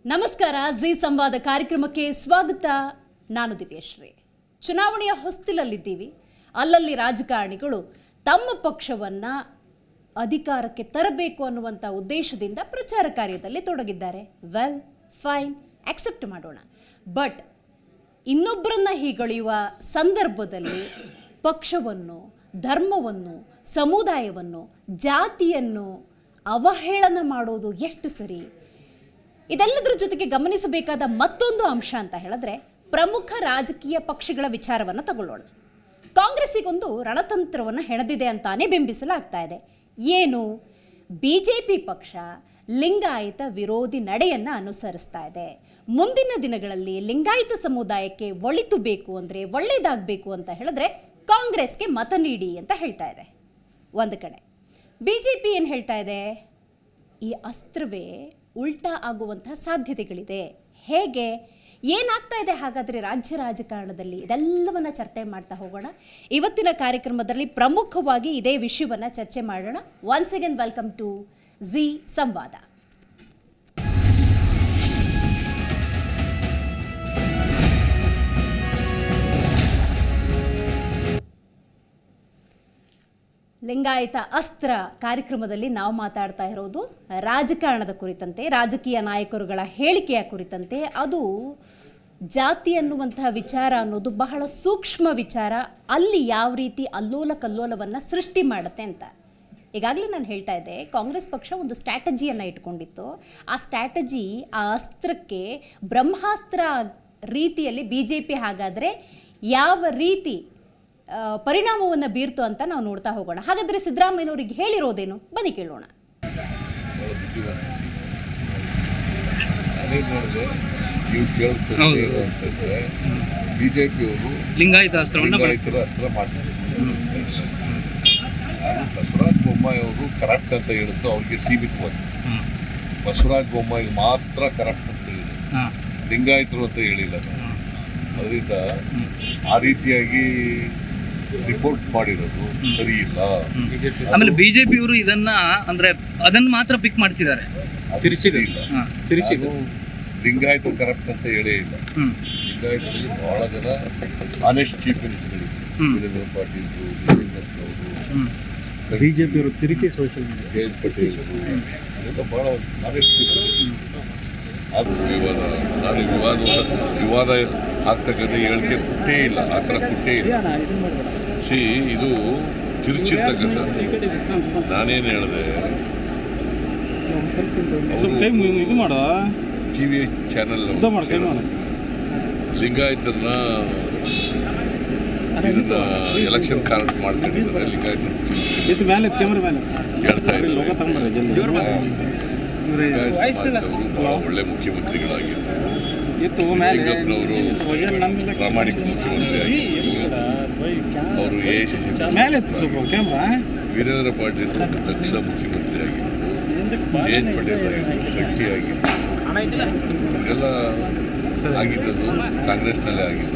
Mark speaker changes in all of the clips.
Speaker 1: ನಮಸ್ಕಾರ ಜಿ ಸಂವಾದ ಕಾರ್ಯಕ್ರಮಕ್ಕೆ ಸ್ವಾಗತ ನಾನು ದಿವ್ಯಶ್ರೀ ಚುನಾವಣೆಯ ಹೊಸ್ತಿಲಲ್ಲಿದ್ದೀವಿ ಅಲ್ಲಲ್ಲಿ ರಾಜಕಾರಣಿಗಳು ತಮ್ಮ ಪಕ್ಷವನ್ನ ಅಧಿಕಾರಕ್ಕೆ ತರಬೇಕು ಅನ್ನುವಂಥ ಉದ್ದೇಶದಿಂದ ಪ್ರಚಾರ ಕಾರ್ಯದಲ್ಲಿ ತೊಡಗಿದ್ದಾರೆ ವೆಲ್ ಫೈನ್ ಅಕ್ಸೆಪ್ಟ್ ಮಾಡೋಣ ಬಟ್ ಇನ್ನೊಬ್ಬರನ್ನ ಹೀಗಳೆಯುವ ಸಂದರ್ಭದಲ್ಲಿ ಪಕ್ಷವನ್ನು ಧರ್ಮವನ್ನು ಸಮುದಾಯವನ್ನು ಜಾತಿಯನ್ನು ಅವಹೇಳನ ಮಾಡೋದು ಎಷ್ಟು ಸರಿ ಇದೆಲ್ಲದರ ಜೊತೆಗೆ ಗಮನಿಸಬೇಕಾದ ಮತ್ತೊಂದು ಅಂಶ ಅಂತ ಹೇಳಿದ್ರೆ ಪ್ರಮುಖ ರಾಜಕೀಯ ಪಕ್ಷಗಳ ವಿಚಾರವನ್ನು ತಗೊಳ್ಳೋಣ ಕಾಂಗ್ರೆಸ್ಸಿಗೊಂದು ರಣತಂತ್ರವನ್ನು ಹೆಣೆದಿದೆ ಅಂತಾನೆ ಬಿಂಬಿಸಲಾಗ್ತಾ ಇದೆ ಏನು ಬಿ ಜೆ ಪಿ ಪಕ್ಷ ಲಿಂಗಾಯತ ವಿರೋಧಿ ನಡೆಯನ್ನು ಅನುಸರಿಸ್ತಾ ಇದೆ ಮುಂದಿನ ದಿನಗಳಲ್ಲಿ ಲಿಂಗಾಯತ ಸಮುದಾಯಕ್ಕೆ ಒಳಿತು ಬೇಕು ಅಂದರೆ ಒಳ್ಳೇದಾಗಬೇಕು ಅಂತ ಹೇಳಿದ್ರೆ ಕಾಂಗ್ರೆಸ್ಗೆ ಮತ ನೀಡಿ ಅಂತ ಹೇಳ್ತಾ ಇದೆ ಒಂದು ಕಡೆ ಬಿ ಜೆ ಪಿ ಏನು ಹೇಳ್ತಾ ಇದೆ ಈ ಅಸ್ತ್ರವೇ ಉಲ್ಟಾ ಆಗುವಂತಹ ಸಾಧ್ಯತೆಗಳಿದೆ ಹೇಗೆ ಏನಾಗ್ತಾ ಇದೆ ಹಾಗಾದರೆ ರಾಜ್ಯ ರಾಜಕಾರಣದಲ್ಲಿ ಇದೆಲ್ಲವನ್ನ ಚರ್ಚೆ ಮಾಡ್ತಾ ಹೋಗೋಣ ಇವತ್ತಿನ ಕಾರ್ಯಕ್ರಮದಲ್ಲಿ ಪ್ರಮುಖವಾಗಿ ಇದೇ ವಿಷಯವನ್ನು ಚರ್ಚೆ ಮಾಡೋಣ once again welcome to the ಸಂವಾದ ಲಿಂಗಾಯತ ಅಸ್ತ್ರ ಕಾರ್ಯಕ್ರಮದಲ್ಲಿ ನಾವು ಮಾತಾಡ್ತಾ ಇರೋದು ರಾಜಕಾರಣದ ಕುರಿತಂತೆ ರಾಜಕೀಯ ನಾಯಕರುಗಳ ಹೇಳಿಕೆಯ ಕುರಿತಂತೆ ಅದು ಜಾತಿ ಅನ್ನುವಂತಹ ವಿಚಾರ ಅನ್ನೋದು ಬಹಳ ಸೂಕ್ಷ್ಮ ವಿಚಾರ ಅಲ್ಲಿ ಯಾವ ರೀತಿ ಅಲ್ಲೋಲ ಕಲ್ಲೋಲವನ್ನು ಸೃಷ್ಟಿ ಮಾಡುತ್ತೆ ಅಂತ ಈಗಾಗಲೇ ನಾನು ಹೇಳ್ತಾ ಇದ್ದೆ ಕಾಂಗ್ರೆಸ್ ಪಕ್ಷ ಒಂದು ಸ್ಟ್ರಾಟಜಿಯನ್ನು ಇಟ್ಕೊಂಡಿತ್ತು ಆ ಸ್ಟ್ರಾಟಜಿ ಆ ಅಸ್ತ್ರಕ್ಕೆ ಬ್ರಹ್ಮಾಸ್ತ್ರ ರೀತಿಯಲ್ಲಿ ಬಿ ಜೆ ಪಿ ಹಾಗಾದರೆ ಯಾವ ರೀತಿ ಆ, ಪರಿಣಾಮವನ್ನು ಬೀರ್ತು ಅಂತ ನಾವು ನೋಡ್ತಾ ಹೋಗೋಣ ಹಾಗಾದರೆ ಸಿದ್ದರಾಮಯ್ಯನವರಿಗೆ ಹೇಳಿರೋದೇನು ಬನ್ನಿ ಕೇಳೋಣ
Speaker 2: ಅದೇ ನೋಡಿದೆ ನೀವು ಕೇಳ್ತಾ ಏನು ಅಂತಂದ್ರೆ ಬಿಜೆಪಿಯವರು
Speaker 3: ಲಿಂಗಾಯತ ಅಸ್ತ್ರವನ್ನ ಬಳಸ್ತಾರೆ
Speaker 2: ಅಸ್ತ್ರ ಮಾಡ್ತಾರೆ ನಾನು ಬಸವರಾಜ ಬೊಮ್ಮಾಯಿ ಅವರು ಕರಪ್ಟ್ ಅಂತ ಹೇಳಿದ್ದು ಅವ್ರಿಗೆ ಸೀಮಿತವಾಗಿ ಬಸವರಾಜ ಬೊಮ್ಮಾಯಿ ಮಾತ್ರ ಕರಪ್ಟ್ ಅಂತ ಹೇಳಿದ್ರು
Speaker 3: ಹಾಂ
Speaker 2: ಲಿಂಗಾಯತರು ಅಂತ ಹೇಳಿಲ್ಲ ನಾನು. ಅದರಿಂದ ಆ ರೀತಿಯಾಗಿ ರಿಪೋರ್ಟ್ ಮಾಡಿರೋದು ಸರಿ ಇಲ್ಲ
Speaker 3: ಆಮೇಲೆ ಬಿಜೆಪಿಯವರು ಇದನ್ನ ಅಂದ್ರೆ ಅದನ್ನ ಮಾತ್ರ ಪಿಕ್ ಮಾಡ್ತಿದ್ದಾರೆ
Speaker 2: ಅದು ಸರಿ ಇಲ್ಲ
Speaker 3: ಹಾಂ
Speaker 2: ನಾನು ಲಿಂಗಾಯತ ಕರಪ್ಟ್ ಅಂತ ಹೇಳೇ ಇಲ್ಲ
Speaker 3: ಹ್ಮ್
Speaker 2: ಲಿಂಗಾಯತರಲ್ಲಿ ಬಹಳ ಜನ ಆನೆಸ್ಟ್ ಚೀಫ್ ಮಿನಿಸ್ಟರ್
Speaker 3: ಹ್ಮ್.
Speaker 2: ವೀರೇಂದ್ರ ಪಾಟೀಲ್ ಗೋವಿಂದಪ್ಪನವರು
Speaker 3: ಹ್ಮ್
Speaker 4: ಬಿಜೆಪಿಯವರು ತಿರುಚಿ social media
Speaker 2: K S Patel ಅದೆಲ್ಲ ಬಹಳ ಆನೆಸ್ಟ್ ಚೀಫ್ ಅದು ವಿವಾದ ನಾನು ವಿವಾದ ವಿವಾದ ಆಗ್ತಕ್ಕಂಥ ಹೇಳಿಕೆ ಕೊಟ್ಟೇ ಇಲ್ಲ ಆ ಥರ ಕೊಟ್ಟೇ ಇಲ್ಲ ಸಿ ಇದು ತಿರುಚಿರ್ತಕ್ಕಂಥದ್ದು ನಾನೇನು ಹೇಳಿದೆ
Speaker 4: ಸ್ವಲ್ಪ ಟೈಮ್ ಇದು ಮಾಡ
Speaker 2: ಟಿ ವಿ ಚಾನೆಲ್
Speaker 4: ಉದ್ದ ಮಾಡು, ಕೈ ಮಾಡು.
Speaker 2: ಲಿಂಗಾಯತನ್ನ ಇದನ್ನ ಎಲೆಕ್ಷನ್ ಕಾರ್ಡ್ ಮಾಡ್ಕೊಂಡಿದ್ದಾರೆ ಲಿಂಗಾಯತ
Speaker 4: ಎತ್ತು ಮೇಲೆ ಕ್ಯಾಮ್ರಾ ಮೇಲೆ
Speaker 2: ಹೇಳ್ತಾ
Speaker 4: ಲೋಕ
Speaker 2: ಇದ್ದಾರೆ
Speaker 4: ತಗೊಂಬರ್ರಿ ಜಲ್ದಿ
Speaker 2: ಲಿಂಗಾಯತ ಸಮಾಜದವರು ಬಹಳ ಒಳ್ಳೆ ಮುಖ್ಯಮಂತ್ರಿಗಳಾಗಿದ್ದರು
Speaker 4: ಎತ್ತು ಮೇಲೆ
Speaker 2: ಲಿಂಗಪ್ಪನವರು ಪ್ರಾಮಾಣಿಕ ಮುಖ್ಯಮಂತ್ರಿ ಆಗಿದ್ದರು ಅವರು ಎ ಸಿ ಸಿ
Speaker 4: ಮೇಲೆ ಎತ್ತು ಸ್ವಲ್ಪ ಕ್ಯಾಮ್ರಾ
Speaker 2: ವೀರೇಂದ್ರ ಪಾಟೀಲ್ ಅವರು ದಕ್ಷ ಮುಖ್ಯಮಂತ್ರಿ ಆಗಿದ್ದರು ಜಯಂತ್ ಪಟೇಲ್ ಆಗಿದ್ದರು ಗಟ್ಟಿ ಆಗಿದ್ದರು ಇವರೆಲ್ಲ ಆಗಿದ್ದದು ಕಾಂಗ್ರೆಸ್ನಲ್ಲೇ ಆಗಿದ್ದರು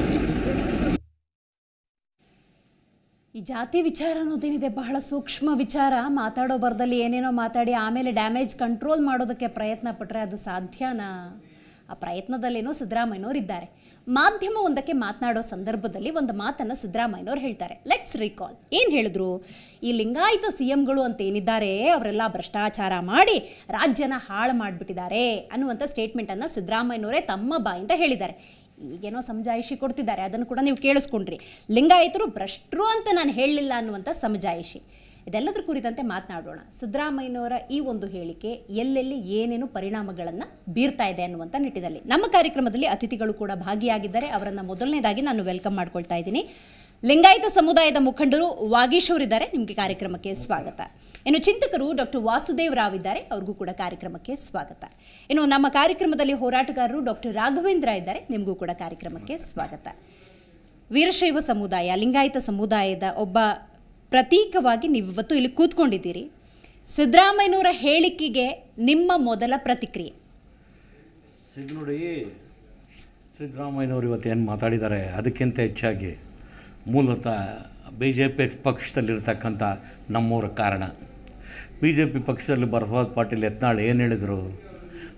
Speaker 1: ಈ ಜಾತಿ ವಿಚಾರ ಅನ್ನೋದೇನಿದೆ ಬಹಳ ಸೂಕ್ಷ್ಮ ವಿಚಾರ ಮಾತಾಡೋ ಬರದಲ್ಲಿ ಏನೇನೋ ಮಾತಾಡಿ ಆಮೇಲೆ ಡ್ಯಾಮೇಜ್ ಕಂಟ್ರೋಲ್ ಮಾಡೋದಕ್ಕೆ ಪ್ರಯತ್ನ ಪಟ್ಟರೆ ಅದು ಸಾಧ್ಯನಾ ಆ ಪ್ರಯತ್ನದಲ್ಲೇನೋ ಸಿದ್ದರಾಮಯ್ಯನವ್ರು ಇದ್ದಾರೆ ಮಾಧ್ಯಮ ಒಂದಕ್ಕೆ ಮಾತನಾಡೋ ಸಂದರ್ಭದಲ್ಲಿ ಒಂದು ಮಾತನ್ನು ಸಿದ್ದರಾಮಯ್ಯನವ್ರು ಹೇಳ್ತಾರೆ ಲೆಟ್ಸ್ ರಿಕಾಲ್ ಏನು ಹೇಳಿದ್ರು ಈ ಲಿಂಗಾಯತ ಸಿ ಎಂಗಳು ಅಂತ ಏನಿದ್ದಾರೆ ಅವರೆಲ್ಲ ಭ್ರಷ್ಟಾಚಾರ ಮಾಡಿ ರಾಜ್ಯನ ಹಾಳು ಮಾಡಿಬಿಟ್ಟಿದ್ದಾರೆ ಅನ್ನುವಂಥ ಸ್ಟೇಟ್ಮೆಂಟನ್ನು ಸಿದ್ದರಾಮಯ್ಯನವರೇ ತಮ್ಮ ಬಾಯಿಂದ ಹೇಳಿದ್ದಾರೆ ಈಗೇನೋ ಸಮಜಾಯಿಷಿ ಕೊಡ್ತಿದ್ದಾರೆ ಅದನ್ನು ಕೂಡ ನೀವು ಕೇಳಿಸ್ಕೊಂಡ್ರಿ ಲಿಂಗಾಯತರು ಭ್ರಷ್ಟರು ಅಂತ ನಾನು ಹೇಳಲಿಲ್ಲ ಅನ್ನುವಂಥ ಸಮಜಾಯಿಷಿ ಇದೆಲ್ಲದರ ಕುರಿತಂತೆ ಮಾತನಾಡೋಣ ಸಿದ್ದರಾಮಯ್ಯನವರ ಈ ಒಂದು ಹೇಳಿಕೆ ಎಲ್ಲೆಲ್ಲಿ ಏನೇನು ಪರಿಣಾಮಗಳನ್ನು ಬೀರ್ತಾ ಇದೆ ಅನ್ನುವಂಥ ನಿಟ್ಟಿನಲ್ಲಿ ನಮ್ಮ ಕಾರ್ಯಕ್ರಮದಲ್ಲಿ ಅತಿಥಿಗಳು ಕೂಡ ಭಾಗಿಯಾಗಿದ್ದಾರೆ ಅವರನ್ನು ಮೊದಲನೇದಾಗಿ ನಾನು ವೆಲ್ಕಮ್ ಮಾಡ್ಕೊಳ್ತಾ ಇದ್ದೀನಿ ಲಿಂಗಾಯತ ಸಮುದಾಯದ ಮುಖಂಡರು ವಾಗೀಶ್ ಅವರಿದ್ದಾರೆ ನಿಮಗೆ ಕಾರ್ಯಕ್ರಮಕ್ಕೆ ಸ್ವಾಗತ ಇನ್ನು ಚಿಂತಕರು ಡಾಕ್ಟರ್ ವಾಸುದೇವ್ ರಾವ್ ಇದ್ದಾರೆ ಅವ್ರಿಗೂ ಕೂಡ ಕಾರ್ಯಕ್ರಮಕ್ಕೆ ಸ್ವಾಗತ ಇನ್ನು ನಮ್ಮ ಕಾರ್ಯಕ್ರಮದಲ್ಲಿ ಹೋರಾಟಗಾರರು ಡಾಕ್ಟರ್ ರಾಘವೇಂದ್ರ ಇದ್ದಾರೆ ನಿಮಗೂ ಕೂಡ ಕಾರ್ಯಕ್ರಮಕ್ಕೆ ಸ್ವಾಗತ ವೀರಶೈವ ಸಮುದಾಯ ಲಿಂಗಾಯತ ಸಮುದಾಯದ ಒಬ್ಬ ಪ್ರತೀಕವಾಗಿ ನೀವು ಇವತ್ತು ಇಲ್ಲಿ ಕೂತ್ಕೊಂಡಿದ್ದೀರಿ ಸಿದ್ದರಾಮಯ್ಯನವರ ಹೇಳಿಕೆಗೆ ನಿಮ್ಮ ಮೊದಲ ಪ್ರತಿಕ್ರಿಯೆ
Speaker 5: ಸಿಗ್ ನೋಡಿ ಸಿದ್ದರಾಮಯ್ಯನವರು ಇವತ್ತು ಏನು ಮಾತಾಡಿದ್ದಾರೆ ಅದಕ್ಕಿಂತ ಹೆಚ್ಚಾಗಿ ಮೂಲತಃ ಬಿ ಜೆ ಪಿ ಪಕ್ಷದಲ್ಲಿರ್ತಕ್ಕಂಥ ನಮ್ಮೂರ ಕಾರಣ ಬಿ ಜೆ ಪಿ ಪಕ್ಷದಲ್ಲಿ ಬಸವರಾಜ ಪಾಟೀಲ್ ಯತ್ನಾಳ್ ಏನು ಹೇಳಿದರು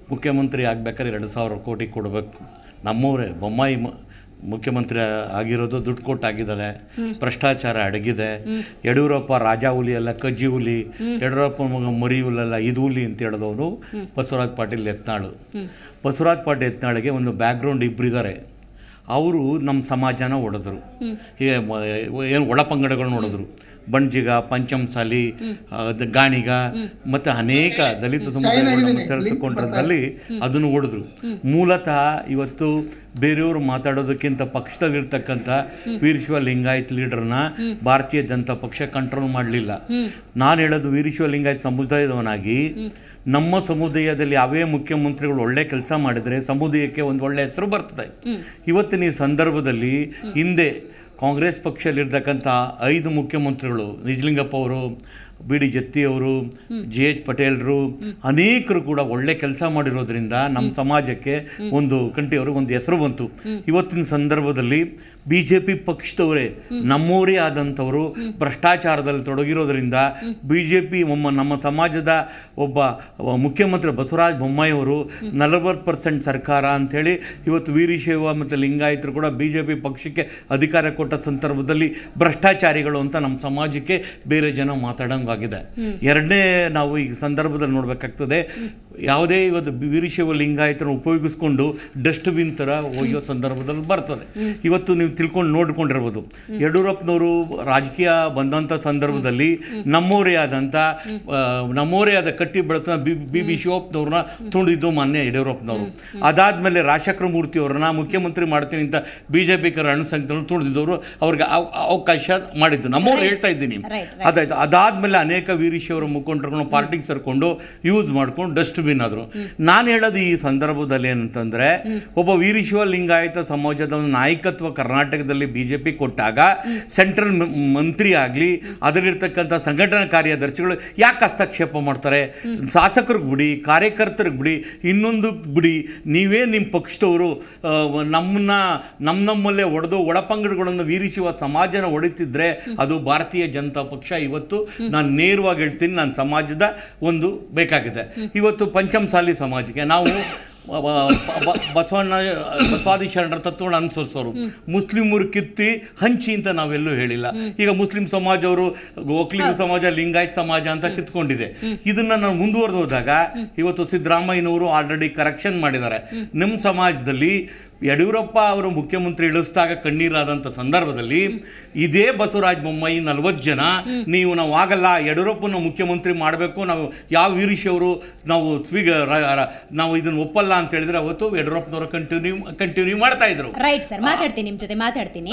Speaker 5: ಮುಖ್ಯಮಂತ್ರಿ ಆಗ್ಬೇಕಾದ್ರೆ ಎರಡು ಸಾವಿರ ಕೋಟಿ ಕೊಡಬೇಕು ನಮ್ಮವರೇ ಬೊಮ್ಮಾಯಿ ಮ- ಮುಖ್ಯಮಂತ್ರಿ ಆಗಿರೋದು ದುಡ್ಡು ಕೊಟ್ಟು ಆಗಿದ್ದಾರೆ ಭ್ರಷ್ಟಾಚಾರ ಅಡಗಿದೆ ಯಡಿಯೂರಪ್ಪ ರಾಜ ಹುಲಿ ಅಲ್ಲ ಕಜ್ಜಿ ಹುಲಿ ಯಡಿಯೂರಪ್ಪ ಮಗ ಮರಿ ಹುಲಲ್ಲ ಇದು ಹುಲಿ ಅಂತ ಹೇಳಿದವನು ಬಸವರಾಜ್ ಪಾಟೀಲ್ ಯತ್ನಾಳು ಬಸವರಾಜ್ ಪಾಟೀಲ್ ಯತ್ನಾಳಿಗೆ ಒಂದು ಬ್ಯಾಕ್ಗ್ರೌಂಡ್ ಇಬ್ಬರಿದ್ದಾರೆ ಅವರು ನಮ್ಮ ಸಮಾಜನ ಹೊಡೆದ್ರು ಹೀಗೆ ಮ- ಏನು ಒಳಪಂಗಡಗಳನ್ನ ಹೊಡೆದ್ರು ಬಣ್ಜಿಗ ಪಂಚಮಸಾಲಿ ಆ, ದ- ಗಾಣಿಗ ಮತ್ತು ಅನೇಕ ದಲಿತ ಸಮುದಾಯಗಳನ್ನ ಸೆಳೆದುಕೊಂಡ್ರಲ್ಲಿ ಅದನ್ನು ಹೊಡೆದ್ರು ಮೂಲತಃ ಇವತ್ತು ಬೇರೆಯವರು ಮಾತಾಡೋದಕ್ಕಿಂತ ಪಕ್ಷದಲ್ಲಿರ್ತಕ್ಕಂಥ ವೀರಶಿವ ಲಿಂಗಾಯತ್ ಲೀಡರ್ನ ಭಾರತೀಯ ಜನತಾ ಪಕ್ಷ ಕಂಟ್ರೋಲ್ ಮಾಡಲಿಲ್ಲ ನಾನು ಹೇಳೋದು ವೀರಶಿವ ಲಿಂಗಾಯತ್ ಸಮುದಾಯದವನಾಗಿ ನಮ್ಮ ಸಮುದಾಯದಲ್ಲಿ ಯಾವೇ ಮುಖ್ಯಮಂತ್ರಿಗಳು ಒಳ್ಳೆ ಕೆಲಸ ಮಾಡಿದರೆ ಸಮುದಾಯಕ್ಕೆ ಒಂದು ಒಳ್ಳೆ ಹೆಸರು ಬರ್ತದೆ ಇವತ್ತಿನ ಈ ಸಂದರ್ಭದಲ್ಲಿ ಹಿಂದೆ ಕಾಂಗ್ರೆಸ್ ಪಕ್ಷದಲ್ಲಿರ್ತಕ್ಕಂಥ ಐದು ಮುಖ್ಯಮಂತ್ರಿಗಳು ನಿಜಲಿಂಗಪ್ಪ ಅವರು ಬಿ ಡಿ ಜತ್ತಿಯವರು ಜೆ ಎಚ್ ಪಟೇಲ್ರು ಅನೇಕರು ಕೂಡ ಒಳ್ಳೆ ಕೆಲಸ ಮಾಡಿರೋದ್ರಿಂದ ನಮ್ಮ ಸಮಾಜಕ್ಕೆ ಒಂದು ಕಂಟಿಯವ್ರಿಗೆ ಒಂದು ಹೆಸರು ಬಂತು ಇವತ್ತಿನ ಸಂದರ್ಭದಲ್ಲಿ ಬಿ ಜೆ ಪಿ ಪಕ್ಷದವರೇ ನಮ್ಮವರೇ ಆದಂಥವರು ಭ್ರಷ್ಟಾಚಾರದಲ್ಲಿ ತೊಡಗಿರೋದ್ರಿಂದ ಬಿ ಜೆ ಪಿ ನಮ್ಮ ಸಮಾಜದ ಒಬ್ಬ ಒಬ್ಬ ಮುಖ್ಯಮಂತ್ರಿ ಬಸವರಾಜ ಬೊಮ್ಮಾಯಿಯವರು ನಲವತ್ತು ಪರ್ಸೆಂಟ್ ಸರ್ಕಾರ ಅಂಥೇಳಿ ಇವತ್ತು ವೀರಶೈವ ಮತ್ತು ಲಿಂಗಾಯತರು ಕೂಡ ಬಿ ಜೆ ಪಿ ಪಕ್ಷಕ್ಕೆ ಅಧಿಕಾರ ಕೊಟ್ಟ ಸಂದರ್ಭದಲ್ಲಿ ಭ್ರಷ್ಟಾಚಾರಿಗಳು ಅಂತ ನಮ್ಮ ಸಮಾಜಕ್ಕೆ ಬೇರೆ ಜನ ಮಾತಾಡೋಂಗಾಗಿದೆ ಎರಡನೇ ನಾವು ಈ ಸಂದರ್ಭದಲ್ಲಿ ನೋಡಬೇಕಾಗ್ತದೆ ಯಾವುದೇ ಇವತ್ತು ವೀರಶೈವ ಲಿಂಗಾಯತರನ್ನು ಉಪಯೋಗಿಸ್ಕೊಂಡು ಡಸ್ಟ್ಬಿನ್ ಥರ ಒಯ್ಯೋ ಸಂದರ್ಭದಲ್ಲಿ ಬರ್ತದೆ ಇವತ್ತು ನೀವು ತಿಳ್ಕೊಂಡು ನೋಡ್ಕೊಂಡಿರ್ಬೋದು ಯಡಿಯೂರಪ್ಪನವರು ರಾಜಕೀಯ ಬಂದಂಥ ಸಂದರ್ಭದಲ್ಲಿ ನಮ್ಮವರೇ ಆದಂಥ ಆ, ನಮ್ಮವರೇ ಆದ ಕಟ್ಟಿ ಬೆಳೆತ ಬಿ ಬಿ ಬಿ ಶಿವಪ್ಪನವ್ರನ್ನ ತುಳಿದಿದ್ದು ಮಾನ್ಯ ಯಡಿಯೂರಪ್ಪನವರು ಅದಾದಮೇಲೆ ರಾಜಶೇಖರ ಮೂರ್ತಿ ಅವ್ರನ್ನ ಮುಖ್ಯಮಂತ್ರಿ ಮಾಡ್ತೀನಿ ಅಂತ ಬಿ ಜೆ ಪಿ ಕರ ಅಣುಸಂಖ್ಯೆಯನ್ನು ತುಳಿದಿದ್ದವರು ಅವ್ರಿಗೆ ಅವ- ಅವಕಾಶ ಮಾಡಿದ್ದು ನಮ್ಮವ್ರು ಹೇಳ್ತಾ ಇದ್ದೀನಿ
Speaker 1: Right,
Speaker 5: ಅದಾಯ್ತು ಅದಾದ್ಮೇಲೆ ಅನೇಕ ವೀರಶೈವರ ಮುಖಂಡರುಗಳನ್ನ ಪಾರ್ಟಿಗೆ ಸೇರ್ಕೊಂಡು ಯೂಸ್ ಮಾಡ್ಕೊಂಡು ಡಸ್ಟ್ಬಿನ್ ಆದರು ನಾನು ಹೇಳೋದು ಈ ಸಂದರ್ಭದಲ್ಲಿ ಏನಂತಂದ್ರೆ ಒಬ್ಬ ವೀರಶೈವ ಲಿಂಗಾಯತ ಸಮಾಜದ ಒಂದು ನಾಯಕತ್ವ ಕರ್ನಾಟಕದಲ್ಲಿ ಬಿ ಜೆ ಪಿ ಕೊಟ್ಟಾಗ ಸೆಂಟ್ರಲ್ ಮ- ಮಂತ್ರಿ ಆಗಲಿ ಅದರಲ್ಲಿರ್ತಕ್ಕಂಥ ಸಂಘಟನಾ ಕಾರ್ಯದರ್ಶಿಗಳು ಯಾಕೆ ಹಸ್ತಕ್ಷೇಪ ಮಾಡ್ತಾರೆ ಶಾಸಕರಿಗೆ ಬಿಡಿ ಕಾರ್ಯಕರ್ತರಿಗೆ ಬಿಡಿ ಇನ್ನೊಂದು ಬಿಡಿ ನೀವೇ ನಿಮ್ಮ ಪಕ್ಷದವರು ಆ, ನಮ್ಮನ್ನ ನಮ್ಮ ನಮ್ಮಲ್ಲೇ ಹೊಡೆದು ಒಳಪಂಗಡಗಳನ್ನು ವೀರಿಸುವ ಸಮಾಜನ ಹೊಡಿತಿದ್ರೆ ಅದು ಭಾರತೀಯ ಜನತಾ ಪಕ್ಷ ಇವತ್ತು ನಾನು ನೇರವಾಗಿ ಹೇಳ್ತೀನಿ ನನ್ನ ಸಮಾಜದ ಒಂದು ಬೇಕಾಗಿದೆ ಇವತ್ತು ಪಂಚಮಸಾಲಿ ಸಮಾಜಕ್ಕೆ ನಾವು ಬ- ಬ- ಬ- ಬಸವಣ್ಣ ಬಸವಾದಿ ಶರಣರ ತತ್ವವನ್ನು ಅನುಸರಿಸೋರು ಮುಸ್ಲಿಮರು ಕಿತ್ತಿ ಹಂಚಿ ಅಂತ ನಾವೆಲ್ಲೂ ಹೇಳಿಲ್ಲ ಈಗ ಮುಸ್ಲಿಂ ಸಮಾಜವರು ಒಕ್ಕಲಿಗ ಸಮಾಜ ಲಿಂಗಾಯತ್ ಸಮಾಜ ಅಂತ ಕಿತ್ಕೊಂಡಿದೆ ಇದನ್ನ ನಾವು ಮುಂದುವರೆದು ಹೋದಾಗ ಇವತ್ತು ಸಿದ್ದರಾಮಯ್ಯನವರು ಆಲ್ರೆಡಿ ಕರೆಕ್ಷನ್ ಮಾಡಿದ್ದಾರೆ ನಮ್ಮ ಸಮಾಜದಲ್ಲಿ ಯಡಿಯೂರಪ್ಪ ಅವರು ಮುಖ್ಯಮಂತ್ರಿ ಇಳಿಸಿದಾಗ ಕಣ್ಣೀರಾದಂಥ ಸಂದರ್ಭದಲ್ಲಿ ಇದೇ ಬಸವರಾಜ ಬೊಮ್ಮಾಯಿ ನಲ್ವತ್ತು ಜನ ನೀವು ನಾವು ಆಗಲ್ಲ ಯಡಿಯೂರಪ್ಪನ ಮುಖ್ಯಮಂತ್ರಿ ಮಾಡಬೇಕು ನಾವು ಯಾವ ವೀರಿಶವರು ನಾವು ಸ್ವೀಗ ರ- ರ- ನಾವು ಇದನ್ನು ಒಪ್ಪಲ್ಲ ಅಂತ ಹೇಳಿದ್ರೆ ಅವತ್ತು ಯಡಿಯೂರಪ್ಪನವರು ಕಂಟಿನ್ಯೂ ಕಂಟಿನ್ಯೂ ಮಾಡ್ತಾ ಇದ್ರು
Speaker 1: ರೈಟ್ ಸರ್ ಮಾತಾಡ್ತೀನಿ ನಿಮ್ಮ ಜೊತೆ ಮಾತಾಡ್ತೀನಿ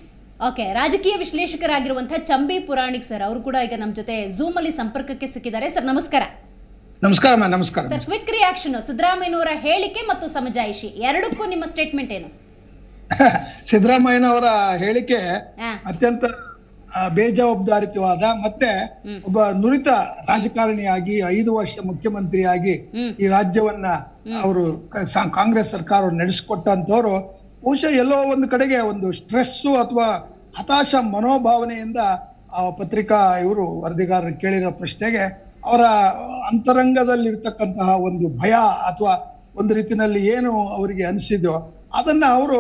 Speaker 1: ಓಕೆ ರಾಜಕೀಯ ವಿಶ್ಲೇಷಕರಾಗಿರುವಂತಹ ಚಂಬಿ ಪುರಾಣಿಕ್ ಸರ್ ಅವರು ಕೂಡ ಈಗ ನಮ್ಮ ಜೊತೆ ಝೂಮ್ ಅಲ್ಲಿ ಸಂಪರ್ಕಕ್ಕೆ ಸಿಕ್ಕಿದ್ದಾರೆ ಸರ್ ನಮಸ್ಕಾರ
Speaker 6: ನಮಸ್ಕಾರ ಮಾ ನಮಸ್ಕಾರ
Speaker 1: ಸರ್ ಕ್ವಿಕ್ ರಿಯಾಕ್ಷನ್ ಸಿದ್ದರಾಮಯ್ಯನವರ ಹೇಳಿಕೆ ಮತ್ತು ಸಮಜಾಯಿಷಿ ಎರಡಕ್ಕೂ ನಿಮ್ಮ ಸ್ಟೇಟ್ಮೆಂಟ್ ಏನು
Speaker 6: ಸಿದ್ದರಾಮಯ್ಯನವರ ಹೇಳಿಕೆ
Speaker 1: ಹಾ.
Speaker 6: ಅತ್ಯಂತ ಆ, ಬೇಜವಾಬ್ದಾರಿತವಾದ ಮತ್ತೆ ಒಬ್ಬ ನುರಿತ ರಾಜಕಾರಣಿಯಾಗಿ ಐದು ವರ್ಷ ಮುಖ್ಯಮಂತ್ರಿಯಾಗಿ ಈ ರಾಜ್ಯವನ್ನ ಅವರು ಕಾಂಗ್ರೆಸ್ ಸರ್ಕಾರ ನಡೆಸಿಕೊಟ್ಟಂತವ್ರು ಬಹುಶಃ ಎಲ್ಲೋ ಒಂದು ಕಡೆಗೆ ಒಂದು ಸ್ಟ್ರೆಸ್ಸು ಅಥವಾ ಹತಾಶ ಮನೋಭಾವನೆಯಿಂದ ಆ ಪತ್ರಿಕಾ ಇವರು ವರದಿಗಾರರು ಕೇಳಿರೋ ಪ್ರಶ್ನೆಗೆ ಅವರ ಅಂತರಂಗದಲ್ಲಿರ್ತಕ್ಕಂತಹ ಒಂದು ಭಯ ಅಥವಾ ಒಂದು ರೀತಿನಲ್ಲಿ ಏನು ಅವರಿಗೆ ಅನಿಸಿದೋ ಅದನ್ನ ಅವರು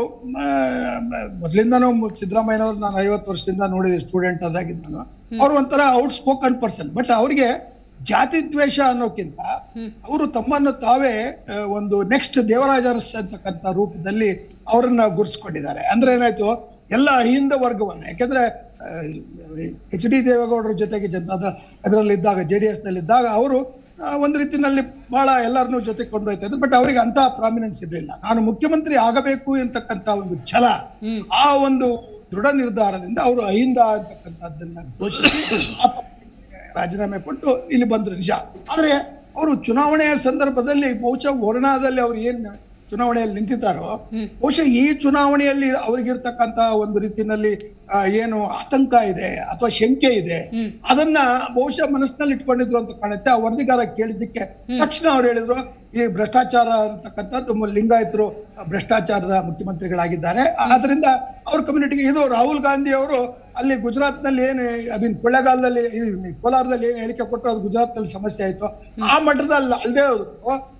Speaker 6: ಮೊದಲಿಂದನೂ ಸಿದ್ದರಾಮಯ್ಯನವ್ರು ನಾನು ಐವತ್ತು ವರ್ಷದಿಂದ ನೋಡಿದೆ ಸ್ಟೂಡೆಂಟ್ ಅದಾಗಿದ್ದ ನಾನು ಅವ್ರು ಒಂಥರ ಔಟ್ ಸ್ಪೋಕನ್ ಪರ್ಸನ್ ಬಟ್ ಅವರಿಗೆ ಜಾತಿ ದ್ವೇಷ ಅನ್ನೋಕ್ಕಿಂತ ಅವರು ತಮ್ಮನ್ನು ತಾವೇ ಆ, ಒಂದು ನೆಕ್ಸ್ಟ್ ದೇವರಾಜ ಅರಸ್ ಅಂತಕ್ಕಂಥ ರೂಪದಲ್ಲಿ ಅವರನ್ನ ಗುರುತಿಸ್ಕೊಂಡಿದ್ದಾರೆ ಅಂದ್ರೆ ಏನಾಯ್ತು ಎಲ್ಲ ಅಹಿಂದ ವರ್ಗವನ್ನ ಯಾಕೆಂದ್ರೆ ಎಚ್ ಡಿ ದೇವೇಗೌಡರ ಜೊತೆಗೆ ಜನತಾ ಅದರಲ್ಲಿದ್ದಾಗ ಜೆ ಡಿ ಎಸ್ ನಲ್ಲಿದ್ದಾಗ ಅವರು ಆ, ಒಂದು ರೀತಿನಲ್ಲಿ ಬಹಳ ಎಲ್ಲರನ್ನೂ ಜೊತೆ ಕೊಂಡೊಯ್ತಾ ಇದ್ರು ಬಟ್ ಅವರಿಗೆ ಅಂತ ಪ್ರಾಮಿನೆನ್ಸ್ ಇರಲಿಲ್ಲ ನಾನು ಮುಖ್ಯಮಂತ್ರಿ ಆಗಬೇಕು ಅಂತಕ್ಕಂಥ ಒಂದು ಛಲ ಆ ಒಂದು ದೃಢ ನಿರ್ಧಾರದಿಂದ ಅವರು ಅಹಿಂದ ಅಂತಕ್ಕಂಥದ್ದನ್ನ ಘೋಷಿಸಿ ಆ ಪಕ್ಷಕ್ಕೆ ರಾಜೀನಾಮೆ ಕೊಟ್ಟು ಇಲ್ಲಿ ಬಂದ್ರು ನಿಜ ಆದ್ರೆ ಅವರು ಚುನಾವಣೆಯ ಸಂದರ್ಭದಲ್ಲಿ ಬಹುಶಃ ವರ್ಣಾದಲ್ಲಿ ಅವ್ರು ಏನ್ ಚುನಾವಣೆಯಲ್ಲಿ ನಿಂತಿದ್ದಾರೋ ಬಹುಶಃ ಈ ಚುನಾವಣೆಯಲ್ಲಿ ಅವ್ರಿಗಿರ್ತಕ್ಕಂತ ಒಂದು ರೀತಿನಲ್ಲಿ ಆ, ಏನು ಆತಂಕ ಇದೆ ಅಥವಾ ಶಂಕೆ ಇದೆ ಅದನ್ನ ಬಹುಶಃ ಮನಸ್ಸಿನಲ್ಲಿ ಇಟ್ಕೊಂಡಿದ್ರು ಅಂತ ಕಾಣುತ್ತೆ ಆ ವರದಿಗಾರ ಕೇಳಿದ್ದಕ್ಕೆ ತಕ್ಷಣ ಅವ್ರು ಹೇಳಿದ್ರು ಈ ಭ್ರಷ್ಟಾಚಾರ ಅಂತಕ್ಕಂಥದ್ದು ಮ- ಲಿಂಗಾಯತರು ಭ್ರಷ್ಟಾಚಾರದ ಮುಖ್ಯಮಂತ್ರಿಗಳಾಗಿದ್ದಾರೆ ಆದ್ರಿಂದ ಅವ್ರ ಕಮ್ಯುನಿಟಿಗೆ ಇದು ರಾಹುಲ್ ಗಾಂಧಿ ಅವರು ಅಲ್ಲಿ ಗುಜರಾತ್ ನಲ್ಲಿ ಏನು ಐ ಮೀನ್ ಕೊಳ್ಳೇಗಾಲದಲ್ಲಿ ಈ ಕೋಲಾರದಲ್ಲಿ ಏನು ಹೇಳಿಕೆ ಕೊಟ್ಟರು ಅದು ಗುಜರಾತ್ ನಲ್ಲಿ ಸಮಸ್ಯೆ ಆಯ್ತು ಆ ಮಟ್ಟದಲ್ಲಿ ಅಲ್ಲದೆ ಹೋದ್ರು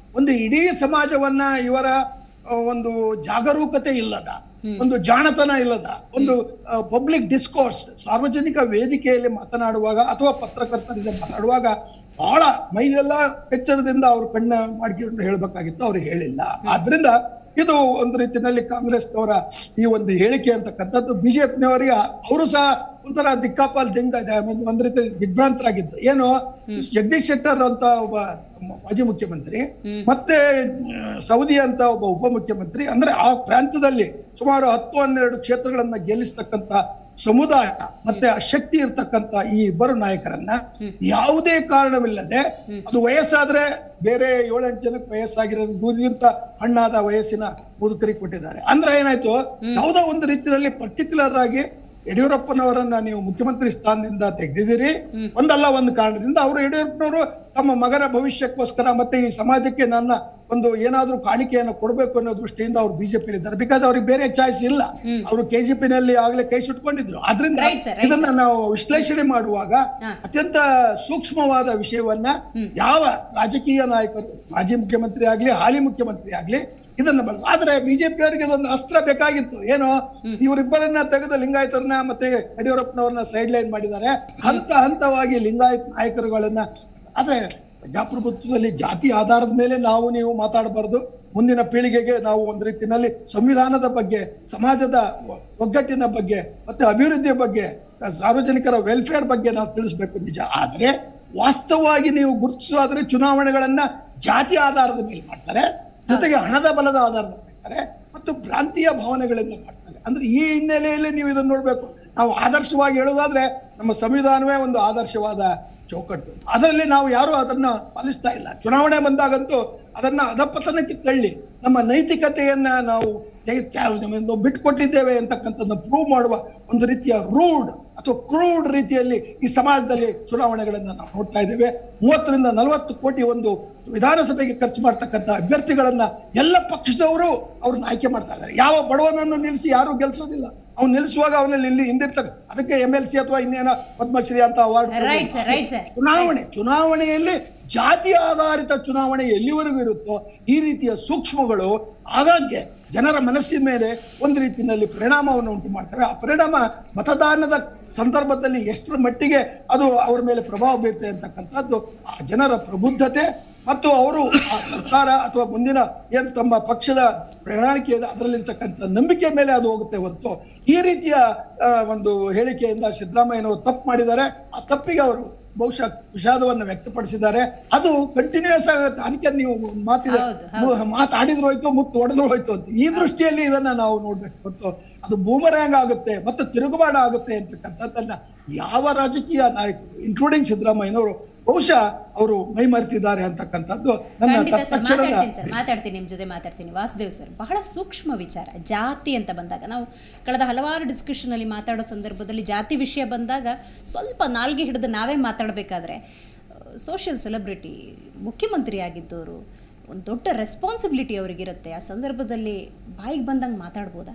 Speaker 6: ಒಂದು ಇಡೀ ಸಮಾಜವನ್ನ ಇವರ ಆ, ಒಂದು ಜಾಗರೂಕತೆ ಇಲ್ಲದ ಒಂದು ಜಾಣತನ ಇಲ್ಲದ ಒಂದು ಪಬ್ಲಿಕ್ ಡಿಸ್ಕೋರ್ಸ್ ಸಾರ್ವಜನಿಕ ವೇದಿಕೆಯಲ್ಲಿ ಮಾತನಾಡುವಾಗ ಅಥವಾ ಪತ್ರಕರ್ತರಿಂದ ಮಾತಾಡುವಾಗ ಬಹಳ ಮೈದೆಲ್ಲ ಎಚ್ಚರದಿಂದ ಅವರು ಕಣ್ಣ ಮಾಡ್ಕೊಂಡು ಹೇಳ್ಬೇಕಾಗಿತ್ತು ಅವ್ರು ಹೇಳಿಲ್ಲ ಆದ್ರಿಂದ ಇದು ಒಂದು ರೀತಿಯಲ್ಲಿ ಕಾಂಗ್ರೆಸ್ನವರ ಈ ಒಂದು ಹೇಳಿಕೆ ಅಂತಕ್ಕಂಥದ್ದು ಬಿಜೆಪಿನವರಿಗೆ ಅವರು ಸಹ ಒಂಥರ ದಿಕ್ಕಾಪಾಲ್ ದಿಂಗ ಒಂದ್ ರೀತಿ ದಿಗ್ಭ್ರಾಂತರಾಗಿದ್ರು ಏನು ಜಗದೀಶ್ ಶೆಟ್ಟರ್ ಅಂತ ಒಬ್ಬ ಮಾಜಿ ಮುಖ್ಯಮಂತ್ರಿ ಮತ್ತೆ ಆ, ಸೌದಿ ಅಂತ ಒಬ್ಬ ಉಪಮುಖ್ಯಮಂತ್ರಿ ಅಂದ್ರೆ ಆ ಪ್ರಾಂತ್ಯದಲ್ಲಿ ಸುಮಾರು ಹತ್ತು ಹನ್ನೆರಡು ಕ್ಷೇತ್ರಗಳನ್ನ ಗೆಲ್ಲಿಸ್ತಕ್ಕಂತ ಸಮುದಾಯ ಮತ್ತೆ ಆ ಶಕ್ತಿ ಇರ್ತಕ್ಕಂತ ಈ ಇಬ್ಬರು ನಾಯಕರನ್ನ ಯಾವುದೇ ಕಾರಣವಿಲ್ಲದೆ ಅದು ವಯಸ್ಸಾದ್ರೆ ಬೇರೆ ಏಳೆಂಟು ಜನಕ್ಕೆ ವಯಸ್ಸಾಗಿರೋ ಗುರಿಗಿಂತ ಹಣ್ಣಾದ ವಯಸ್ಸಿನ ಮುದುಕರಿಗೆ ಕೊಟ್ಟಿದ್ದಾರೆ ಅಂದ್ರೆ ಏನಾಯ್ತು ಯಾವುದೋ ಒಂದು ರೀತಿಯಲ್ಲಿ ಪರ್ಟಿಕ್ಯುಲರ್ ಆಗಿ ಯಡಿಯೂರಪ್ಪನವರನ್ನ ನೀವು ಮುಖ್ಯಮಂತ್ರಿ ಸ್ಥಾನದಿಂದ ತೆಗೆದಿದ್ದೀರಿ ಒಂದಲ್ಲ ಒಂದು ಕಾರಣದಿಂದ ಅವರು ಯಡಿಯೂರಪ್ಪನವರು ತಮ್ಮ ಮಗನ ಭವಿಷ್ಯಕ್ಕೋಸ್ಕರ ಮತ್ತೆ ಈ ಸಮಾಜಕ್ಕೆ ನನ್ನ ಒಂದು ಏನಾದ್ರೂ ಕಾಣಿಕೆಯನ್ನು ಕೊಡಬೇಕು ಅನ್ನೋ ದೃಷ್ಟಿಯಿಂದ ಅವ್ರು ಬಿಜೆಪಿ ಇದ್ದಾರೆ ಬಿಕಾಸ್ ಅವ್ರಿಗೆ ಬೇರೆ ಚಾಯ್ಸ್ ಇಲ್ಲ ಅವರು ಕೆಜಿಪಿ ನಲ್ಲಿ ಆಗ್ಲೇ ಕೈ ಸುಟ್ಕೊಂಡಿದ್ರು ಆದ್ರಿಂದ
Speaker 1: Right, sir, right,
Speaker 6: ಇದನ್ನ ನಾವು ವಿಶ್ಲೇಷಣೆ ಮಾಡುವಾಗ
Speaker 1: ಹಾ.
Speaker 6: ಅತ್ಯಂತ ಸೂಕ್ಷ್ಮವಾದ ವಿಷಯವನ್ನ ಯಾವ ರಾಜಕೀಯ ನಾಯಕರು ಮಾಜಿ ಮುಖ್ಯಮಂತ್ರಿ ಆಗ್ಲಿ ಹಾಲಿ ಮುಖ್ಯಮಂತ್ರಿ ಆಗ್ಲಿ ಇದನ್ನ ಬಳಸ ಆದ್ರೆ ಬಿಜೆಪಿ ಅವರಿಗೆ ಇದೊಂದು ಅಸ್ತ್ರ ಬೇಕಾಗಿತ್ತು ಏನು ಇವರಿಬ್ಬರನ್ನ ತೆಗೆದು ಲಿಂಗಾಯತರನ್ನ ಮತ್ತೆ ಯಡಿಯೂರಪ್ಪನವ್ರನ್ನ ಸೈಡ್ ಲೈನ್ ಮಾಡಿದ್ದಾರೆ ಹಂತ ಹಂತವಾಗಿ ಲಿಂಗಾಯತ್ ನಾಯಕರುಗಳನ್ನ ಆದ್ರೆ ಪ್ರಜಾಪ್ರಭುತ್ವದಲ್ಲಿ ಜಾತಿ ಆಧಾರದ ಮೇಲೆ ನಾವು ನೀವು ಮಾತಾಡಬಾರ್ದು ಮುಂದಿನ ಪೀಳಿಗೆಗೆ ನಾವು ಒಂದು ರೀತಿಯಲ್ಲಿ ಸಂವಿಧಾನದ ಬಗ್ಗೆ ಸಮಾಜದ ಒ- ಒಗ್ಗಟ್ಟಿನ ಬಗ್ಗೆ ಮತ್ತೆ ಅಭಿವೃದ್ಧಿಯ ಬಗ್ಗೆ ಸಾರ್ವಜನಿಕರ ವೆಲ್ಫೇರ್ ಬಗ್ಗೆ ನಾವು ತಿಳಿಸ್ಬೇಕು ನಿಜ ಆದ್ರೆ ವಾಸ್ತವವಾಗಿ ನೀವು ಗುರುತಿಸೋದ್ರೆ ಚುನಾವಣೆಗಳನ್ನ ಜಾತಿ ಆಧಾರದ ಮೇಲೆ ಮಾಡ್ತಾರೆ ಜೊತೆಗೆ ಹಣದ ಬಲದ ಆಧಾರದ ಮೇಲೆ ಮಾಡ್ತಾರೆ ಮತ್ತು ಪ್ರಾಂತೀಯ ಭಾವನೆಗಳಿಂದ ಮಾಡ್ತಾರೆ ಅಂದ್ರೆ ಈ ಹಿನ್ನೆಲೆಯಲ್ಲಿ ನೀವು ಇದನ್ನ ನೋಡ್ಬೇಕು ನಾವು ಆದರ್ಶವಾಗಿ ಹೇಳೋದಾದ್ರೆ ನಮ್ಮ ಸಂವಿಧಾನವೇ ಒಂದು ಆದರ್ಶವಾದ ಚೌಕಟ್ಟು ಅದರಲ್ಲಿ ನಾವು ಯಾರು ಅದನ್ನ ಪಾಲಿಸ್ತಾ ಇಲ್ಲ ಚುನಾವಣೆ ಬಂದಾಗಂತೂ ಅದನ್ನ ಅಧಪತನಕ್ಕೆ ತಳ್ಳಿ ನಮ್ಮ ನೈತಿಕತೆಯನ್ನ ನಾವು ತೆಗೆ- ತ್ಯಾ- ಒಂದು ಬಿಟ್ಕೊಟ್ಟಿದ್ದೇವೆ ಅಂತಕ್ಕಂಥದ್ದನ್ನ ಪ್ರೂವ್ ಮಾಡುವ ಒಂದು ರೀತಿಯ ರೂಡ್ ಅಥವಾ ಕ್ರೂಡ್ ರೀತಿಯಲ್ಲಿ ಈ ಸಮಾಜದಲ್ಲಿ ಚುನಾವಣೆಗಳನ್ನ ನಾವು ನೋಡ್ತಾ ಇದ್ದೇವೆ ಮೂವತ್ತರಿಂದ ನಲವತ್ತು ಕೋಟಿ ಒಂದು ವಿಧಾನಸಭೆಗೆ ಖರ್ಚು ಮಾಡ್ತಕ್ಕಂಥ ಅಭ್ಯರ್ಥಿಗಳನ್ನ ಎಲ್ಲ ಪಕ್ಷದವರು ಅವ್ರನ್ನ ಆಯ್ಕೆ ಮಾಡ್ತಾ ಇದ್ದಾರೆ ಯಾವ ಬಡವನನ್ನು ನಿಲ್ಲಿಸಿ ಯಾರು ಗೆಲ್ಸೋದಿಲ್ಲ ಅವ್ನು ನಿಲ್ಲಿಸುವಾಗ ಅವನಲ್ಲಿ ಇಲ್ಲಿ ಹಿಂದಿರ್ತಾರೆ ಅದಕ್ಕೆ ಎಂ ಎಲ್ ಸಿ ಅಥವಾ ಇನ್ನೇನೋ ಪದ್ಮಶ್ರೀ ಅಂತ award
Speaker 1: Right, sir, right, sir.
Speaker 6: ಚುನಾವಣೆ ಚುನಾವಣೆಯಲ್ಲಿ ಜಾತಿ ಆಧಾರಿತ ಚುನಾವಣೆ ಎಲ್ಲಿವರೆಗೂ ಇರುತ್ತೋ ಈ ರೀತಿಯ ಸೂಕ್ಷ್ಮಗಳು ಆಗಾಗ್ಗೆ ಜನರ ಮನಸ್ಸಿನ ಮೇಲೆ ಒಂದು ರೀತಿಯಲ್ಲಿ ಪರಿಣಾಮವನ್ನು ಉಂಟು ಮಾಡ್ತವೆ ಆ ಪರಿಣಾಮ ಮತದಾನದ ಸಂದರ್ಭದಲ್ಲಿ ಎಷ್ಟರ ಮಟ್ಟಿಗೆ ಅದು ಅವ್ರ ಮೇಲೆ ಪ್ರಭಾವ ಬೀರುತ್ತೆ ಅಂತಕ್ಕಂಥದ್ದು ಆ ಜನರ ಪ್ರಬುದ್ಧತೆ ಮತ್ತು ಅವರು ಆ ಸರ್ಕಾರ ಅಥವಾ ಮುಂದಿನ ಏನು ತಮ್ಮ ಪಕ್ಷದ ಪ್ರಣಾಳಿಕೆ ಇದೆ ಅದರಲ್ಲಿರ್ತಕ್ಕಂಥ ನಂಬಿಕೆ ಮೇಲೆ ಅದು ಹೋಗುತ್ತೆ ಹೊರತು ಈ ರೀತಿಯ ಆ, ಒಂದು ಹೇಳಿಕೆಯಿಂದ ಸಿದ್ದರಾಮಯ್ಯನವರು ತಪ್ಪು ಮಾಡಿದ್ದಾರೆ ಆ ತಪ್ಪಿಗೆ ಅವರು ಬಹುಶಃ ವಿಷಾದವನ್ನು ವ್ಯಕ್ತಪಡಿಸಿದ್ದಾರೆ ಅದು ಕಂಟಿನ್ಯೂಸ್ ಆಗುತ್ತೆ ಅದಕ್ಕೆ ನೀವು ಒಂದ್ ಮಾತಿದೆ
Speaker 1: ಹೌದು, ಹೌದು.
Speaker 6: ಮು- ಮಾತಾಡಿದ್ರು ಹೋಯ್ತು ಮುತ್ತು ಹೊಡೆದ್ರು ಹೋಯ್ತು ಅಂತ ಈ ದೃಷ್ಟಿಯಲ್ಲಿ ಇದನ್ನ ನಾವು ನೋಡ್ಬೇಕು ಹೊರತು ಅದು ಬೂಮರ್ಯಾಂಗ್ ಆಗುತ್ತೆ ಮತ್ತು ತಿರುಗುಬಾಡ ಆಗುತ್ತೆ ಅಂತಕ್ಕಂಥದ್ದನ್ನ ಯಾವ ರಾಜಕೀಯ ನಾಯಕರು ಇನ್ಕ್ಲೂಡಿಂಗ್ ಸಿದ್ದರಾಮಯ್ಯನವರು ಬಹುಶಃ ಅವರು ಮೈ ಮರೆತಿದ್ದಾರೆ ಅಂತಕ್ಕಂಥದ್ದು ನನ್ನ
Speaker 1: ಖಂಡಿತ ಸರ್
Speaker 6: ತತ್ಕ್ಷಣದ
Speaker 1: ಮಾತಾಡ್ತೀನಿ ಸರ್ ಮಾತಾಡ್ತೀನಿ ನಿಮ್ಮ ಜೊತೆ ಮಾತಾಡ್ತೀನಿ ವಾಸುದೇವ್ ಸರ್ ಬಹಳ ಸೂಕ್ಷ್ಮ ವಿಚಾರ ಜಾತಿ ಅಂತ ಬಂದಾಗ ನಾವು ಕಳೆದ ಹಲವಾರು ಡಿಸ್ಕಷನ್ ಅಲ್ಲಿ ಮಾತಾಡೋ ಸಂದರ್ಭದಲ್ಲಿ ಜಾತಿ ವಿಷಯ ಬಂದಾಗ ಸ್ವಲ್ಪ ನಾಲ್ಗೆ ಹಿಡಿದು ನಾವೇ ಮಾತಾಡಬೇಕಾದ್ರೆ ಸೋಷಿಯಲ್ ಸೆಲೆಬ್ರಿಟಿ ಮುಖ್ಯಮಂತ್ರಿ ಆಗಿದ್ದವರು ಒಂದು ದೊಡ್ಡ ರೆಸ್ಪಾನ್ಸಿಬಿಲಿಟಿ ಅವರಿಗಿರುತ್ತೆ ಆ ಸಂದರ್ಭದಲ್ಲಿ ಬಾಯಿಗೆ ಬಂದಂಗೆ ಮಾತಾಡ್ಬೋದಾ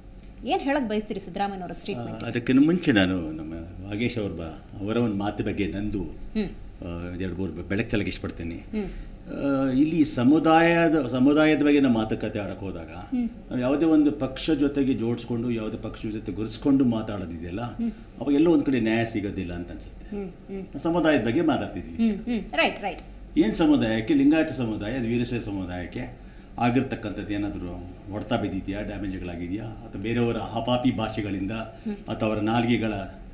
Speaker 1: ಏನು ಹೇಳಕ್ ಬಯಸ್ತೀರಿ ಸಿದ್ದರಾಮಯ್ಯನವರ ಸ್ಟೇಟ್ಮೆಂಟ್
Speaker 7: ಅದಕ್ಕಿಂತ ಮುಂಚೆ ನಾನು ನಮ್ಮ ವಾಗೇಶ್ ಅವ್ರ ಬ ಅವರ ಒಂದು ಮಾತು ಬಗ್ಗೆ ನಂದು ಆ, ಎರಡು ಮೂರು ಬೆಳಕು ಚೆಲ್ಲಕ್ಕೆ ಇಷ್ಟಪಡ್ತೇನೆ ಆ, ಇಲ್ಲಿ ಸಮುದಾಯದ ಸಮುದಾಯದ ಬಗ್ಗೆ ನಾವು ಮಾತುಕತೆ ಆಡಕ್ಕೆ ಹೋದಾಗ ನಾವು ಯಾವುದೇ ಒಂದು ಪಕ್ಷ ಜೊತೆಗೆ ಜೋಡಿಸ್ಕೊಂಡು ಯಾವುದೇ ಪಕ್ಷದ ಜೊತೆ ಗುರುಸ್ಕೊಂಡು ಮಾತಾಡೋದಿದೆಯಲ್ಲ ಅವಾಗ ಎಲ್ಲೋ ಒಂದು ಕಡೆ ನ್ಯಾಯ ಸಿಗೋದಿಲ್ಲ ಅಂತ ಅನ್ಸುತ್ತೆ ಸಮುದಾಯದ ಬಗ್ಗೆ ಮಾತಾಡ್ತಿದ್ವಿ
Speaker 1: ಹ್ಞೂ ಹ್ಞೂ ರೈಟ್ ರೈಟ್
Speaker 7: ಏನು ಸಮುದಾಯಕ್ಕೆ ಲಿಂಗಾಯತ ಸಮುದಾಯ ಅದು ವೀರಶೈವ ಸಮುದಾಯಕ್ಕೆ ಆಗಿರ್ತಕ್ಕಂಥದ್ದು ಏನಾದರೂ ಹೊಡೆತ ಬಿದ್ದಿದೆಯಾ ಡ್ಯಾಮೇಜ್ಗಳಾಗಿದೆಯಾ ಅಥವಾ ಬೇರೆಯವರ ಹಪಾಪಿ ಭಾಷೆಗಳಿಂದ ಅಥವಾ ಅವರ ನಾಲಿಗೆಗಳ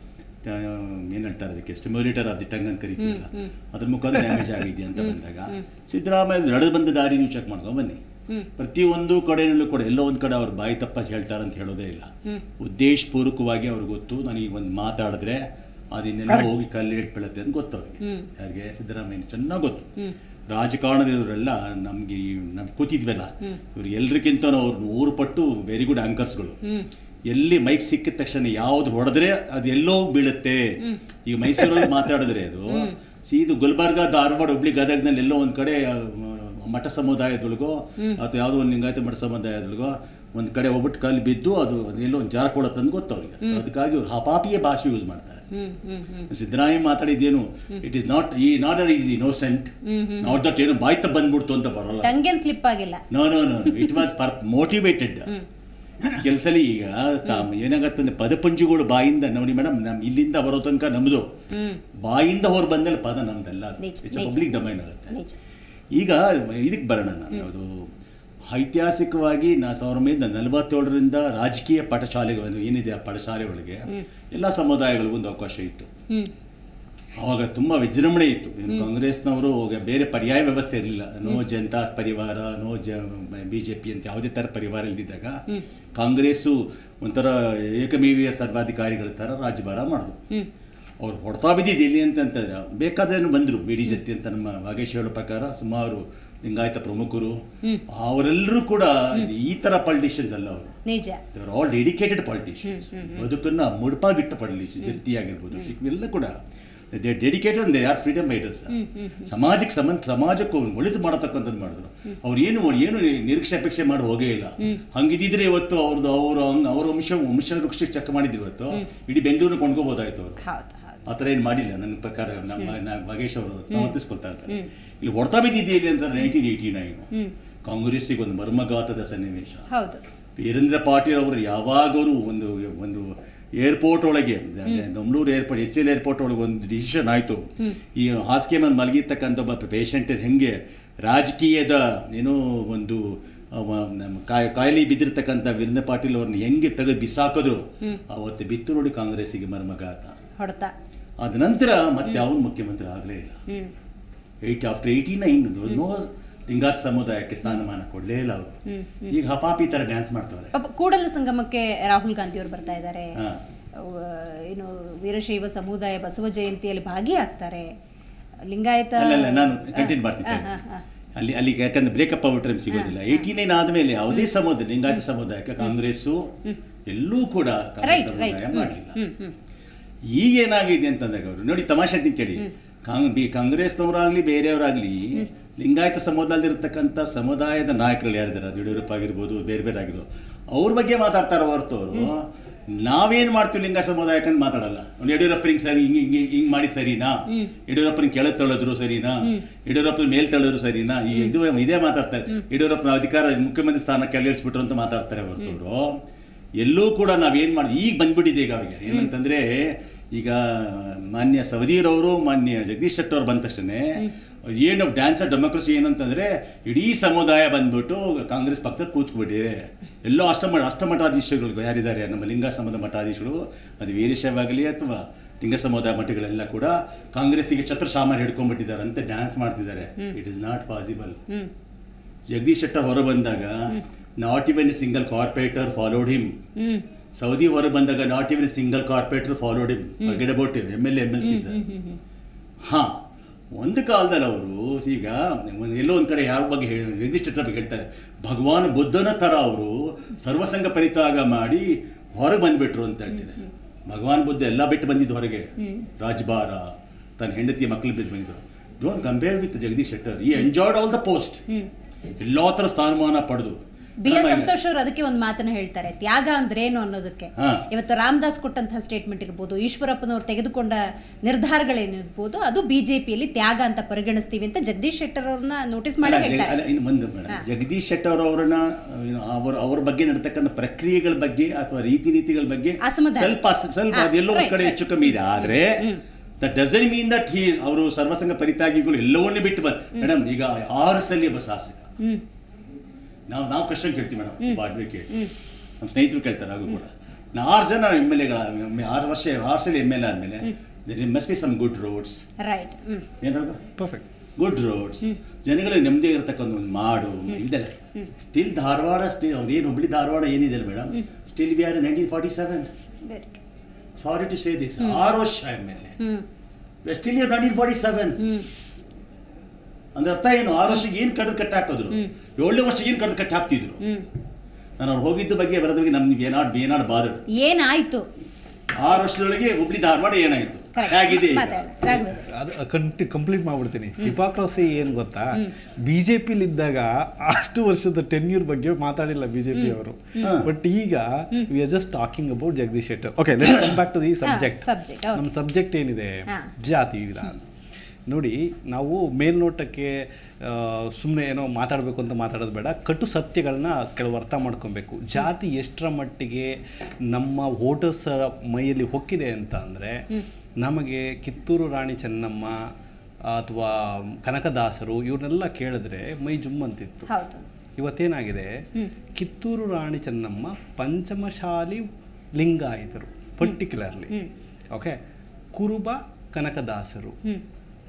Speaker 7: ಏನು ಹೇಳ್ತಾರೆ ಅದಕ್ಕೆ ಸ್ಟಿಮ್ಯುಲೇಟರ್ ಆಫ್ ದಿ ಟಂಗ್ ಅಂತ ಕರಿತೀವಲ್ಲ ಅದ್ರ ಮುಖಾಂತರ ಡ್ಯಾಮೇಜ್ ಆಗಿದೆಯಾ ಅಂತ ಬಂದಾಗ ಸಿದ್ದರಾಮಯ್ಯ ನಡೆದು ಬಂದ ದಾರಿ ನೀವು ಚೆಕ್ ಮಾಡ್ಕೊಂಡು ಬನ್ನಿ ಪ್ರತಿಯೊಂದು ಕಡೆಯಲ್ಲೂ ಕೂಡ ಎಲ್ಲೋ ಒಂದು ಕಡೆ ಅವ್ರು ಬಾಯಿ ತಪ್ಪ ಹೇಳ್ತಾರೆ ಅಂತ ಹೇಳೋದೇ ಇಲ್ಲ ಉದ್ದೇಶಪೂರ್ವಕವಾಗಿ ಅವ್ರಿಗೆ ಗೊತ್ತು ನನಗೆ ಒಂದು ಮಾತಾಡಿದ್ರೆ ಅದಿನ್ನೆಲ್ಲ ಹೋಗಿ ಕಲ್ಲೇಟ್ ಬೀಳುತ್ತೆ ಅಂತ ಗೊತ್ತು ಅವ್ರಿಗೆ ಯಾರಿಗೆ ಸಿದ್ದರಾಮಯ್ಯ ಚೆನ್ನಾಗಿ ಗೊತ್ತು ರಾಜಕಾರಣದವರೆಲ್ಲ ನಮಗೆ ನಾವು ಕೂತಿದ್ವಲ್ಲ ಇವ್ರು ಎಲ್ರಿಗಿಂತ ಅವ್ರು ನೂರು ಪಟ್ಟು ವೆರಿ ಗುಡ್ ಆಂಕರ್ಸ್ಗಳು ಎಲ್ಲಿ ಮೈಕ್ ಸಿಕ್ಕಿದ ತಕ್ಷಣ ಯಾವ್ದು ಹೊಡೆದ್ರೆ ಅದು ಎಲ್ಲೋ ಬೀಳುತ್ತೆ ಈಗ ಮೈಸೂರಲ್ಲಿ ಮಾತಾಡಿದ್ರೆ ಅದು ಸೀದು ಗುಲ್ಬರ್ಗ ಧಾರವಾಡ ಹುಬ್ಳಿ ಗದಗ್ನಲ್ಲಿ ಎಲ್ಲೋ ಒಂದ್ ಕಡೆ ಆ, ಮಠ ಸಮುದಾಯದೊಳಗೋ ಅಥವಾ ಯಾವುದೋ ಒಂದು ಲಿಂಗಾಯತ ಮಠ ಸಮುದಾಯದೊಳಗೋ ಒಂದು ಕಡೆ ಹೋಗ್ಬಿಟ್ಟು ಕಲ್ಲಿ ಬಿದ್ದು ಅದು ಎಲ್ಲೋ ಒಂದು ಜಾರ್ಕೊಳತ್ತೆ ಅಂತ ಗೊತ್ತು ಅವ್ರಿಗೆ ಅದಕ್ಕಾಗಿ ಅವ್ರು ಹಪಾಪಿಯ ಭಾಷೆ ಯೂಸ್ ಮಾಡ್ತಾರೆ ಸಿದ್ದರಾಮಯ್ಯ ಮಾತಾಡಿದ್ದೇನು it is not he not or is innocent not that ಏನು ಬಾಯ್ತ ಬಂದ್ಬಿಡ್ತು ಅಂತ ಬರೋಲ್ಲ
Speaker 1: ಟಂಗೇನ್ ಸ್ಲಿಪ್ ಆಗಿಲ್ಲ
Speaker 7: no no no it was pre motivated ಕೆಲಸಲಿ ಈಗ ತಾಮ್ ಏನಾಗತ್ತಂದ್ರೆ ಪದಪಂಜುಗಳು ಬಾಯಿಂದ ನೋಡಿ ಮೇಡಮ್ ನಮ್ ಇಲ್ಲಿಂದ ಬರೋ ತನಕ ನಮ್ದು ಬಾಯಿಂದ ಹೊರ ಬಂದಲ್ಲಿ ಪದ ನಮ್ದಲ್ಲ
Speaker 1: ನಿಜ,
Speaker 7: ಇಟ್ಸ್
Speaker 1: ನಿಜ.
Speaker 7: ಪಬ್ಲಿಕ್ ಡೊಮೈನ್ ಆಗುತ್ತೆ
Speaker 1: ನಿಜ
Speaker 7: ಈಗ ಇದಕ್ಕೆ ಬರೋಣ ನಾನು ಅದು ಐತಿಹಾಸಿಕವಾಗಿ ನಾ ಸಾವಿರದ ಒಂಬೈನೂರ ನಲವತ್ತೇಳರಿಂದ ರಾಜಕೀಯ ಪಾಠಶಾಲೆಗಳು ಏನಿದೆ ಆ ಪಾಠಶಾಲೆ ಒಳಗೆ ಎಲ್ಲ ಸಮುದಾಯಗಳಿಗೂ ಒಂದು ಅವಕಾಶ ಇತ್ತು
Speaker 1: ಹ್ಮ್
Speaker 7: ಅವಾಗ ತುಂಬ ವಿಜೃಂಭಣೆ ಇತ್ತು ಏನು ಕಾಂಗ್ರೆಸ್ನವರು ಈಗ ಬೇರೆ ಪರ್ಯಾಯ ವ್ಯವಸ್ಥೆ ಇರಲಿಲ್ಲ ನೋ ಜನತಾ ಪರಿವಾರ ನೋ ಜ ಬಿ ಜೆ ಪಿ ಅಂತ ಯಾವುದೇ ಥರ ಪರಿವಾರ ಇಲ್ದಿದ್ದಾಗ ಕಾಂಗ್ರೆಸ್ಸು ಒಂಥರ ಏಕಮೇವಿಯ ಸರ್ವಾಧಿಕಾರಿಗಳ ಥರ ರಾಜ್ಯಭಾರ ಮಾಡಿದ್ರು ಅವ್ರು ಹೊಡ್ತಾ ಬಿದ್ದಿದ್ದು ಎಲ್ಲಿ ಅಂತಂತಂದ್ರೆ ಬೇಕಾದ್ರೇನು ಬಂದರು ಬಿ ಡಿ ಜತ್ತಿ ಅಂತ ನಮ್ಮ ವಾಗೇಶ್ ಹೇಳೋ ಪ್ರಕಾರ ಸುಮಾರು ಲಿಂಗಾಯತ ಪ್ರಮುಖರು ಅವರೆಲ್ಲರೂ ಕೂಡ ಈ ಥರ ಪಾಲಿಟಿಷಿಯನ್ಸ್ ಅಲ್ಲ ಅವರು
Speaker 1: ನಿಜ
Speaker 7: they are all dedicated politicians ಬದುಕನ್ನ ಮುಡುಪಾಗಿಟ್ಟ ಪಾಲಿಟಿಷಿಯನ್ ಜತ್ತಿ ಆಗಿರ್ಬೋದು ಎಲ್ಲ ಕೂಡ they dedicated they are freedom fighters ಸಮಾಜಕ್ಕೆ ಸಂಬಂಧ ಸಮಾಜಕ್ಕೂ ಒಳಿತು ಮಾಡತಕ್ಕಂಥದ್ದು ಮಾಡಿದ್ರು ಅವ್ರು ಏನು ಏನು ನಿರೀಕ್ಷೆ ಅಪೇಕ್ಷೆ ಮಾಡಿ ಹೋಗೇ ಇಲ್ಲ ಹಂಗಿದ್ರೆ ಇವತ್ತು ಅವ್ರದ್ದು ಅವರು ಅವ್ರ ವಂಶ ವಂಶ ವೃಕ್ಷಕ್ಕೆ ಚೆಕ್ ಮಾಡಿದ್ರು ಇವತ್ತು ಇಡೀ ಬೆಂಗಳೂರು ಕೊಂಡ್ಕೋಬೋದಾಯ್ತು ಅವರು
Speaker 1: ಹೌದು ಹೌದು
Speaker 7: ಆ ಥರ ಏನು ಮಾಡಿಲ್ಲ ನನ್ನ ಪ್ರಕಾರ ನಮ್ಮ ನ- ಮಹೇಶ್ ಅವರು ಸಮರ್ಥಿಸ್ಕೊಳ್ತಾ ಇರ್ತಾರೆ ಇಲ್ಲಿ ಹೊಡ್ತಾ ಬಿದ್ದಿದೆಯಲ್ಲಿ ಅಂತ ನೈನ್ಟೀನ್ ಏಯ್ಟಿ ನೈನ್ ಕಾಂಗ್ರೆಸ್ಸಿಗೆ ಒಂದು ಮರ್ಮಘಾತದ ಸನ್ನಿವೇಶ
Speaker 1: ಹೌದು
Speaker 7: ವೀರೇಂದ್ರ ಪಾಟೀಲ್ ಅವರು ಯಾವಾಗಲೂ ಒಂದು ಒಂದು ಏರ್ಪೋರ್ಟ್ ಒಳಗೆ Domlur airport H L airport ಒಳಗೆ ಒಂದು ಡಿಸಿಷನ್ ಆಯಿತು ಈ ಹಾಸಿಗೆ ಮೇಲೆ ಮಲಗಿರ್ತಕ್ಕಂಥ ಒಬ್ಬ ಪೇಷಂಟ್ ಹೆಂಗೆ ರಾಜಕೀಯದ ಏನೋ ಒಂದು ಅವ ನಮ್ಮ ಕಾಯಿ ಕಾಯಿಲೆ ಬಿದ್ದಿರ್ತಕ್ಕಂಥ ವೀರೇಂದ್ರ ಪಾಟೀಲ್ ಅವ್ರನ್ನ ಹೆಂಗೆ ತೆಗೆದು ಬಿಸಾಕಿದ್ರು ಅವತ್ತು ಬಿತ್ತು ನೋಡಿ ಕಾಂಗ್ರೆಸ್ಸಿಗೆ ಮರ್ಮಘಾತ
Speaker 1: ಹೊಡ್ತ
Speaker 7: ಅದ ನಂತರ ಮತ್ತೆ ಅವನು ಮುಖ್ಯಮಂತ್ರಿ ಆಗಲೇ ಇಲ್ಲ
Speaker 1: hmm
Speaker 7: eight after eighty nine no Lingayat ಸಮುದಾಯಕ್ಕೆ ಸ್ಥಾನಮಾನ ಕೊಡಲೇ ಇಲ್ಲ ಅವರು ಈಗ ಹಪಾಪಿ ಥರ ಡ್ಯಾನ್ಸ್ ಮಾಡ್ತಾರೆ
Speaker 1: ಪಾಪ ಕೂಡಲ ಸಂಗಮಕ್ಕೆ ರಾಹುಲ್ ಗಾಂಧಿ ಅವರು ಬರ್ತಾ ಇದ್ದಾರೆ
Speaker 7: ಹಾ.
Speaker 1: ಅವ- ಏನು ವೀರಶೈವ ಸಮುದಾಯ ಬಸವ ಜಯಂತಿಯಲ್ಲಿ ಭಾಗಿಯಾಗ್ತಾರೆ ಲಿಂಗಾಯತ
Speaker 7: ಅಲ್ಲ ಅಲ್ಲ ನಾನು ಕಂಟಿನ್ಯೂ ಮಾಡ್ತೀನಿ
Speaker 1: ಹಾ, ಹಾ, ಹಾ.
Speaker 7: ಅಲ್ಲಿ ಅಲ್ಲಿ ಯಾಕಂದ್ರೆ ಬ್ರೇಕಪ್ ಔಟ್ ಟೈಮ್ ಸಿಗೋದಿಲ್ಲ ಏಯ್ಟಿ ನೈನ್ ಆದಮೇಲೆ ಯಾವುದೇ ಸಮುದಾಯ ಲಿಂಗಾಯತ ಸಮುದಾಯಕ್ಕೆ ಕಾಂಗ್ರೆಸ್ಸು ಎಲ್ಲೂ ಕೂಡ ಕಾಂಗ್ರೆಸ್
Speaker 1: Right, right.
Speaker 7: ಸಮುದಾಯ ಮಾಡಲಿಲ್ಲ
Speaker 1: ಹ್ಮ್ ಹ್ಮ್
Speaker 7: ಈಗ ಏನಾಗಿದೆ ಅಂತಂದಾಗ ಅವರು ನೋಡಿ ತಮಾಷೆ ಅಂತ ಕೇಳಿ ಕಾಂಗ್ ಬಿ ಕಾಂಗ್ರೆಸ್ನವರಾಗ್ಲಿ ಬೇರೆಯವರಾಗ್ಲಿ ಲಿಂಗಾಯತ ಸಮುದಾಯದಲ್ಲಿರ್ತಕ್ಕಂಥ ಸಮುದಾಯದ ನಾಯಕರು ಯಾರಿದ್ದಾರೆ ಅದು ಯಡಿಯೂರಪ್ಪ ಆಗಿರ್ಬೋದು ಬೇರೆ ಬೇರೆ ಆಗಿರ್ಬೋದು ಅವ್ರ ಬಗ್ಗೆ ಮಾತಾಡ್ತಾರ ಹೊರತು ಅವರು ನಾವೇನ್ ಮಾಡ್ತೀವಿ ಲಿಂಗ ಸಮುದಾಯಕ್ಕೆ ಅಂತ ಮಾತಾಡಲ್ಲ ಅವ್ನು ಯಡಿಯೂರಪ್ಪ ಹಿಂಗ್ ಸರಿ ಹಿಂಗ್ ಹಿಂಗ್ ಹಿಂಗ್ ಮಾಡಿ ಸರಿನಾ ಯಡಿಯೂರಪ್ಪನ ಕೆಳಗೆ ತಳ್ಳಿದ್ರು ಸರಿನಾ ಯಡಿಯೂರಪ್ಪನ ಮೇಲ್ ತಳ್ಳಿದ್ರು ಸರಿನಾ ಈ ಇದು ಇದೇ ಮಾತಾಡ್ತಾರೆ ಯಡಿಯೂರಪ್ಪನ ಅಧಿಕಾರ ಮುಖ್ಯಮಂತ್ರಿ ಸ್ಥಾನ ಕೆಳಗಿಳಿಸ್ಬಿಟ್ರು ಅಂತ ಮಾತಾಡ್ತಾರೆ ಹೊರತು ಅವರು ಎಲ್ಲೂ ಕೂಡ ನಾವೇನು ಮಾಡಿ ಈಗ ಬಂದ್ಬಿಟ್ಟಿದೆ ಈಗ ಅವ್ರಿಗೆ ಏನಂತಂದ್ರೆ ಈಗ ಮಾನ್ಯ ಸವದೀರವರು ಮಾನ್ಯ ಜಗದೀಶ್ ಶೆಟ್ಟರ್ ಬಂದ ತಕ್ಷಣ ಏನು ಡ್ಯಾನ್ಸ್ ಡೆಮೋಕ್ರಸಿ ಏನಂತಂದ್ರೆ ಇಡೀ ಸಮುದಾಯ ಬಂದ್ಬಿಟ್ಟು ಕಾಂಗ್ರೆಸ್ ಪಕ್ಕದಲ್ಲಿ ಕೂತ್ಬಿಟ್ಟಿದೆ ಎಲ್ಲೋ ಅಷ್ಟಮ ಅಷ್ಟಮಠಾಧೀಶಗಳು ಯಾರಿದ್ದಾರೆ ನಮ್ಮ ಲಿಂಗ ಸಮುದಾಯ ಮಠಾಧೀಶಗಳು ಅದು ವೀರಶೈವಾಗಲಿ ಅಥವಾ ಲಿಂಗ ಸಮುದಾಯ ಮಠಗಳೆಲ್ಲ ಕೂಡ ಕಾಂಗ್ರೆಸ್ಸಿಗೆ ಛತ್ರ ಸಾಮಾನು ಹಿಡ್ಕೊಂಡ್ಬಿಟ್ಟಿದ್ದಾರೆ ಅಂತ ಡ್ಯಾನ್ಸ್ ಮಾಡ್ತಿದ್ದಾರೆ it is not possible
Speaker 1: hmm
Speaker 7: Jagadish Shettar ಹೊರ ಬಂದಾಗ not even a single corporator followed him
Speaker 1: hmm
Speaker 7: Savadi ಹೊರ ಬಂದಾಗ not even single corporator followed him forget about M L M L C sir ಹಾ ಒಂದು ಕಾಲದಲ್ಲಿ ಅವರು ಈಗ ಒಂದ್- ಎಲ್ಲೋ ಒಂದು ಕಡೆ ಯಾರ ಬಗ್ಗೆ ಹೇಳಿ ಜಗದೀಶ್ ಶೆಟ್ಟರ್ ಬಗ್ಗೆ ಹೇಳ್ತಾರೆ ಭಗವಾನ್ ಬುದ್ಧನ ಥರ ಅವರು ಸರ್ವಸಂಗ ಪರಿತ್ಯಾಗ ಮಾಡಿ ಹೊರಗೆ ಬಂದ್ಬಿಟ್ರು ಅಂತ ಹೇಳ್ತಾರೆ ಭಗವಾನ್ ಬುದ್ಧ ಎಲ್ಲ ಬಿಟ್ಟು ಬಂದಿದ್ದು ಹೊರಗೆ ರಾಜ್ಭಾರ ತನ್ನ ಹೆಂಡತಿಯ ಮಕ್ಕಳು ಬಿದ್ದು ಬಂದಿದ್ದು don't compare with Jagadish Shettar he enjoyed all the post ಎಲ್ಲಾ ಥರ ಸ್ಥಾನಮಾನ ಪಡೆದು
Speaker 1: ಬಿ ಎಸ್ ಸಂತೋಷ್ ಅವರು ಅದಕ್ಕೆ ಒಂದು ಮಾತನ್ನ ಹೇಳ್ತಾರೆ ತ್ಯಾಗ ಅಂದ್ರೆ ಏನು ಅನ್ನೋದಕ್ಕೆ
Speaker 7: ಹಾ.
Speaker 1: ಇವತ್ತು ರಾಮದಾಸ್ ಕೊಟ್ಟಂತಹ ಸ್ಟೇಟ್ಮೆಂಟ್ ಇರ್ಬೋದು ಈಶ್ವರಪ್ಪನವರು ತೆಗೆದುಕೊಂಡ ನಿರ್ಧಾರಗಳೇನಿರ್ಬೋದು ಅದು ಬಿಜೆಪಿಯಲ್ಲಿ ತ್ಯಾಗ ಅಂತ ಪರಿಗಣಿಸ್ತೀವಿ ಅಂತ ಜಗದೀಶ್ ಶೆಟ್ಟರ್ ಅವ್ರನ್ನ ನೋಟಿಸ್ ಮಾಡಿ
Speaker 7: ಅಲ್ಲ,
Speaker 1: ಹೇಳ್ತಾರೆ
Speaker 7: ಅಲ್ಲ, ಇನ್ನು ಮುಂದೆ ಮೇಡಮ್ ಜಗದೀಶ್ ಶೆಟ್ಟರ್ ಅವರನ್ನ ಏನು ಅವ್ರ ಅವ್ರ ಬಗ್ಗೆ ನಡತಕ್ಕಂಥ ಪ್ರಕ್ರಿಯೆಗಳ ಬಗ್ಗೆ ಅಥವಾ ರೀತಿ ನೀತಿಗಳ ಬಗ್ಗೆ
Speaker 1: ಅಸಮಾಧಾನ.
Speaker 7: ಸ್ವಲ್ಪ ಅಸ- ಸ್ವಲ್ಪ
Speaker 1: ಹಾ,
Speaker 7: ಅದೆಲ್ಲೋ ಒಂದ್
Speaker 1: right,
Speaker 7: ಕಡೆ
Speaker 1: right.
Speaker 7: ಹೆಚ್ಚು ಕಮ್ಮಿ ಇದೆ ಆದ್ರೆ that doesn't mean that he ಅವರು ಸರ್ವಸಂಗ ಪರಿತ್ಯಾಗಿಗಳು ಎಲ್ಲವನ್ನೂ ಬಿಟ್ಟು ಬಂದ್ ಮೇಡಮ್ ಈಗ ಆರು ಸಲ ಒಬ್ಬ ಶಾಸಕ
Speaker 1: ಹ್ಮ್
Speaker 7: ನಾವು ನಾವು ಕ್ವಶನ್ ಕೇಳ್ತೀವಿ ಮೇಡಮ್ ಒಬ್ಬ ಅಡ್ವೊಕೇಟ್ ನಮ್ಮ ಸ್ನೇಹಿತರು ಕೇಳ್ತಾರೆ ಹಾಗೂ ಕೂಡ ನಾ ಆರು ಜನ ಎಮ್ ಎಲ್ ಎಗಳ ಆರು ವರ್ಷ ಆರು ಸಲ ಎಮ್ ಎಲ್ ಎ ಆದಮೇಲೆ must be some good roads
Speaker 1: right hmm
Speaker 7: ಏನಾಗ
Speaker 4: ಪರ್ಫೆಕ್ಟ್
Speaker 7: ಗುಡ್ ರೋಡ್ಸ್ ಜನಗಳಿಗೆ ನೆಮ್ಮದಿ ಇರತಕ್ಕಂಥ ಒಂದು ಮಾಡು ಇದೆಲ್ಲ ಸ್ಟಿಲ್ ಧಾರವಾಡ ಸ್ಟಿಲ್ ಏನು ಹುಬ್ಳಿ ಧಾರವಾಡ ಏನಿದೆ madam still we are nineteen forty seven
Speaker 1: very good
Speaker 7: sorry to say this ಆರು ವರ್ಷ M L
Speaker 1: hmm
Speaker 7: A still year nineteen forty seven ಅಂದ್ರೆ ಅರ್ಥ ಏನು ಆರು ವರ್ಷಕ್ಕೆ ಏನು ಕಡ್ದು ಕಟ್ಟಿ ಹಾಕಿದ್ರು ಏಳನೇ ವರ್ಷ ಏನು ಕಡ್ದು ಕಟ್ಟಿ ಹಾಕ್ತಿದ್ರು
Speaker 1: ಹ್ಮ್
Speaker 7: ನಾನು ಅವ್ರು ಹೋಗಿದ್ದ ಬಗ್ಗೆ ಬರೋದ್ರ ಬಗ್ಗೆ ನಮ್ಗೆ ಏನಾಡ್ ಏನಾಡ್ ಬಾದಡ್
Speaker 1: ಏನಾಯ್ತು
Speaker 7: ಆರು ವರ್ಷದೊಳಗೆ ಹುಬ್ಳಿ ಧಾರವಾಡ ಏನಾಯ್ತು ಹೇಗಿದೆ ಈಗ?
Speaker 1: ಮಾತಾಡ ರಾಘವೇಂದ್ರ
Speaker 4: ಅದು ಕಂಟಿ ಕಂಪ್ಲೀಟ್ ಮಾಡ್ಬಿಡ್ತೀನಿ ಹಿಪಾಕ್ರಸಿ ಏನು ಗೊತ್ತಾ ಬಿ ಜೆ ಇದ್ದಾಗ ಅಷ್ಟು ವರ್ಷದ ಟೆನ್ಯೂರ್ ಬಗ್ಗೆ ಮಾತಾಡಿಲ್ಲ ಬಿ ಜೆ ಪಿ ಅವರು ಬಟ್ ಈಗ we are just talking about Jagadish Shettar okay let's come back to the subject
Speaker 1: subject, okay.
Speaker 4: ನಮ್ಮ ಸಬ್ಜೆಕ್ಟ್ ಏನಿದೆ
Speaker 1: ಹಾ.
Speaker 4: ಜಾತಿ ಇಲ್ಲ ನೋಡಿ ನಾವು ಮೇಲ್ನೋಟಕ್ಕೆ ಸುಮ್ಮನೆ ಏನೋ ಮಾತಾಡಬೇಕು ಅಂತ ಮಾತಾಡೋದು ಬೇಡ ಕಟು ಸತ್ಯಗಳನ್ನ ಕೆಲವು ಅರ್ಥ ಮಾಡ್ಕೊಬೇಕು ಜಾತಿ ಎಷ್ಟರ ಮಟ್ಟಿಗೆ ನಮ್ಮ ವೋಟರ್ಸ್ ಮೈಯಲ್ಲಿ ಹೊಕ್ಕಿದೆ ಅಂತ ಅಂದರೆ ನಮಗೆ ಕಿತ್ತೂರು ರಾಣಿ ಚೆನ್ನಮ್ಮ ಅಥವಾ ಕನಕದಾಸರು ಇವ್ರನ್ನೆಲ್ಲ ಕೇಳಿದ್ರೆ ಮೈ ಜುಮ್ಮಂತಿತ್ತು
Speaker 1: ಹೌದು
Speaker 4: ಇವತ್ತೇನಾಗಿದೆ ಕಿತ್ತೂರು ರಾಣಿ ಚೆನ್ನಮ್ಮ ಪಂಚಮಶಾಲಿ ಲಿಂಗಾಯತರು ಪರ್ಟಿಕ್ಯುಲರ್ಲಿ ಓಕೆ ಕುರುಬ ಕನಕದಾಸರು
Speaker 1: ಹ್ಮ್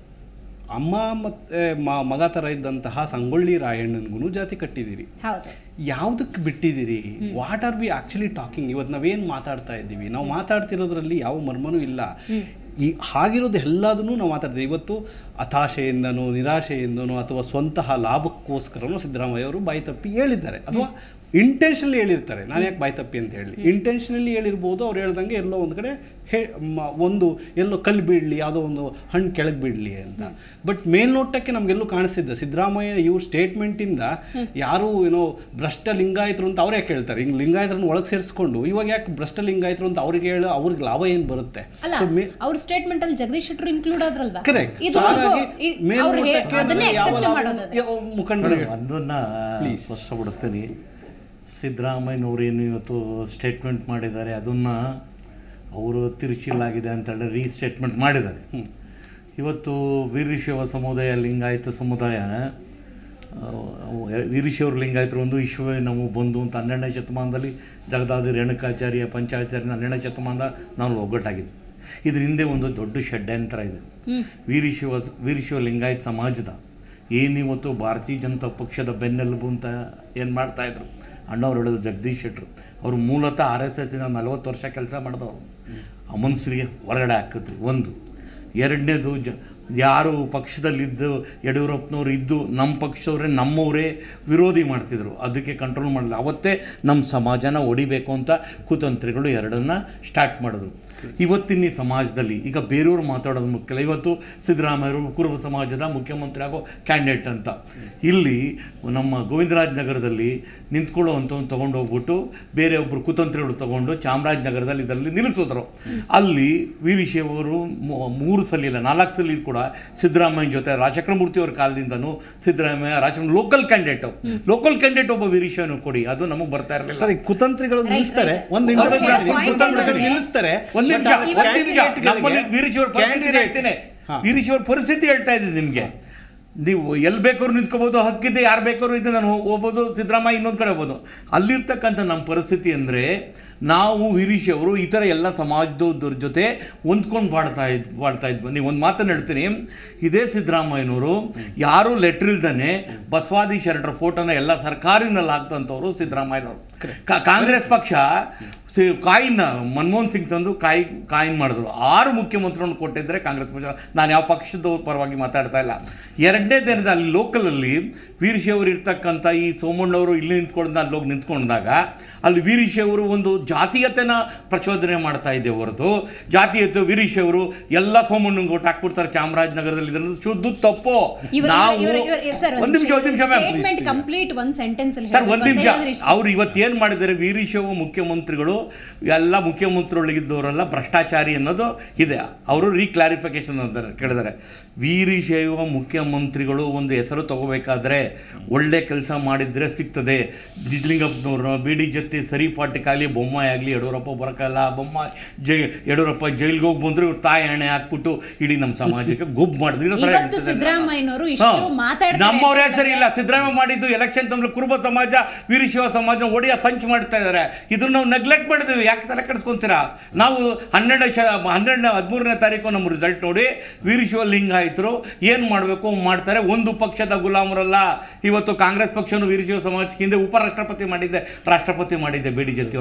Speaker 4: ಅಮ್ಮ ಮತ್ತೆ ಮ- ಮಗ ಥರ ಇದ್ದಂತಹ ಸಂಗೊಳ್ಳಿ ರಾಯಣ್ಣನಿಗೂ ಜಾತಿ ಕಟ್ಟಿದ್ದೀರಿ
Speaker 1: ಹೌದು
Speaker 4: ಯಾವುದಕ್ಕೆ ಬಿಟ್ಟಿದ್ದೀರಿ what are we actually talking ಇವತ್ತು ನಾವೇನು ಮಾತಾಡ್ತಾ ಇದ್ದೀವಿ ನಾವು ಮಾತಾಡ್ತಿರೋದ್ರಲ್ಲಿ ಯಾವ ಮರ್ಮನೂ ಇಲ್ಲ ಈ ಹಾಗಿರೋದು ಎಲ್ಲದನ್ನೂ ನಾವು ಮಾತಾಡ್ತೀವಿ ಇವತ್ತು ಹತಾಶೆಯಿಂದನೋ ನಿರಾಶೆಯಿಂದನೋ ಅಥವಾ ಸ್ವಂತಹ ಲಾಭಕ್ಕೋಸ್ಕರನೋ ಸಿದ್ದರಾಮಯ್ಯ ಅವರು ಬಾಯಿ ತಪ್ಪಿ ಹೇಳಿದ್ದಾರೆ ಅಥವಾ ಇಂಟೆನ್ಷನಲಿ ಹೇಳಿರ್ತಾರೆ ನಾನು ಯಾಕೆ ಬಾಯಿ ತಪ್ಪಿ ಅಂತ ಹೇಳಿ ಇಂಟೆನ್ಷನಲಿ ಹೇಳಿರ್ಬೋದು ಅವ್ರು ಹೇಳ್ದಂಗೆ ಎಲ್ಲೋ ಒಂದು ಕಡೆ ಹೇ ಮ- ಒಂದು ಎಲ್ಲೋ ಕಲ್ಲು ಬೀಳಲಿ ಯಾವುದೋ ಒಂದು ಹಣ್ಣು ಕೆಳಗೆ ಬೀಳಲಿ ಅಂತ ಬಟ್ ಮೇಲ್ನೋಟಕ್ಕೆ ನಮಗೆಲ್ಲೂ ಕಾಣಿಸ್ತಿದ್ದ ಸಿದ್ದರಾಮಯ್ಯ ಇವ್ರ ಸ್ಟೇಟ್ಮೆಂಟಿಂದ ಯಾರು ಏನೋ ಭ್ರಷ್ಟ ಲಿಂಗಾಯತರು ಅಂತ ಅವ್ರು ಯಾಕೆ ಹೇಳ್ತಾರೆ ಹಿಂಗೆ ಲಿಂಗಾಯತರನ್ನ ಒಳಗೆ ಸೇರಿಸ್ಕೊಂಡು ಇವಾಗ ಯಾಕೆ ಭ್ರಷ್ಟ ಲಿಂಗಾಯತರು ಅಂತ ಅವ್ರಿಗೆ ಹೇಳೋ ಅವ್ರಿಗೆ ಲಾಭ ಏನು ಬರುತ್ತೆ
Speaker 1: ಅಲ್ಲ
Speaker 4: So, ಮೇ-
Speaker 1: ಅವ್ರ ಸ್ಟೇಟ್ಮೆಂಟ್ ಅಲ್ಲಿ ಜಗದೀಶ್ ಶೆಟ್ಟರ್ ಇನ್ಕ್ಲೂಡ್ ಆದ್ರಲ್ವಾ
Speaker 4: Correct.
Speaker 1: ಇದುವರೆಗೂ
Speaker 4: ಹಾಗಾಗಿ
Speaker 1: ಇ- ಅವ್ರು ಹೇ-
Speaker 4: ಮೇಲ್ನೋಟಕ್ಕೆ
Speaker 1: ಅದನ್ನೇ
Speaker 4: ಯಾವ
Speaker 1: ಅಕ್ಸೆಪ್ಟ್
Speaker 4: ಲಾಭ-
Speaker 1: ಮಾಡೋದಾದ್ರೆ
Speaker 4: ಯಾವ ಮುಖಂಡರು
Speaker 5: ಅದನ್ನು ಸ್ಪಷ್ಟಪಡಿಸ್ತೀನಿ ಸಿದ್ದರಾಮಯ್ಯನವ್ರು ಏನು ಇವತ್ತು ಸ್ಟೇಟ್ಮೆಂಟ್ ಮಾಡಿದ್ದಾರೆ ಅದನ್ನು ಅವರು ತಿರುಚಿಲಾಗಿದೆ ಅಂತ ಹೇಳಿ ರೀಸ್ಟೇಟ್ಮೆಂಟ್ ಮಾಡಿದ್ದಾರೆ ಇವತ್ತು ವೀರಶೈವ ಸಮುದಾಯ ಲಿಂಗಾಯತ ಸಮುದಾಯ ಆ, ವೀರಶೈವರು ಲಿಂಗಾಯತರು ಒಂದು ವಿಶ್ವವೇ ನಮಗೆ ಬಂದು ಅಂತ ಹನ್ನೆರಡನೇ ಶತಮಾನದಲ್ಲಿ ಜಗದಾದಿ ರೇಣುಕಾಚಾರ್ಯ ಪಂಚಾಚಾರ್ಯ ಹನ್ನೆರಡನೇ ಶತಮಾನದ ನಾವು ಒಗ್ಗಟ್ಟಾಗಿದೆ ಇದ್ರ ಹಿಂದೆ ಒಂದು ದೊಡ್ಡ ಷಡ್ಯಂತರ ಇದೆ ವೀರಶೈವ ವೀರಶೈವ ಲಿಂಗಾಯತ ಸಮಾಜದ ಏನಿವತ್ತು ಭಾರತೀಯ ಜನತಾ ಪಕ್ಷದ ಬೆನ್ನೆಲುಬು ಅಂತ ಏನು ಮಾಡ್ತಾಯಿದ್ರು ಅಣ್ಣವ್ರು ಹೇಳೋದು ಜಗದೀಶ್ ಶೆಟ್ಟರು ಅವರು ಮೂಲತಃ ಆರ್ ಎಸ್ ಎಸ್ಸಿಂದ ನಲವತ್ತು ವರ್ಷ ಕೆಲಸ ಮಾಡಿದವರು ಆ ಮನುಷ್ಯರಿಗೆ ಹೊರಗಡೆ ಹಾಕಿದ್ರಿ ಒಂದು ಎರಡನೇದು ಜ ಯಾರು ಪಕ್ಷದಲ್ಲಿದ್ದು ಯಡಿಯೂರಪ್ಪನವ್ರು ಇದ್ದು ನಮ್ಮ ಪಕ್ಷದವರೇ ನಮ್ಮವರೇ ವಿರೋಧಿ ಮಾಡ್ತಿದ್ರು ಅದಕ್ಕೆ ಕಂಟ್ರೋಲ್ ಮಾಡಲಿಲ್ಲ ಅವತ್ತೇ ನಮ್ಮ ಸಮಾಜನ ಹೊಡಿಬೇಕು ಅಂತ ಕುತಂತ್ರಿಗಳು ಎರಡನ್ನ ಸ್ಟಾರ್ಟ್ ಮಾಡಿದ್ರು ಇವತ್ತಿನ ಈ ಸಮಾಜದಲ್ಲಿ ಈಗ ಬೇರೆಯವ್ರು ಮಾತಾಡೋದು ಮುಖ್ಯ ಇಲ್ಲ. ಇವತ್ತು ಸಿದ್ದರಾಮಯ್ಯರು ಕುರುಬ ಸಮಾಜದ ಮುಖ್ಯಮಂತ್ರಿ ಆಗೋ ಕ್ಯಾಂಡಿಡೇಟ್ ಅಂತ ಇಲ್ಲಿ ನಮ್ಮ ಗೋವಿಂದರಾಜ ನಗರದಲ್ಲಿ ನಿಂತ್ಕೊಳ್ಳೋವಂಥವ್ನು ತೊಗೊಂಡು ಹೋಗ್ಬಿಟ್ಟು ಬೇರೆ ಒಬ್ಬರು ಕುತಂತ್ರಿಗಳು ತೊಗೊಂಡು ಚಾಮರಾಜನಗರದಲ್ಲಿ ಇದರಲ್ಲಿ ನಿಲ್ಲಿಸಿದ್ರು ಅಲ್ಲಿ ವೀರಶೈವರು ಮೂ- ಮೂರು ಸಲ ಇಲ್ಲ ನಾಲ್ಕು ಸಲ ಕೂಡ ಸಿದ್ದರಾಮಯ್ಯ ಜೊತೆ ರಾಜಚಕ್ರಮೂರ್ತಿ ಅವ್ರ ಕಾಲದಿಂದನೂ Siddaramaiah Raja local candidate local candidate ಒಬ್ಬ ವೀರಶೈವನು ಕೊಡಿ ಅದು ನಮಗೆ ಬರ್ತಾ ಇರಲಿಲ್ಲ
Speaker 4: ಸರಿ ಕುತಂತ್ರಿಗಳು
Speaker 1: Right,
Speaker 4: ನಿಲ್ಲಿಸ್ತಾರೆ
Speaker 1: right.
Speaker 4: ಒಂದು
Speaker 1: ಅವ್ರು
Speaker 4: ನಿಮಿಷ
Speaker 1: ಹೇಳೋ point
Speaker 4: ಕುತಂತ್ರಿಗಳು
Speaker 1: ಏನಂದ್ರೆ-
Speaker 4: ನಿಲ್ಲಿಸ್ತಾರೆ
Speaker 5: ಒಂದು ನಿಮಿಷ
Speaker 4: But
Speaker 5: ಒಂದು ನಿಮಿಷ
Speaker 4: candidate
Speaker 5: ನಮ್ಮಲ್ಲಿ
Speaker 4: ಗಳಿಗೆ
Speaker 5: ವೀರಶೈವರ ಪರಿಸ್ಥಿತಿ
Speaker 4: candidate-
Speaker 5: ಹೇಳ್ತೀನಿ
Speaker 4: ಹಾ.
Speaker 5: ವೀರಶೈವರ ಪರಿಸ್ಥಿತಿ ಹೇಳ್ತಾ ಇದ್ದೀನಿ ನಿಮಗೆ ನೀವು ಎಲ್ಲಿ ಬೇಕಾದ್ರೂ ನಿಂತ್ಕೋಬೋದು ಹಕ್ಕಿದೆ ಯಾರು ಬೇಕಾದ್ರೂ ಇದೆ ನಾನು ಹೋಗ್ಬೋದು ಸಿದ್ದರಾಮಯ್ಯ ಇನ್ನೊಂದು ಕಡೆ ಹೋಗ್ಬೋದು ಅಲ್ಲಿರ್ತಕ್ಕಂಥ ನಮ್ಮ ಪರಿಸ್ಥಿತಿ ಅಂದರೆ ನಾವು ವೀರಶೈವರು ಈ ಥರ ಎಲ್ಲ ಸಮಾಜದವ್ರ ಜೊತೆ ಹೊಂದ್ಕೊಂಡು ಬಾಡ್ತಾ ಇದ್ ಬಾಡ್ತಾ ಇದ್ವಿ ನೀವು ಒಂದು ಮಾತನ್ನು ಹೇಳ್ತೀನಿ ಇದೇ ಸಿದ್ದರಾಮಯ್ಯನವರು ಯಾರೂ ಲೆಟ್ರ್ ಇಲ್ದೇ ಬಸವಾದಿ ಶರಣರ ಫೋಟೋನ ಎಲ್ಲ ಸರ್ಕಾರಿನಲ್ಲಿ ಹಾಕ್ತಂಥವ್ರು ಸಿದ್ದರಾಮಯ್ಯನವರು ಕಾ- ಕಾಂಗ್ರೆಸ್ ಪಕ್ಷ ಸಿ ಕಾಯಿನ್ ಮನಮೋಹನ್ ಸಿಂಗ್ ತಂದು ಕಾಯಿ ಕಾಯಿನ್ ಮಾಡಿದ್ರು ಆರು ಮುಖ್ಯಮಂತ್ರಿಗಳನ್ನು ಕೊಟ್ಟಿದ್ದರೆ ಕಾಂಗ್ರೆಸ್ ಪಕ್ಷ ನಾನು ಯಾವ ಪಕ್ಷದ ಪರವಾಗಿ ಮಾತಾಡ್ತಾ ಇಲ್ಲ ಎರಡನೇ ದಿನದ ಅಲ್ಲಿ ಲೋಕಲಲ್ಲಿ ವೀರಶೈವರು ಇರ್ತಕ್ಕಂಥ ಈ ಸೋಮಣ್ಣವರು ಇಲ್ಲಿ ನಿಂತ್ಕೊಂಡು ಅಲ್ಲಿ ಹೋಗಿ ನಿಂತ್ಕೊಂಡಾಗ ಅಲ್ಲಿ ವೀರಶೈವರು ಒಂದು ಜಾತೀಯತೆನ ಪ್ರಚೋದನೆ ಮಾಡ್ತಾ ಇದೆ ಹೊರತು ಜಾತೀಯತೆ ವೀರಶೈವರು ಎಲ್ಲ ಸೋಮಣ್ಣಂಗೆ ಓಟ್ ಹಾಕ್ಬಿಡ್ತಾರೆ ಚಾಮರಾಜನಗರದಲ್ಲಿ ಇದನ್ನು ಶುದ್ಧ ತಪ್ಪು
Speaker 1: ಇವ್ರ-
Speaker 5: ನಾವು
Speaker 1: ಇವ್ರ- ಇವ್ರ- ಇವ್ರ- ಸರ್,
Speaker 5: ಒಂದು ನಿಮಿಷ ಒಂದು ನಿಮಿಷ ಮ್ಯಾಮ್
Speaker 1: ಸ್ಟೇಟ್ಮೆಂಟ್ ಕಂಪ್ಲೀಟ್ ಒಂದ್ ಸೆಂಟೆನ್ಸ್ ಅಲ್ಲಿ
Speaker 5: ಸರ್ ಒಂದು
Speaker 1: ಹೇಳ್ಬೇಕು
Speaker 5: ನಿಮಿಷ
Speaker 1: ಅಂತ ಹೇಳಿದ್ರೆ ಇಷ್ಟ.
Speaker 5: ಅವ್ರು ಇವತ್ತೇನು ಮಾಡಿದ್ದಾರೆ ವೀರಶೈವ ಮುಖ್ಯಮಂತ್ರಿಗಳು ಎಲ್ಲ ಮುಖ್ಯಮಂತ್ರಿಗಳಿದ್ದವರೆಲ್ಲ ಭ್ರಷ್ಟಾಚಾರಿ ಅನ್ನೋದು ಇದೆ ಅವರು ರೀಕ್ಲಾರಿಫಿಕೇಶನ್ ಅಂತಾರೆ ಕೇಳಿದ್ದಾರೆ ವೀರಶೈವ ಮುಖ್ಯಮಂತ್ರಿಗಳು ಒಂದು ಹೆಸರು ತಗೋಬೇಕಾದ್ರೆ ಒಳ್ಳೆ ಕೆಲಸ ಮಾಡಿದರೆ ಸಿಗ್ತದೆ ನಿಜಲಿಂಗಪ್ಪನವ್ರು ಬಿ ಡಿ ಜೊತೆ ಸರಿಪಾಟಿಗಾಗಲಿ ಬೊಮ್ಮಾಯಿ ಆಗಲಿ ಯಡಿಯೂರಪ್ಪ ಬರೋಕ್ಕಲ್ಲ ಬೊಮ್ಮಾಯಿ ಜೈ ಯಡಿಯೂರಪ್ಪ ಜೈಲ್ಗೆ ಹೋಗಿ ಬಂದ್ರೆ ಇವ್ರು ತಾಯಿ ಹಣೆ ಹಾಕ್ಬಿಟ್ಟು ಇಡೀ ನಮ್ಮ ಸಮಾಜಕ್ಕೆ ಗುಬ್ ಮಾಡಿದ್ರು ಇನ್ನೊಂದ್ ಸಲ
Speaker 1: ಇವತ್ತು
Speaker 5: ಹೇಳ್ತಿದ್ದಾರೆ ನಾನು.
Speaker 1: ಸಿದ್ದರಾಮಯ್ಯನವರು ಇಷ್ಟು
Speaker 5: ಹಾ.
Speaker 1: ಮಾತಾಡ್ತಾರೆ
Speaker 5: ನಮ್ಮವರೇ
Speaker 1: ಯಾಕಂದ್ರೆ-
Speaker 5: ಸರಿ ಇಲ್ಲ ಸಿದ್ದರಾಮಯ್ಯ ಮಾಡಿದ್ದು ಎಲೆಕ್ಷನ್ ತಂದ್ರೆ ಕುರುಬ ಸಮಾಜ ವೀರಶೈವ ಸಮಾಜ ಒಡೆಯ ಸಂಚು ಮಾಡ್ತಾ ಇದ್ದಾರೆ ಇದನ್ನ ನಾವು ನೆಗ್ಲೆಕ್ಟ್ ಮಾಡಿದ್ವಿ ಯಾಕೆ ತಲೆ ಕೆಡಿಸ್ಕೊಂತೀರಾ ನಾವು ಹನ್ನೆರಡು ಶ ಹನ್ನೆರಡನೇ ಹದಿಮೂರನೇ ತಾರೀಕು ನಮ್ಮ ರಿಸಲ್ಟ್ ನೋಡಿ ವೀರಶೈವ ಲಿಂಗಾಯತರು ಏನು ಮಾಡಬೇಕು ಮಾಡ್ತಾರೆ ಒಂದು ಪಕ್ಷದ ಗುಲಾಮರಲ್ಲ ಇವತ್ತು ಕಾಂಗ್ರೆಸ್ ಪಕ್ಷವನ್ನು ವೀರಶೈವ ಸಮಾಜಕ್ಕೆ ಹಿಂದೆ ಉಪರಾಷ್ಟ್ರಪತಿ ಮಾಡಿದ್ದೆ ರಾಷ್ಟ್ರಪತಿ ಮಾಡಿದ್ದೆ ಬೇಡಿ ಜೊತೆ ಅವ್ರನ್ನ ಅದು ಅರ್ಥ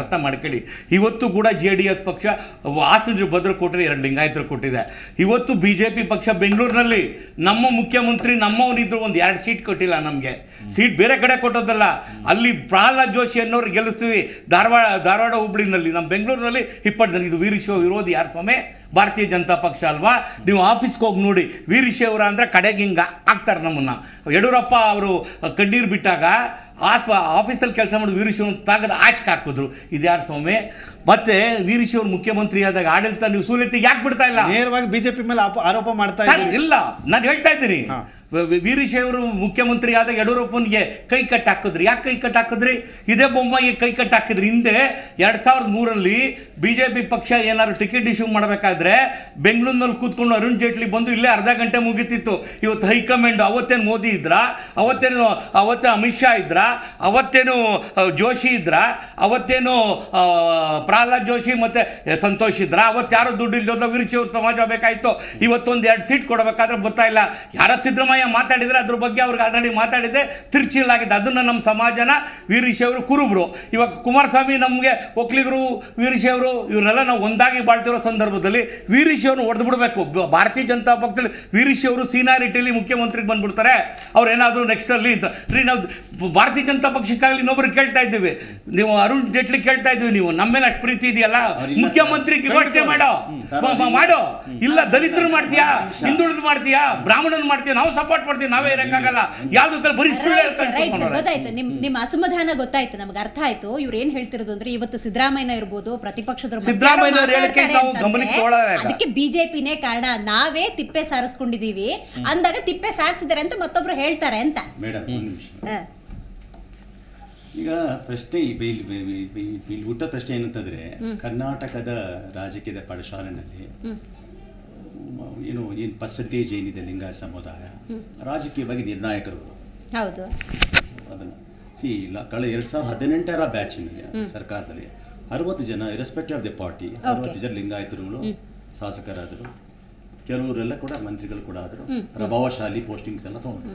Speaker 5: ಅರ್ಥ ಮಾಡ್ಕೊಳ್ಳಿ ಇವತ್ತು ಕೂಡ ಜೆ ಡಿ ಎಸ್ ಪಕ್ಷ ಹಾಸನ ಭದ್ರಕೋಟೆ ಎರಡು ಲಿಂಗಾಯತರು ಕೊಟ್ಟಿದೆ ಇವತ್ತು ಬಿ ಜೆ ಪಿ ಪಕ್ಷ ಬೆಂಗಳೂರಿನಲ್ಲಿ ನಮ್ಮ ಮುಖ್ಯಮಂತ್ರಿ ನಮ್ಮವನಿದ್ರು ಒಂದು ಎರಡು ಸೀಟ್ ಕೊಟ್ಟಿಲ್ಲ ನಮಗೆ ಸೀಟ್ ಬೇರೆ ಕಡೆ ಕೊಟ್ಟೋದಲ್ಲ ಅಲ್ಲಿ ಪ್ರಹ್ಲಾದ್ ಜೋಶಿ ಅನ್ನೋರು ಗೆಲ್ಲಿಸ್ತೀವಿ ಧಾರವಾಡ ಧಾರವಾಡ ಹುಬ್ಳಿನಲ್ಲಿ ನಮ್ಮ ಬೆಂಗಳೂರಿನಲ್ಲಿ ಇಪ್ಪತ್ತು ಜನ ಇದು ವೀರಶೈವ ವಿರೋಧಿ ಯಾರು ಸ್ವಾಮಿ ಭಾರತೀಯ ಜನತಾ ಪಕ್ಷ ಅಲ್ವಾ ನೀವು ಆಫೀಸ್ಗೆ ಹೋಗಿ ನೋಡಿ ವೀರಶೈವರ ಅಂದರೆ ಕಡೆಗೆ ಹಿಂಗೆ ಆಗ್ತಾರೆ ನಮ್ಮನ್ನು ಯಡಿಯೂರಪ್ಪ ಅವರು ಕಣ್ಣೀರು ಬಿಟ್ಟಾಗ ಆಫ್ ಆಫೀಸಲ್ಲಿ ಕೆಲಸ ಮಾಡಿ ವೀರಶೈವನ ತೆಗೆದು ಆಚೆಗೆ ಹಾಕಿದ್ರು ಇದು ಯಾರು ಸ್ವಾಮಿ ಮತ್ತೆ ವೀರಶೈವರು ಮುಖ್ಯಮಂತ್ರಿ ಆದಾಗ ಆಡಳಿತ ನೀವು ಸೂಲ್ಯತೆಗೆ ಯಾಕೆ ಬಿಡ್ತಾ ಇಲ್ಲ
Speaker 4: ನೇರವಾಗಿ ಬಿಜೆಪಿ ಮೇಲೆ ಆಪ- ಆರೋಪ ಮಾಡ್ತಾ
Speaker 5: ಸರ್
Speaker 4: ಇದ್ದಾರೆ
Speaker 5: ಇಲ್ಲ ನಾನು ಹೇಳ್ತಾ ಇದ್ದೀನಿ
Speaker 4: ಹಾ.
Speaker 5: ವ- ವ- ವೀರಶೈವರು ಮುಖ್ಯಮಂತ್ರಿ ಆದಾಗ ಯಡಿಯೂರಪ್ಪನಿಗೆ ಕೈ ಕಟ್ ಹಾಕಿದ್ರಿ ಯಾಕೆ ಕೈ ಕಟ್ ಹಾಕಿದ್ರಿ ಇದೇ ಬೊಮ್ಮಾಯಿಗೆ ಕೈ ಕಟ್ ಹಾಕಿದ್ರಿ ಹಿಂದೆ ಎರಡು ಸಾವಿರದ ಮೂರಲ್ಲಿ ಬಿ ಜೆ ಪಿ ಪಕ್ಷ ಏನಾದ್ರು ಟಿಕೆಟ್ ಇಶ್ಯೂ ಮಾಡಬೇಕಾದ್ರೆ ಬೆಂಗಳೂರಿನಲ್ಲಿ ಕೂತ್ಕೊಂಡು ಅರುಣ್ ಜೇಟ್ಲಿ ಬಂದು ಇಲ್ಲೇ ಅರ್ಧ ಗಂಟೆ ಮುಗೀತಿತ್ತು ಇವತ್ತು ಹೈಕಮಾಂಡ್ ಅವತ್ತೇನು ಮೋದಿ ಇದ್ರ ಅವತ್ತೇನು ಅವತ್ತೇ ಅಮಿತ್ ಶಾ ಇದ್ರ ಅವತ್ತೇನು ಆ, ಜೋಶಿ ಇದ್ರ ಅವತ್ತೇನು ಆ, ಪ್ರಹ್ಲಾದ್ ಜೋಶಿ ಮತ್ತೆ ಸಂತೋಷ್ ಇದ್ರ ಅವತ್ತು ಯಾರೋ ದುಡ್ಡು ಇಲ್ಲದ ವೀರಶೈವ ಸಮಾಜ ಬೇಕಾಯ್ತು ಇವತ್ತೊಂದು ಎರಡು ಸೀಟ್ ಕೊಡಬೇಕಾದ್ರೆ ಬರ್ತಾ ಇಲ್ಲ ಯಾರೋ ಸಿದ್ದರಾಮಯ್ಯ ಮಾತಾಡಿದ್ರೆ ಅದ್ರ ಬಗ್ಗೆ ಅವ್ರಿಗೆ ಆಲ್ರೆಡಿ ಮಾತಾಡಿದೆ ತಿರ್ಚಿಲಾಗಿದೆ ಅದನ್ನು ನಮ್ಮ ಸಮಾಜನ ವೀರಶೈವರು ಕುರುಬ್ರು ಇವಾಗ ಕುಮಾರಸ್ವಾಮಿ ನಮಗೆ ಒಕ್ಕಲಿಗರು ವೀರಶೈವರು ಇವರೆಲ್ಲ ನಾವು ಒಂದಾಗಿ ಬಾಳ್ತಿರೋ ಸಂದರ್ಭದಲ್ಲಿ ವೀರಶೈವ್ರನ್ನ ಹೊಡೆದು ಬಿಡಬೇಕು ಭಾರತೀಯ ಜನತಾ ಪಕ್ಷದಲ್ಲಿ ವೀರಶೈವರು ಸೀನಾರಿಟಿಲಿ ಮುಖ್ಯಮಂತ್ರಿಗೆ ಬಂದ್ಬಿಡ್ತಾರೆ ಅವ್ರು ಏನಾದರೂ ನೆಕ್ಸ್ಟಲ್ಲಿ ಅಂತ ರೀ ನಾವು ಭಾರತೀಯ ಜನತಾ ಪಕ್ಷಕ್ಕಾಗಲಿ ಇನ್ನೊಬ್ರು ಕೇಳ್ತಾ ಇದ್ದೀವಿ ನೀವು ಅರುಣ್ ಜೇಟ್ಲಿ ಕೇಳ್ತಾ ಇದ್ದೀವಿ ನೀವು ನಮ್ಮ ಮೇಲೆ ಅಷ್ಟು ಪ್ರೀತಿ ಇದೆಯಲ್ಲ
Speaker 7: ಅವ್ರಿಲ್ಲ
Speaker 5: ಮುಖ್ಯಮಂತ್ರಿ ಘೋಷಣೆ ಮಾಡೋ ಮ- ಮ- ಮಾಡೋ ಇಲ್ಲ ದಲಿತರು ಮಾಡ್ತೀಯಾ ಹಿಂದುಳಿದು ಮಾಡ್ತೀಯಾ ಬ್ರಾಹ್ಮಣನ್ ಮಾಡ್ತೀಯಾ ನಾವು ಸಪೋರ್ಟ್ ಮಾಡ್ತೀವಿ ನಾವೇ ಇರಕ್ಕಾಗಲ್ಲ ಯಾವ್ದು ಕಡೆ ಬರೀ ಸುಳ್ಳು
Speaker 1: ರೈಟ್ ಸರ್
Speaker 5: ಹೇಳ್ಕೊಂಡು
Speaker 1: ರೈಟ್ ಸರ್
Speaker 5: ಕೂತ್ಕೊಂಡವ್ರೆ.
Speaker 1: ಗೊತ್ತಾಯ್ತು ನಿಮ್ ನಿಮ್ಮ ಅಸಮಾಧಾನ ಗೊತ್ತಾಯ್ತು ನಮ್ಗೆ ಅರ್ಥ ಆಯ್ತು ಇವ್ರು ಏನ್ ಹೇಳ್ತಿರೋದು ಅಂದ್ರೆ ಇವತ್ತು ಸಿದ್ದರಾಮಯ್ಯ ಇರ್ಬೋದು ಪ್ರತಿಪಕ್ಷದವ್ರು
Speaker 5: ಸಿದ್ದರಾಮಯ್ಯ ಅವ್ರ
Speaker 1: ಮತ್ಯಾರೋ
Speaker 5: ಹೇಳಿಕೆ
Speaker 1: ಮಾತಾಡ್ತಾರೆ
Speaker 5: ನಾವು
Speaker 1: ಅಂತಂದ್ರೆ
Speaker 5: ಗಮನಕ್ಕೆ ತಗೊಳ್ಳೋದೇ ಇಲ್ಲ.
Speaker 1: ಅದಕ್ಕೆ ಬಿಜೆಪಿನೇ ಕಾರಣ ನಾವೇ ತಿಪ್ಪೆ ಸಾರಿಸ್ಕೊಂಡಿದೀವಿ ಅಂದಾಗ ತಿಪ್ಪೆ ಸಾರಿಸಿದಾರೆ ಅಂತ ಮತ್ತೊಬ್ರು ಹೇಳ್ತಾರೆ ಅಂತ
Speaker 7: ಮೇಡಮ್ ಒಂದು ನಿಮಿಷ
Speaker 1: ಹ.
Speaker 7: ಈಗ ಪ್ರಶ್ನೆ ಇಲ್ಲಿ ಇಲ್ಲಿ- ಇಲ್ಲಿ- ಇಲ್ಲಿ ಹುಟ್ಟ ಪ್ರಶ್ನೆ ಏನಂತಂದ್ರೆ ಕರ್ನಾಟಕದ ರಾಜಕೀಯದ ಪಡಶಾಲೆನಲ್ಲಿ ಏನು ಏನು ಪರ್ಸೆಂಟೇಜ್ ಏನಿದೆ ಲಿಂಗಾಯತ ಸಮುದಾಯ ರಾಜಕೀಯವಾಗಿ ನಿರ್ಣಾಯಕರು
Speaker 1: ಹೌದು
Speaker 7: ಅದನ್ನು ಸಿ ಇಲ್ಲ ಕಳೆದ ಎರಡು ಸಾವಿರದ ಹದಿನೆಂಟರ ಬ್ಯಾಚಿನಲ್ಲಿ ಸರ್ಕಾರದಲ್ಲಿ ಅರವತ್ತು ಜನ ಇರೆಸ್ಪೆಕ್ಟಿವ್ ಆಫ್ ದಿ ಪಾರ್ಟಿ ಅರವತ್ತು ಜನ ಲಿಂಗಾಯತರುಗಳು ಶಾಸಕರಾದರು ಕೆಲವರೆಲ್ಲ ಕೂಡ ಮಂತ್ರಿಗಳು ಕೂಡ ಆದರು ಪ್ರಭಾವಶಾಲಿ ಪೋಸ್ಟಿಂಗ್ಸ್ ಎಲ್ಲ ತೊಗೊಂಡ್ರು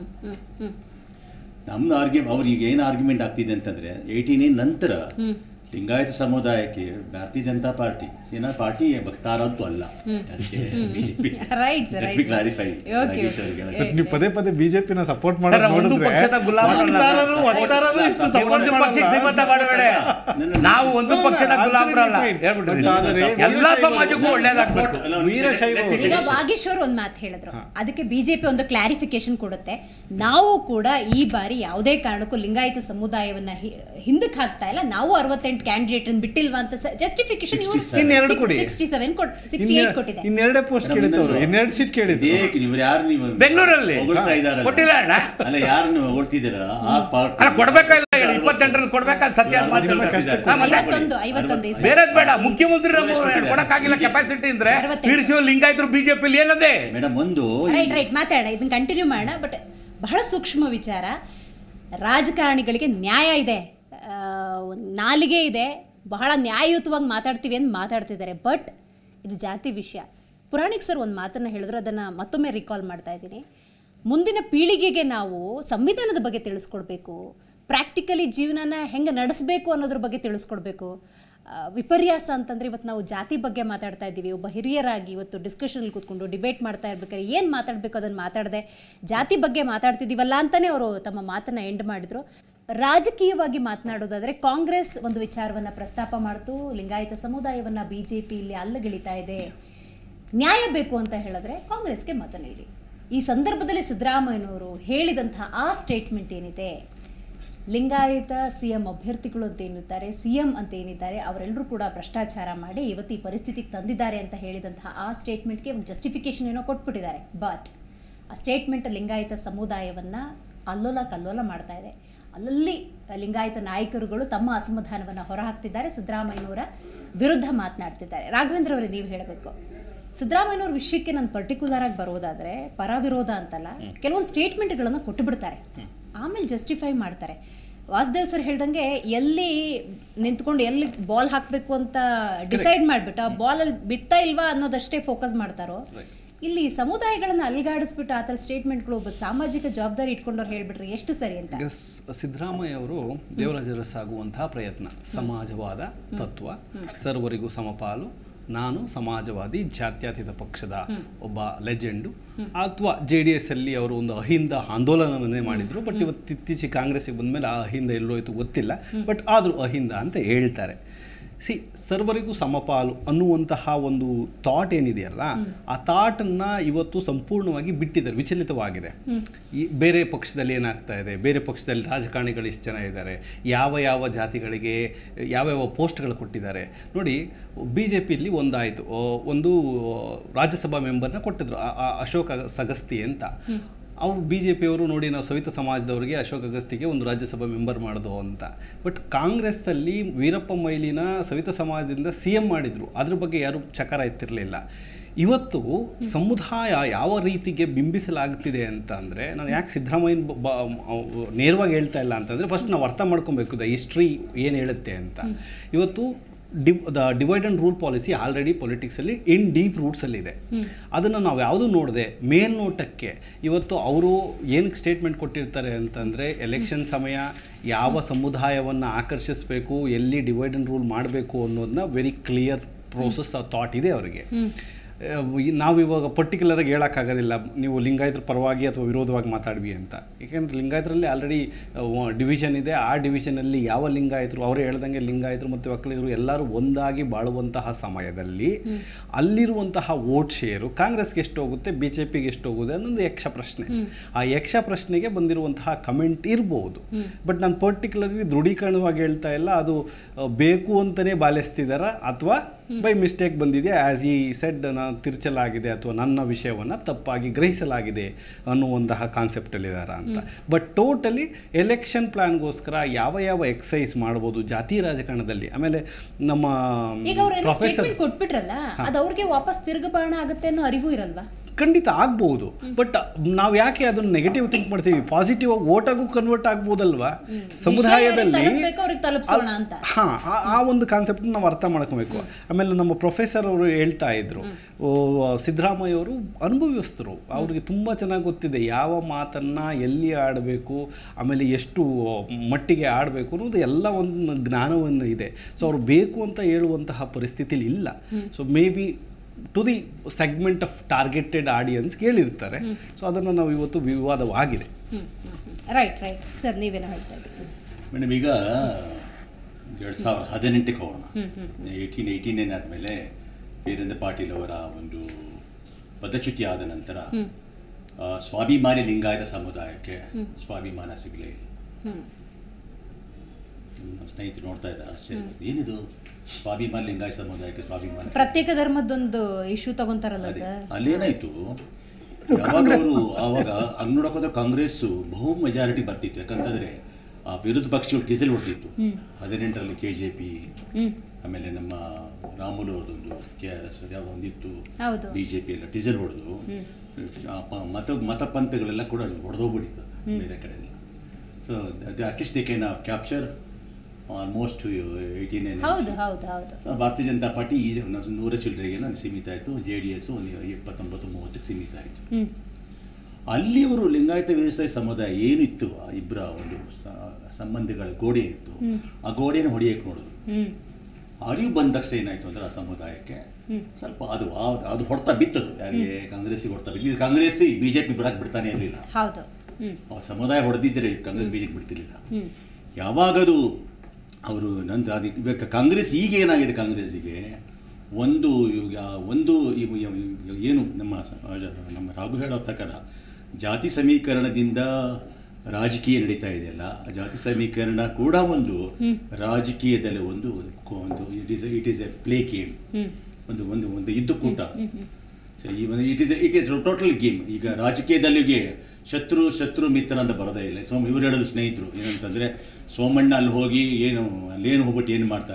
Speaker 7: ನಮ್ದು ಆರ್ಗ್ಯೂ ಅವ್ರಿಗೆ ಏನು ಆರ್ಗ್ಯುಮೆಂಟ್ ಆಗ್ತಿದೆ ಅಂತಂದ್ರೆ ಏಯ್ಟೀನ್ ನಂತರ ಲಿಂಗಾಯತ ಸಮುದಾಯಕ್ಕೆ ಭಾರತೀಯ ಜನತಾ ಪಾರ್ಟಿ ಸೇನಾ ಪಾರ್ಟಿ ಭಕ್ತಾರದ್ದು ಅಲ್ಲ ಅದಕ್ಕೆ BJP
Speaker 1: Right, sir, right, sir.
Speaker 7: Clarify
Speaker 1: Okay, okay.
Speaker 4: ನೀವು ಪದೇ ಪದೇ ಬಿಜೆಪಿನ ಸಪೋರ್ಟ್
Speaker 5: ಸರ್,
Speaker 4: ಮಾಡೋದು
Speaker 5: ಒಂದು
Speaker 4: ನೋಡಿದ್ರೆ
Speaker 5: ಪಕ್ಷದ ಗುಲಾಮರಲ್ಲ.
Speaker 4: ವಕ್ತಾರರು- ವಕ್ತಾರರು ಇಷ್ಟು
Speaker 5: ನೀವು
Speaker 4: support
Speaker 5: ಒಂದು ಪಕ್ಷಕ್ಕೆ
Speaker 4: ಮಾಡಲ್ಲ.
Speaker 5: ಸೀಮಿತ ಮಾಡಬೇಡ ನಾವು ಒಂದು ಪಕ್ಷದ ಗುಲಾಮರಲ್ಲ ಹೇಳ್ಬಿಟ್ರಿ
Speaker 4: But ಆದರೆ
Speaker 5: ಎಲ್ಲಾ
Speaker 4: ವೀರಶೈವ-
Speaker 5: ಸಮಾಜಕ್ಕೂ ಒಳ್ಳೇದಾಗ್ಬೇಕು
Speaker 4: ವೀರಶೈವ
Speaker 1: ಈಗ ವಾಗೀಶ್ವರ್ ಒಂದು ಮಾತು ಹೇಳಿದ್ರು ಅದಕ್ಕೆ ಬಿಜೆಪಿ ಒಂದು ಕ್ಲಾರಿಫಿಕೇಶನ್ ಕೊಡುತ್ತೆ ನಾವು ಕೂಡ ಈ ಬಾರಿ ಯಾವುದೇ ಕಾರಣಕ್ಕೂ ಲಿಂಗಾಯತ ಸಮುದಾಯವನ್ನ ಹಿ- ಹಿಂದಕ್ಕೆ ಹಾಕ್ತಾ ಇಲ್ಲ ನಾವು ಅರವತ್ತೆಂಟು ಕ್ಯಾಂಡಿಡೇಟ್ ಬಿಟ್ಟಿಲ್ವಾ ಅಂತ ಜಸ್ಟಿಫಿಕೇಶನ್
Speaker 4: ಇನ್ನೆರಡು ಕೊಡಿ.
Speaker 1: ಸಿಕ್ಸ್ಟಿ ಸೆವೆನ್ ಸಿಕ್ಸ್ಟಿ ಏಟ್ ಕೊಟ್ಟಿದೆ
Speaker 4: ಇನ್ನೆರಡೇ ಪೋಸ್ಟ್ ಕೇಳಿತ್ತು ಅವ್ರು ಇನ್ನೆರಡು ಸೀಟ್ ಕೇಳಿದ್ದು
Speaker 7: ಇದೇ ಇವ್ರು ಯಾರು ನೀವು
Speaker 5: ಬೆಂಗಳೂರಲ್ಲಿ
Speaker 7: ಹೊಗಳ್ತಾ ಇದಾರಲ್ಲ.
Speaker 5: ಕೊಟ್ಟಿಲ್ಲ ಅಣ್ಣ
Speaker 7: ಅಲ್ಲ ಯಾರು ನೀವು ಹೊಗಳ್ತಿದ್ದೀರ ಆ ಪಾರ್ಟಿ
Speaker 5: ಅಲ್ಲ ಕೊಡ್ಬೇಕಾ ಇಲ್ಲ ಹೇಳಿ ಇಪ್ಪತ್ತೆಂಟರಲ್ಲಿ ಕೊಡ್ಬೇಕಾ ಸತ್ಯ ಅಂತ ಮಾತು
Speaker 7: ನಿಮ್ಮ
Speaker 5: ಹೇಳ್ತಾರೆ.
Speaker 7: ಕಷ್ಟ
Speaker 5: ಹಾ, ಮತ್ತೆ
Speaker 1: ಐವತ್ತೊಂದು ಐವತ್ತೊಂದು ಈ ಸಲ.
Speaker 5: ಬೇರೆ ಬೇಡ ಮುಖ್ಯಮಂತ್ರಿ ನಮ್ಗೆ ಕೊಡಕ್ಕಾಗಿಲ್ಲ ಕೆಪಾಸಿಟಿ ಅಂದ್ರೆ
Speaker 1: ಅರವತ್ತೆಂಟು.
Speaker 5: ವೀರಶೈವ ಲಿಂಗಾಯತರು ಬಿಜೆಪಿಲಿ ಏನದೆ
Speaker 7: ಮೇಡಮ್ ಒಂದು
Speaker 1: ರೈಟ್ ರೈಟ್ ಮಾತಾಡೋಣ ಇದನ್ನ ಕಂಟಿನ್ಯೂ ಮಾಡೋಣ ಬಟ್ ಬಹಳ ಸೂಕ್ಷ್ಮ ವಿಚಾರ ರಾಜಕಾರಣಿಗಳಿಗೆ ನ್ಯಾಯ ಇದೆ ಆ, ಒಂದ್ ನಾಲಿಗೆ ಇದೆ ಬಹಳ ನ್ಯಾಯಯುತವಾಗಿ ಮಾತಾಡ್ತೀವಿ ಅಂತ ಮಾತಾಡ್ತಿದ್ದಾರೆ ಬಟ್ ಇದು ಜಾತಿ ವಿಷಯ ಪುರಾಣಿಕ್ ಸರ್ ಒಂದು ಮಾತನ್ನು ಹೇಳಿದ್ರು ಅದನ್ನು ಮತ್ತೊಮ್ಮೆ ರಿಕಾಲ್ ಮಾಡ್ತಾ ಇದ್ದೀನಿ ಮುಂದಿನ ಪೀಳಿಗೆಗೆ ನಾವು ಸಂವಿಧಾನದ ಬಗ್ಗೆ ತಿಳಿಸ್ಕೊಡ್ಬೇಕು ಪ್ರಾಕ್ಟಿಕಲಿ ಜೀವನನ ಹೆಂಗೆ ನಡೆಸಬೇಕು ಅನ್ನೋದ್ರ ಬಗ್ಗೆ ತಿಳಿಸ್ಕೊಡ್ಬೇಕು ಆ, ವಿಪರ್ಯಾಸ ಅಂತಂದ್ರೆ ಇವತ್ತು ನಾವು ಜಾತಿ ಬಗ್ಗೆ ಮಾತಾಡ್ತಾ ಇದ್ದೀವಿ ಒಬ್ಬ ಹಿರಿಯರಾಗಿ ಇವತ್ತು ಡಿಸ್ಕಷನಲ್ಲಿ ಕೂತ್ಕೊಂಡು ಡಿಬೇಟ್ ಮಾಡ್ತಾ ಇರ್ಬೇಕಾದ್ರೆ ಏನು ಮಾತಾಡಬೇಕು ಅದನ್ನು ಮಾತಾಡದೆ ಜಾತಿ ಬಗ್ಗೆ ಮಾತಾಡ್ತಿದ್ದೀವಲ್ಲ ಅಂತಲೇ ಅವರು ತಮ್ಮ ಮಾತನ್ನು ಎಂಡ್ ಮಾಡಿದರು ರಾಜಕೀಯವಾಗಿ ಮಾತನಾಡೋದಾದರೆ ಕಾಂಗ್ರೆಸ್ ಒಂದು ವಿಚಾರವನ್ನು ಪ್ರಸ್ತಾಪ ಮಾಡ್ತು ಲಿಂಗಾಯತ ಸಮುದಾಯವನ್ನು ಬಿ ಜೆ ಪಿ ಇಲ್ಲಿ ಅಲ್ಲಗಿಳಿತಾ ಇದೆ ನ್ಯಾಯ ಬೇಕು ಅಂತ ಹೇಳಿದ್ರೆ ಕಾಂಗ್ರೆಸ್ಗೆ ಮತ ನೀಡಿ ಈ ಸಂದರ್ಭದಲ್ಲಿ ಸಿದ್ದರಾಮಯ್ಯನವರು ಹೇಳಿದಂತಹ ಆ ಸ್ಟೇಟ್ಮೆಂಟ್ ಏನಿದೆ ಲಿಂಗಾಯತ ಸಿ ಎಂ ಅಭ್ಯರ್ಥಿಗಳು ಅಂತ ಏನಿದ್ದಾರೆ ಸಿ ಎಂ ಅಂತ ಏನಿದ್ದಾರೆ ಅವರೆಲ್ಲರೂ ಕೂಡ ಭ್ರಷ್ಟಾಚಾರ ಮಾಡಿ ಇವತ್ತು ಈ ಪರಿಸ್ಥಿತಿಗೆ ತಂದಿದ್ದಾರೆ ಅಂತ ಹೇಳಿದಂತಹ ಆ ಸ್ಟೇಟ್ಮೆಂಟ್ಗೆ ಒಂದು ಜಸ್ಟಿಫಿಕೇಶನ್ ಏನೋ ಕೊಟ್ಬಿಟ್ಟಿದ್ದಾರೆ ಬಟ್ ಆ ಸ್ಟೇಟ್ಮೆಂಟ್ ಲಿಂಗಾಯತ ಸಮುದಾಯವನ್ನು ಅಲ್ಲೋಲ ಕಲ್ಲೋಲ ಮಾಡ್ತಾ ಇದೆ ಅಲ್ಲಲ್ಲಿ ಲಿಂಗಾಯತ ನಾಯಕರುಗಳು ತಮ್ಮ ಅಸಮಾಧಾನವನ್ನು ಹೊರಹಾಕ್ತಿದ್ದಾರೆ ಸಿದ್ದರಾಮಯ್ಯನವರ ವಿರುದ್ಧ ಮಾತನಾಡ್ತಿದ್ದಾರೆ ರಾಘವೇಂದ್ರ ಅವರೇ ನೀವು ಹೇಳಬೇಕು ಸಿದ್ದರಾಮಯ್ಯನವ್ರ ವಿಷಯಕ್ಕೆ ನಾನು ಪರ್ಟಿಕ್ಯುಲರ್ ಆಗಿ ಬರೋದಾದ್ರೆ ಪರ ವಿರೋಧ ಅಂತಲ್ಲ ಕೆಲವೊಂದು ಸ್ಟೇಟ್ಮೆಂಟ್ಗಳನ್ನು ಕೊಟ್ಟು ಬಿಡ್ತಾರೆ ಆಮೇಲೆ ಜಸ್ಟಿಫೈ ಮಾಡ್ತಾರೆ ವಾಸುದೇವ್ ಸರ್ ಹೇಳ್ದಂಗೆ ಎಲ್ಲಿ ನಿಂತ್ಕೊಂಡು ಎಲ್ಲಿ ಬಾಲ್ ಹಾಕಬೇಕು ಅಂತ ಡಿಸೈಡ್ ಮಾಡಿಬಿಟ್ಟು ಆ ಬಾಲಲ್ಲಿ ಬಿತ್ತಾ ಇಲ್ವಾ ಅನ್ನೋದಷ್ಟೇ ಫೋಕಸ್ ಮಾಡ್ತಾರೋ ಇಲ್ಲಿ ಸಮುದಾಯಗಳನ್ನ ಅಲ್ಗಾಡಿಸ್ಬಿಟ್ಟು ಆ ಥರ ಸ್ಟೇಟ್ಮೆಂಟ್ಗಳು ಒಬ್ಬ ಸಾಮಾಜಿಕ ಜವಾಬ್ದಾರಿ ಇಟ್ಕೊಂಡವ್ರು ಹೇಳ್ಬಿಟ್ರೆ ಎಷ್ಟು ಸರಿ ಅಂತ
Speaker 4: ಈಗ ಸ್- ಸಿದ್ದರಾಮಯ್ಯ ಅವರು ದೇವರಾಜರಸಾಗುವಂತಹ ಪ್ರಯತ್ನ ಸಮಾಜವಾದ ತತ್ವ ಸರ್ವರಿಗೂ ಸಮಪಾಲು ನಾನು ಸಮಾಜವಾದಿ ಜಾತ್ಯತೀತ ಪಕ್ಷದ ಒಬ್ಬ ಲೆಜೆಂಡು ಅಥವಾ ಜೆ ಡಿ ಎಸ್ ಅಲ್ಲಿ ಅವರು ಒಂದು ಅಹಿಂದ ಆಂದೋಲನವನ್ನೇ ಮಾಡಿದ್ರು ಬಟ್ ಇವತ್ತು ಇತ್ತೀಚೆಗೆ ಕಾಂಗ್ರೆಸ್ಸಿಗೆ ಬಂದಮೇಲೆ ಆ ಅಹಿಂದ ಎಲ್ಲೋಯ್ತು ಗೊತ್ತಿಲ್ಲ ಬಟ್ ಆದರೂ ಅಹಿಂದ ಅಂತ ಹೇಳ್ತಾರೆ ಸಿ ಸರ್ವರಿಗೂ ಸಮಪಾಲು ಅನ್ನುವಂತಹ ಒಂದು ಥಾಟ್ ಏನಿದೆಯಲ್ಲ ಆ ಥಾಟನ್ನು ಇವತ್ತು ಸಂಪೂರ್ಣವಾಗಿ ಬಿಟ್ಟಿದ್ದಾರೆ ವಿಚಲಿತವಾಗಿದೆ ಈ ಬೇರೆ ಪಕ್ಷದಲ್ಲಿ ಏನಾಗ್ತಾ ಇದೆ ಬೇರೆ ಪಕ್ಷದಲ್ಲಿ ರಾಜಕಾರಣಿಗಳು ಎಷ್ಟು ಜನ ಇದ್ದಾರೆ ಯಾವ ಯಾವ ಜಾತಿಗಳಿಗೆ ಯಾವ್ಯಾವ ಪೋಸ್ಟ್ಗಳು ಕೊಟ್ಟಿದ್ದಾರೆ ನೋಡಿ ಬಿ ಜೆ ಪಿಲಿ ಒಂದಾಯಿತು ಒಂದು ರಾಜ್ಯಸಭಾ ಮೆಂಬರ್ನ ಕೊಟ್ಟಿದ್ರು ಆ- ಆ ಅಶೋಕ್ ಸಗಸ್ತಿ ಅಂತ ಅವರು ಬಿ ಜೆ ಪಿಯವರು ನೋಡಿ ನಾವು ಸವಿತ ಸಮಾಜದವರಿಗೆ ಅಶೋಕ್ ಅಗಸ್ತಿಗೆ ಒಂದು ರಾಜ್ಯಸಭಾ ಮೆಂಬರ್ ಮಾಡೋದು ಅಂತ ಬಟ್ ಕಾಂಗ್ರೆಸ್ಸಲ್ಲಿ ವೀರಪ್ಪ ಮೊಯ್ಲಿನ ಸವಿತ ಸಮಾಜದಿಂದ ಸಿ ಎಂ ಮಾಡಿದರು ಅದ್ರ ಬಗ್ಗೆ ಯಾರು ಚಕಾರ ಎತ್ತಿರಲಿಲ್ಲ ಇವತ್ತು ಸಮುದಾಯ ಯಾವ ರೀತಿಗೆ ಬಿಂಬಿಸಲಾಗ್ತಿದೆ ಅಂತ ಅಂದರೆ ನಾನು ಯಾಕೆ ಸಿದ್ದರಾಮಯ್ಯನ ಬ- ಬ- ಅವ್- ನೇರವಾಗಿ ಹೇಳ್ತಾ ಇಲ್ಲ ಅಂತಂದರೆ ಫಸ್ಟ್ ನಾವು ಅರ್ಥ ಮಾಡ್ಕೊಬೇಕು ದ ಹಿಸ್ಟ್ರಿ ಏನು ಹೇಳುತ್ತೆ ಅಂತ ಇವತ್ತು ಡಿವ್ the divide and rule policy already ಪೊಲಿಟಿಕ್ಸಲ್ಲಿ ಇನ್ ಡೀಪ್ ರೂಟ್ಸಲ್ಲಿದೆ ಅದನ್ನು ನಾವು ಯಾವುದೂ ನೋಡದೆ ಮೇಲ್ನೋಟಕ್ಕೆ ಇವತ್ತು ಅವರು ಏನಕ್ಕೆ ಸ್ಟೇಟ್ಮೆಂಟ್ ಕೊಟ್ಟಿರ್ತಾರೆ ಅಂತಂದರೆ ಎಲೆಕ್ಷನ್ ಸಮಯ ಯಾವ ಸಮುದಾಯವನ್ನು ಆಕರ್ಷಿಸಬೇಕು ಎಲ್ಲಿ ಡಿವೈಡ್ ಆ್ಯಂಡ್ ರೂಲ್ ಮಾಡಬೇಕು ಅನ್ನೋದನ್ನ ವೆರಿ ಕ್ಲಿಯರ್ ಪ್ರೋಸೆಸ್ ಥಾಟ್ ಇದೆ ಅವರಿಗೆ ನಾವು ಇವಾಗ ಪರ್ಟಿಕ್ಯುಲರಾಗಿ ಹೇಳೋಕ್ಕಾಗೋದಿಲ್ಲ ನೀವು ಲಿಂಗಾಯತರ ಪರವಾಗಿ ಅಥವಾ ವಿರೋಧವಾಗಿ ಮಾತಾಡ್ವಿ ಅಂತ ಏಕೆಂದರೆ ಲಿಂಗಾಯತರಲ್ಲಿ ಆಲ್ರೆಡಿ ಡಿವಿಷನ್ ಇದೆ ಆ ಡಿವಿಷನಲ್ಲಿ ಯಾವ ಲಿಂಗಾಯತರು ಅವರೇ ಹೇಳ್ದಂಗೆ ಲಿಂಗಾಯತರು ಮತ್ತು ಒಕ್ಕಲಿಗರು ಎಲ್ಲರೂ ಒಂದಾಗಿ ಬಾಳುವಂತಹ ಸಮಯದಲ್ಲಿ ಅಲ್ಲಿರುವಂತಹ ವೋಟ್ ಶೇರು ಕಾಂಗ್ರೆಸ್ಗೆ ಎಷ್ಟು ಹೋಗುತ್ತೆ ಬಿ ಜೆ ಪಿಗೆ ಎಷ್ಟು ಹೋಗುತ್ತೆ ಅನ್ನೊಂದು ಯಕ್ಷ ಪ್ರಶ್ನೆ ಆ ಯಕ್ಷ ಪ್ರಶ್ನೆಗೆ ಬಂದಿರುವಂತಹ ಕಮೆಂಟ್ ಇರ್ಬೋದು ಬಟ್ ನಾನು ಪರ್ಟಿಕ್ಯುಲರ್ಲಿ ದೃಢೀಕರಣವಾಗಿ ಹೇಳ್ತಾ ಇಲ್ಲ ಅದು ಆ, ಬೇಕು ಅಂತಲೇ ಬಾಲಿಸ್ತಿದಾರ ಅಥವಾ ಬೈ ಮಿಸ್ಟೇಕ್ ಬಂದಿದೆ ಆ್ಯಸ್ ಈ ಸೆಡ್ ನಾನು ತಿರ್ಚಲಾಗಿದೆ ಅಥವಾ ನನ್ನ ವಿಷಯವನ್ನು ತಪ್ಪಾಗಿ ಗ್ರಹಿಸಲಾಗಿದೆ ಅನ್ನುವಂತಹ ಕಾನ್ಸೆಪ್ಟಲ್ಲಿದ್ದಾರ ಅಂತ ಬಟ್ ಟೋಟಲಿ ಎಲೆಕ್ಷನ್ ಪ್ಲಾನ್ಗೋಸ್ಕರ ಯಾವ ಯಾವ ಎಕ್ಸಸೈಸ್ ಮಾಡ್ಬೋದು ಜಾತಿ ರಾಜಕಾರಣದಲ್ಲಿ ಆಮೇಲೆ ನಮ್ಮ
Speaker 1: ಈಗ ಅವ್ರೇನೋ
Speaker 4: ಪ್ರೊಫೆಸರ್
Speaker 1: ಸ್ಟೇಟ್ಮೆಂಟ್ ಕೊಟ್ಬಿಟ್ರಲ್ಲ ಅದು ಅವ್ರಿಗೆ ವಾಪಸ್ ತಿರುಗಬಾಣ ಆಗುತ್ತೆ ಅನ್ನೋ ಅರಿವು ಇರಲ್ವಾ
Speaker 4: ಖಂಡಿತ ಆಗ್ಬೋದು ಬಟ್ ನಾವು ಯಾಕೆ ಅದನ್ನು ನೆಗೆಟಿವ್ ಥಿಂಕ್ ಮಾಡ್ತೀವಿ ಪಾಸಿಟಿವ್ ಆಗಿ ಓಟಾಗೂ ಕನ್ವರ್ಟ್ ಆಗ್ಬೋದಲ್ವಾ ಸಮುದಾಯದಲ್ಲಿ
Speaker 1: ತಲುಪಬೇಕು ಅವ್ರಿಗೆ ತಲುಪಿಸೋಣ ಅಂತ
Speaker 4: ಹಾ ಆ- ಆ ಒಂದು ಕಾನ್ಸೆಪ್ಟ್ ನಾವು ಅರ್ಥ ಮಾಡ್ಕೋಬೇಕು ಆಮೇಲೆ ನಮ್ಮ ಪ್ರೊಫೆಸರ್ ಅವರು ಹೇಳ್ತಾ ಇದ್ರು ಓ, ಸಿದ್ದರಾಮಯ್ಯ ಅವರು ಅನುಭವಿಸ್ತರು ಅವ್ರಿಗೆ ತುಂಬ ಚೆನ್ನಾಗಿ ಗೊತ್ತಿದೆ ಯಾವ ಮಾತನ್ನ ಎಲ್ಲಿ ಆಡಬೇಕು ಆಮೇಲೆ ಎಷ್ಟು ಮಟ್ಟಿಗೆ ಆಡಬೇಕು ಅನ್ನೋದು ಎಲ್ಲ ಒಂದು ಜ್ಞಾನವನ್ನು ಇದೆ ಸೊ ಅವ್ರು ಬೇಕು ಅಂತ ಹೇಳುವಂತಹ ಪರಿಸ್ಥಿತಿಲಿ ಇಲ್ಲ so maybe to the segment of targeted audience ಕೇಳಿರ್ತಾರೆ ಸೊ ಅದನ್ನು ನಾವು ಇವತ್ತು ವಿವಾದವಾಗಿದೆ
Speaker 1: ರೈಟ್ ರೈಟ್ ಸರ್ ನೀವೇನೋ ಹೇಳ್ತಾ ಇದ್ದೀರಿ
Speaker 7: ಮೇಡಮ್ ಈಗ ಎರಡು ಸಾವಿರದ ಹದಿನೆಂಟಕ್ಕೆ ಹೋಗೋಣ ಏಯ್ಟೀನ್ ಏಯ್ಟೀನ್ ಆದಮೇಲೆ ವೀರೇಂದ್ರ ಪಾಟೀಲ್ ಅವರ ಒಂದು ಪದಚ್ಯುತಿ ಆದ ನಂತರ ಆ, ಸ್ವಾಭಿಮಾನಿ ಲಿಂಗಾಯತ ಸಮುದಾಯಕ್ಕೆ ಸ್ವಾಭಿಮಾನ ಸಿಗಲೇ ಇಲ್ಲ ನಮ್ಮ ಸ್ನೇಹಿತರು ನೋಡ್ತಾ ಇದ್ದಾರೆ ಆಶ್ಚರ್ಯ ಆಗುತ್ತೆ. ಏನಿದು ಸ್ವಾಭಿಮಾನಿ ಲಿಂಗಾಯತ ಸಮುದಾಯಕ್ಕೆ ಸ್ವಾಭಿಮಾನ
Speaker 1: ಪ್ರತ್ಯೇಕ ಧರ್ಮದ್ದೊಂದು ಇಶ್ಯೂ ತಗೊಂತಾರಲ್ಲ
Speaker 7: ಅದೇ.
Speaker 1: ಸರ್
Speaker 7: ಅಲ್ಲೇನಾಯ್ತು ಯಾವಾಗ ಅವರು ಆವಾಗ ಹಂಗ್ ನೋಡಕ್ ಹೋದ್ರೆ ಕಾಂಗ್ರೆಸ್ ಬಹು ಮೆಜಾರಿಟಿ ಬರ್ತಿತ್ತು ಯಾಕಂತಂದ್ರೆ ಆ ವಿರೋಧ ಪಕ್ಷಗಳು ಡೀಸೆಲ್ ಹೊಡ್ತಿತ್ತು ಹದಿನೆಂಟರಲ್ಲಿ ಕೆ ಜೆ ಪಿ ಆಮೇಲೆ ನಮ್ಮ ರಾಮುಲು ಅವ್ರದ್ದೊಂದು ಕೆ ಆರ್ ಎಸ್ ಯಾವುದೋ ಒಂದಿತ್ತು
Speaker 1: ಹೌದು.
Speaker 7: ಬಿ ಜೆ ಪಿ ಎಲ್ಲ ಡೀಸೆಲ್ ಹೊಡೆದು ಮತ ಮತಪಂಥಗಳೆಲ್ಲ ಕೂಡ ಹೊಡೆದೋಗ್ಬಿಟ್ಟಿತ್ತು ಬೇರೆ ಕಡೆ ಎಲ್ಲ so at least they can capture almost eighteen
Speaker 1: ಹೌದು ಹೌದು ಹೌದು
Speaker 7: ಸೊ ಭಾರತೀಯ ಜನತಾ ಪಾರ್ಟಿ ಈ ನೂರ ಚಿಲ್ಲರೆಗೆ ನಾನು ಸೀಮಿತ ಆಯಿತು ಜೆ ಡಿ ಎಸ್ ಒಂದು ಇಪ್ಪತ್ತೊಂಬತ್ತು ಮೂವತ್ತಕ್ಕೆ ಸೀಮಿತ ಆಯಿತು
Speaker 1: ಹ್ಮ್
Speaker 7: ಅಲ್ಲಿಯವರು ಲಿಂಗಾಯತ ವ್ಯವಸಾಯ ಸಮುದಾಯ ಏನಿತ್ತು ಆ ಇಬ್ಬರ ಒಂದು ಸ- ಸಂಬಂಧಗಳ ಗೋಡೆ ಏನಿತ್ತು ಆ ಗೋಡೆಯನ್ನು ಹೊಡೆಯಕ್ಕೆ ನೋಡಿದ್ರು
Speaker 1: ಹ್ಮ್
Speaker 7: ಅರಿವು ಬಂದ ತಕ್ಷಣ ಏನಾಯ್ತು ಅಂದ್ರೆ ಆ ಸಮುದಾಯಕ್ಕೆ ಸ್ವಲ್ಪ ಅದು ಆ- ಅದು ಹೊಡ್ತಾ ಬಿತ್ತದು ಯಾರಿಗೆ ಕಾಂಗ್ರೆಸ್ಸಿಗೆ ಹೊಡ್ತಾ ಬಿತ್ತು ಕಾಂಗ್ರೆಸ್ ಬಿ ಜೆ ಪಿ ಬರಕ್ಕೆ ಬಿಡ್ತಾನೆ ಇರಲಿಲ್ಲ
Speaker 1: ಹೌದು ಹ್ಮ್
Speaker 7: ಆ ಸಮುದಾಯ ಹೊಡೆದಿದ್ದರೆ ಕಾಂಗ್ರೆಸ್ ಬಿ ಜೆ ಪಿ ಬಿಡ್ತಿರ್ಲಿಲ್ಲ ಯಾವಾಗದು ಅವರು ನಂತರ ಅದು ಇವಾಗ ಕಾಂಗ್ರೆಸ್ ಈಗ ಏನಾಗಿದೆ ಕಾಂಗ್ರೆಸ್ಸಿಗೆ ಒಂದು ಇವಾಗ ಒಂದು ಇವು- ಇವು- ಇವು ಏನು ನಮ್ಮ ಸಮಾಜ ನಮ್ಮ ರಾಘು ಹೇಳೋ ಪ್ರಕಾರ ಜಾತಿ ಸಮೀಕರಣದಿಂದ ರಾಜಕೀಯ ನಡೀತಾ ಇದೆಯಲ್ಲ ಆ ಜಾತಿ ಸಮೀಕರಣ ಕೂಡ ಒಂದು ರಾಜಕೀಯದಲ್ಲಿ ಒಂದು ಕೊ- ಒಂದು it is it is a play game ಒಂದು ಒಂದು ಒಂದು ಇದ್ದುಕೂಟ ಸೊ ಈ ಒಂದು it is it is total game ಈಗ ರಾಜಕೀಯದಲ್ಲಿಗೆ ಶತ್ರು ಶತ್ರು ಮಿತ್ರ ಅಂತ ಬರೋದೇ ಇಲ್ಲ ಸೋಮ ಇವ್ರು ಹೇಳೋದು ಸ್ನೇಹಿತರು ಏನಂತಂದರೆ ಸೋಮಣ್ಣ ಅಲ್ಲಿ ಹೋಗಿ ಏನು ಅಲ್ಲೇನು ಹೋಗ್ಬಿಟ್ಟು ಏನು ಮಾಡ್ತಾರೆ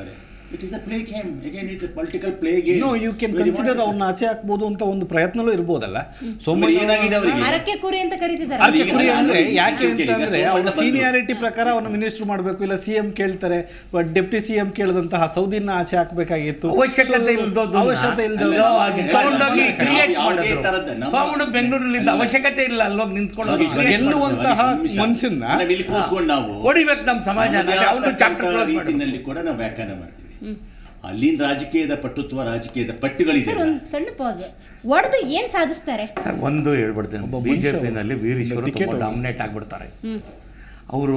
Speaker 7: it is a play game again it's a political play game
Speaker 4: no you can consider ಅವ್ರನ್ನ ಆಚೆ ಹಾಕ್ಬೋದು ಅಂತ ಒಂದು ಪ್ರಯತ್ನನೂ ಇರ್ಬೋದಲ್ಲ
Speaker 7: ಆಮೇಲೆ ಏನಾಗಿದೆ ಅವರಿಗೆ
Speaker 1: ಹರಕೆ ಕುರಿ ಅಂತ ಕರೀತಿದ್ದಾರೆ
Speaker 4: ಆಚೆ
Speaker 7: ಈಗ
Speaker 4: ಕುರಿ
Speaker 7: ನಾನು
Speaker 4: ಅಂದ್ರೆ
Speaker 7: ಈಗ
Speaker 4: ಯಾಕೆ
Speaker 7: ಕೇಳಿ, ಈಗ
Speaker 4: ಅಂತಂದ್ರೆ
Speaker 7: ಸೋಮಣ್ಣ
Speaker 4: ಅವ್ರ
Speaker 7: ಬಂದ್ರು.
Speaker 4: ಸೀನಿಯಾರಿಟಿ ಪ್ರಕಾರ ಅವ್ರನ್ನ ಮಿನಿಸ್ಟರ್ ಮಾಡಬೇಕು ಇಲ್ಲ ಸಿ ಎಂ ಕೇಳ್ತಾರೆ ಡೆಪ್ಟಿ ಸಿ ಎಂ ಕೇಳಿದಂತಹ ಸೌದಿನ ಆಚೆ ಹಾಕ್ಬೇಕಾಗಿತ್ತು
Speaker 5: ಅವಶ್ಯಕತೆ
Speaker 4: So,
Speaker 5: ಇಲ್ದೋದನ್ನ
Speaker 4: ಅವಶ್ಯಕತೆ
Speaker 7: ಅಲ್ಲ,
Speaker 4: ಇಲ್ದೋದು
Speaker 5: ತಗೊಂಡೋಗಿ
Speaker 7: ಯಾವ-
Speaker 5: ಕ್ರಿಯೇಟ್
Speaker 7: ಯಾವುದೇ
Speaker 5: ಮಾಡಿದ್ರು
Speaker 7: ಥರದ್ದು ನಮ್ಮ-
Speaker 5: ಸ್ವಾಮಿಡು ಬೆಂಗಳೂರಲ್ಲಿ ಅವಶ್ಯಕತೆ ಇಲ್ಲ ಅಲ್ಲೋಗಿ ನಿಂತ್ಕೊಳ್ಳೋದು
Speaker 7: ಯೋಗೇಶ್
Speaker 4: ಗೆಲ್ಲುವ-
Speaker 7: ನಿಮಿಷ,
Speaker 4: ಗೆಲ್ಲುವಂತಹ
Speaker 7: ನಿಮಿಷ.
Speaker 4: ಮನುಷ್ಯನ್ನ
Speaker 7: ನಾವು ಇಲ್ಲಿ ಕೂತ್ಕೊಂಡು ನಾವು
Speaker 5: ಹೊಡಿಬೇಕು ನಮ್ಮ ಸಮಾಜ
Speaker 7: ನಮ್ಮದೇ
Speaker 5: ಅವನು
Speaker 7: ಆದಂತಹ
Speaker 5: ಚಾಪ್ಟರ್ ಕ್ಲೋಸ್ ಮಾಡಿ
Speaker 7: ರೀತಿನಲ್ಲಿ ಕೂಡ ನಾವು ವ್ಯಾಖ್ಯಾನ ಮಾಡ್ತೀವಿ ಅಲ್ಲಿನ ರಾಜಕೀಯದ ಪಟುತ್ವ ರಾಜಕೀಯದ ಪಟ್ಟುಗಳಿದೆ
Speaker 1: ಸರ್ ಒಂದು ಸಣ್ಣ ಪಾಸ್ ಒಡೆದು ಏನ್ ಸಾಧಿಸ್ತಾರೆ
Speaker 5: ಸರ್ ಒಂದು ಹೇಳ್ಬಿಡ್ತೇನೆ ಬಿ ಜೆ ಪಿನಲ್ಲಿ ವೀರೇಶ್ವರು ತುಂಬ ಡಾಮಿನೇಟ್ ಆಗಿಬಿಡ್ತಾರೆ ಅವರು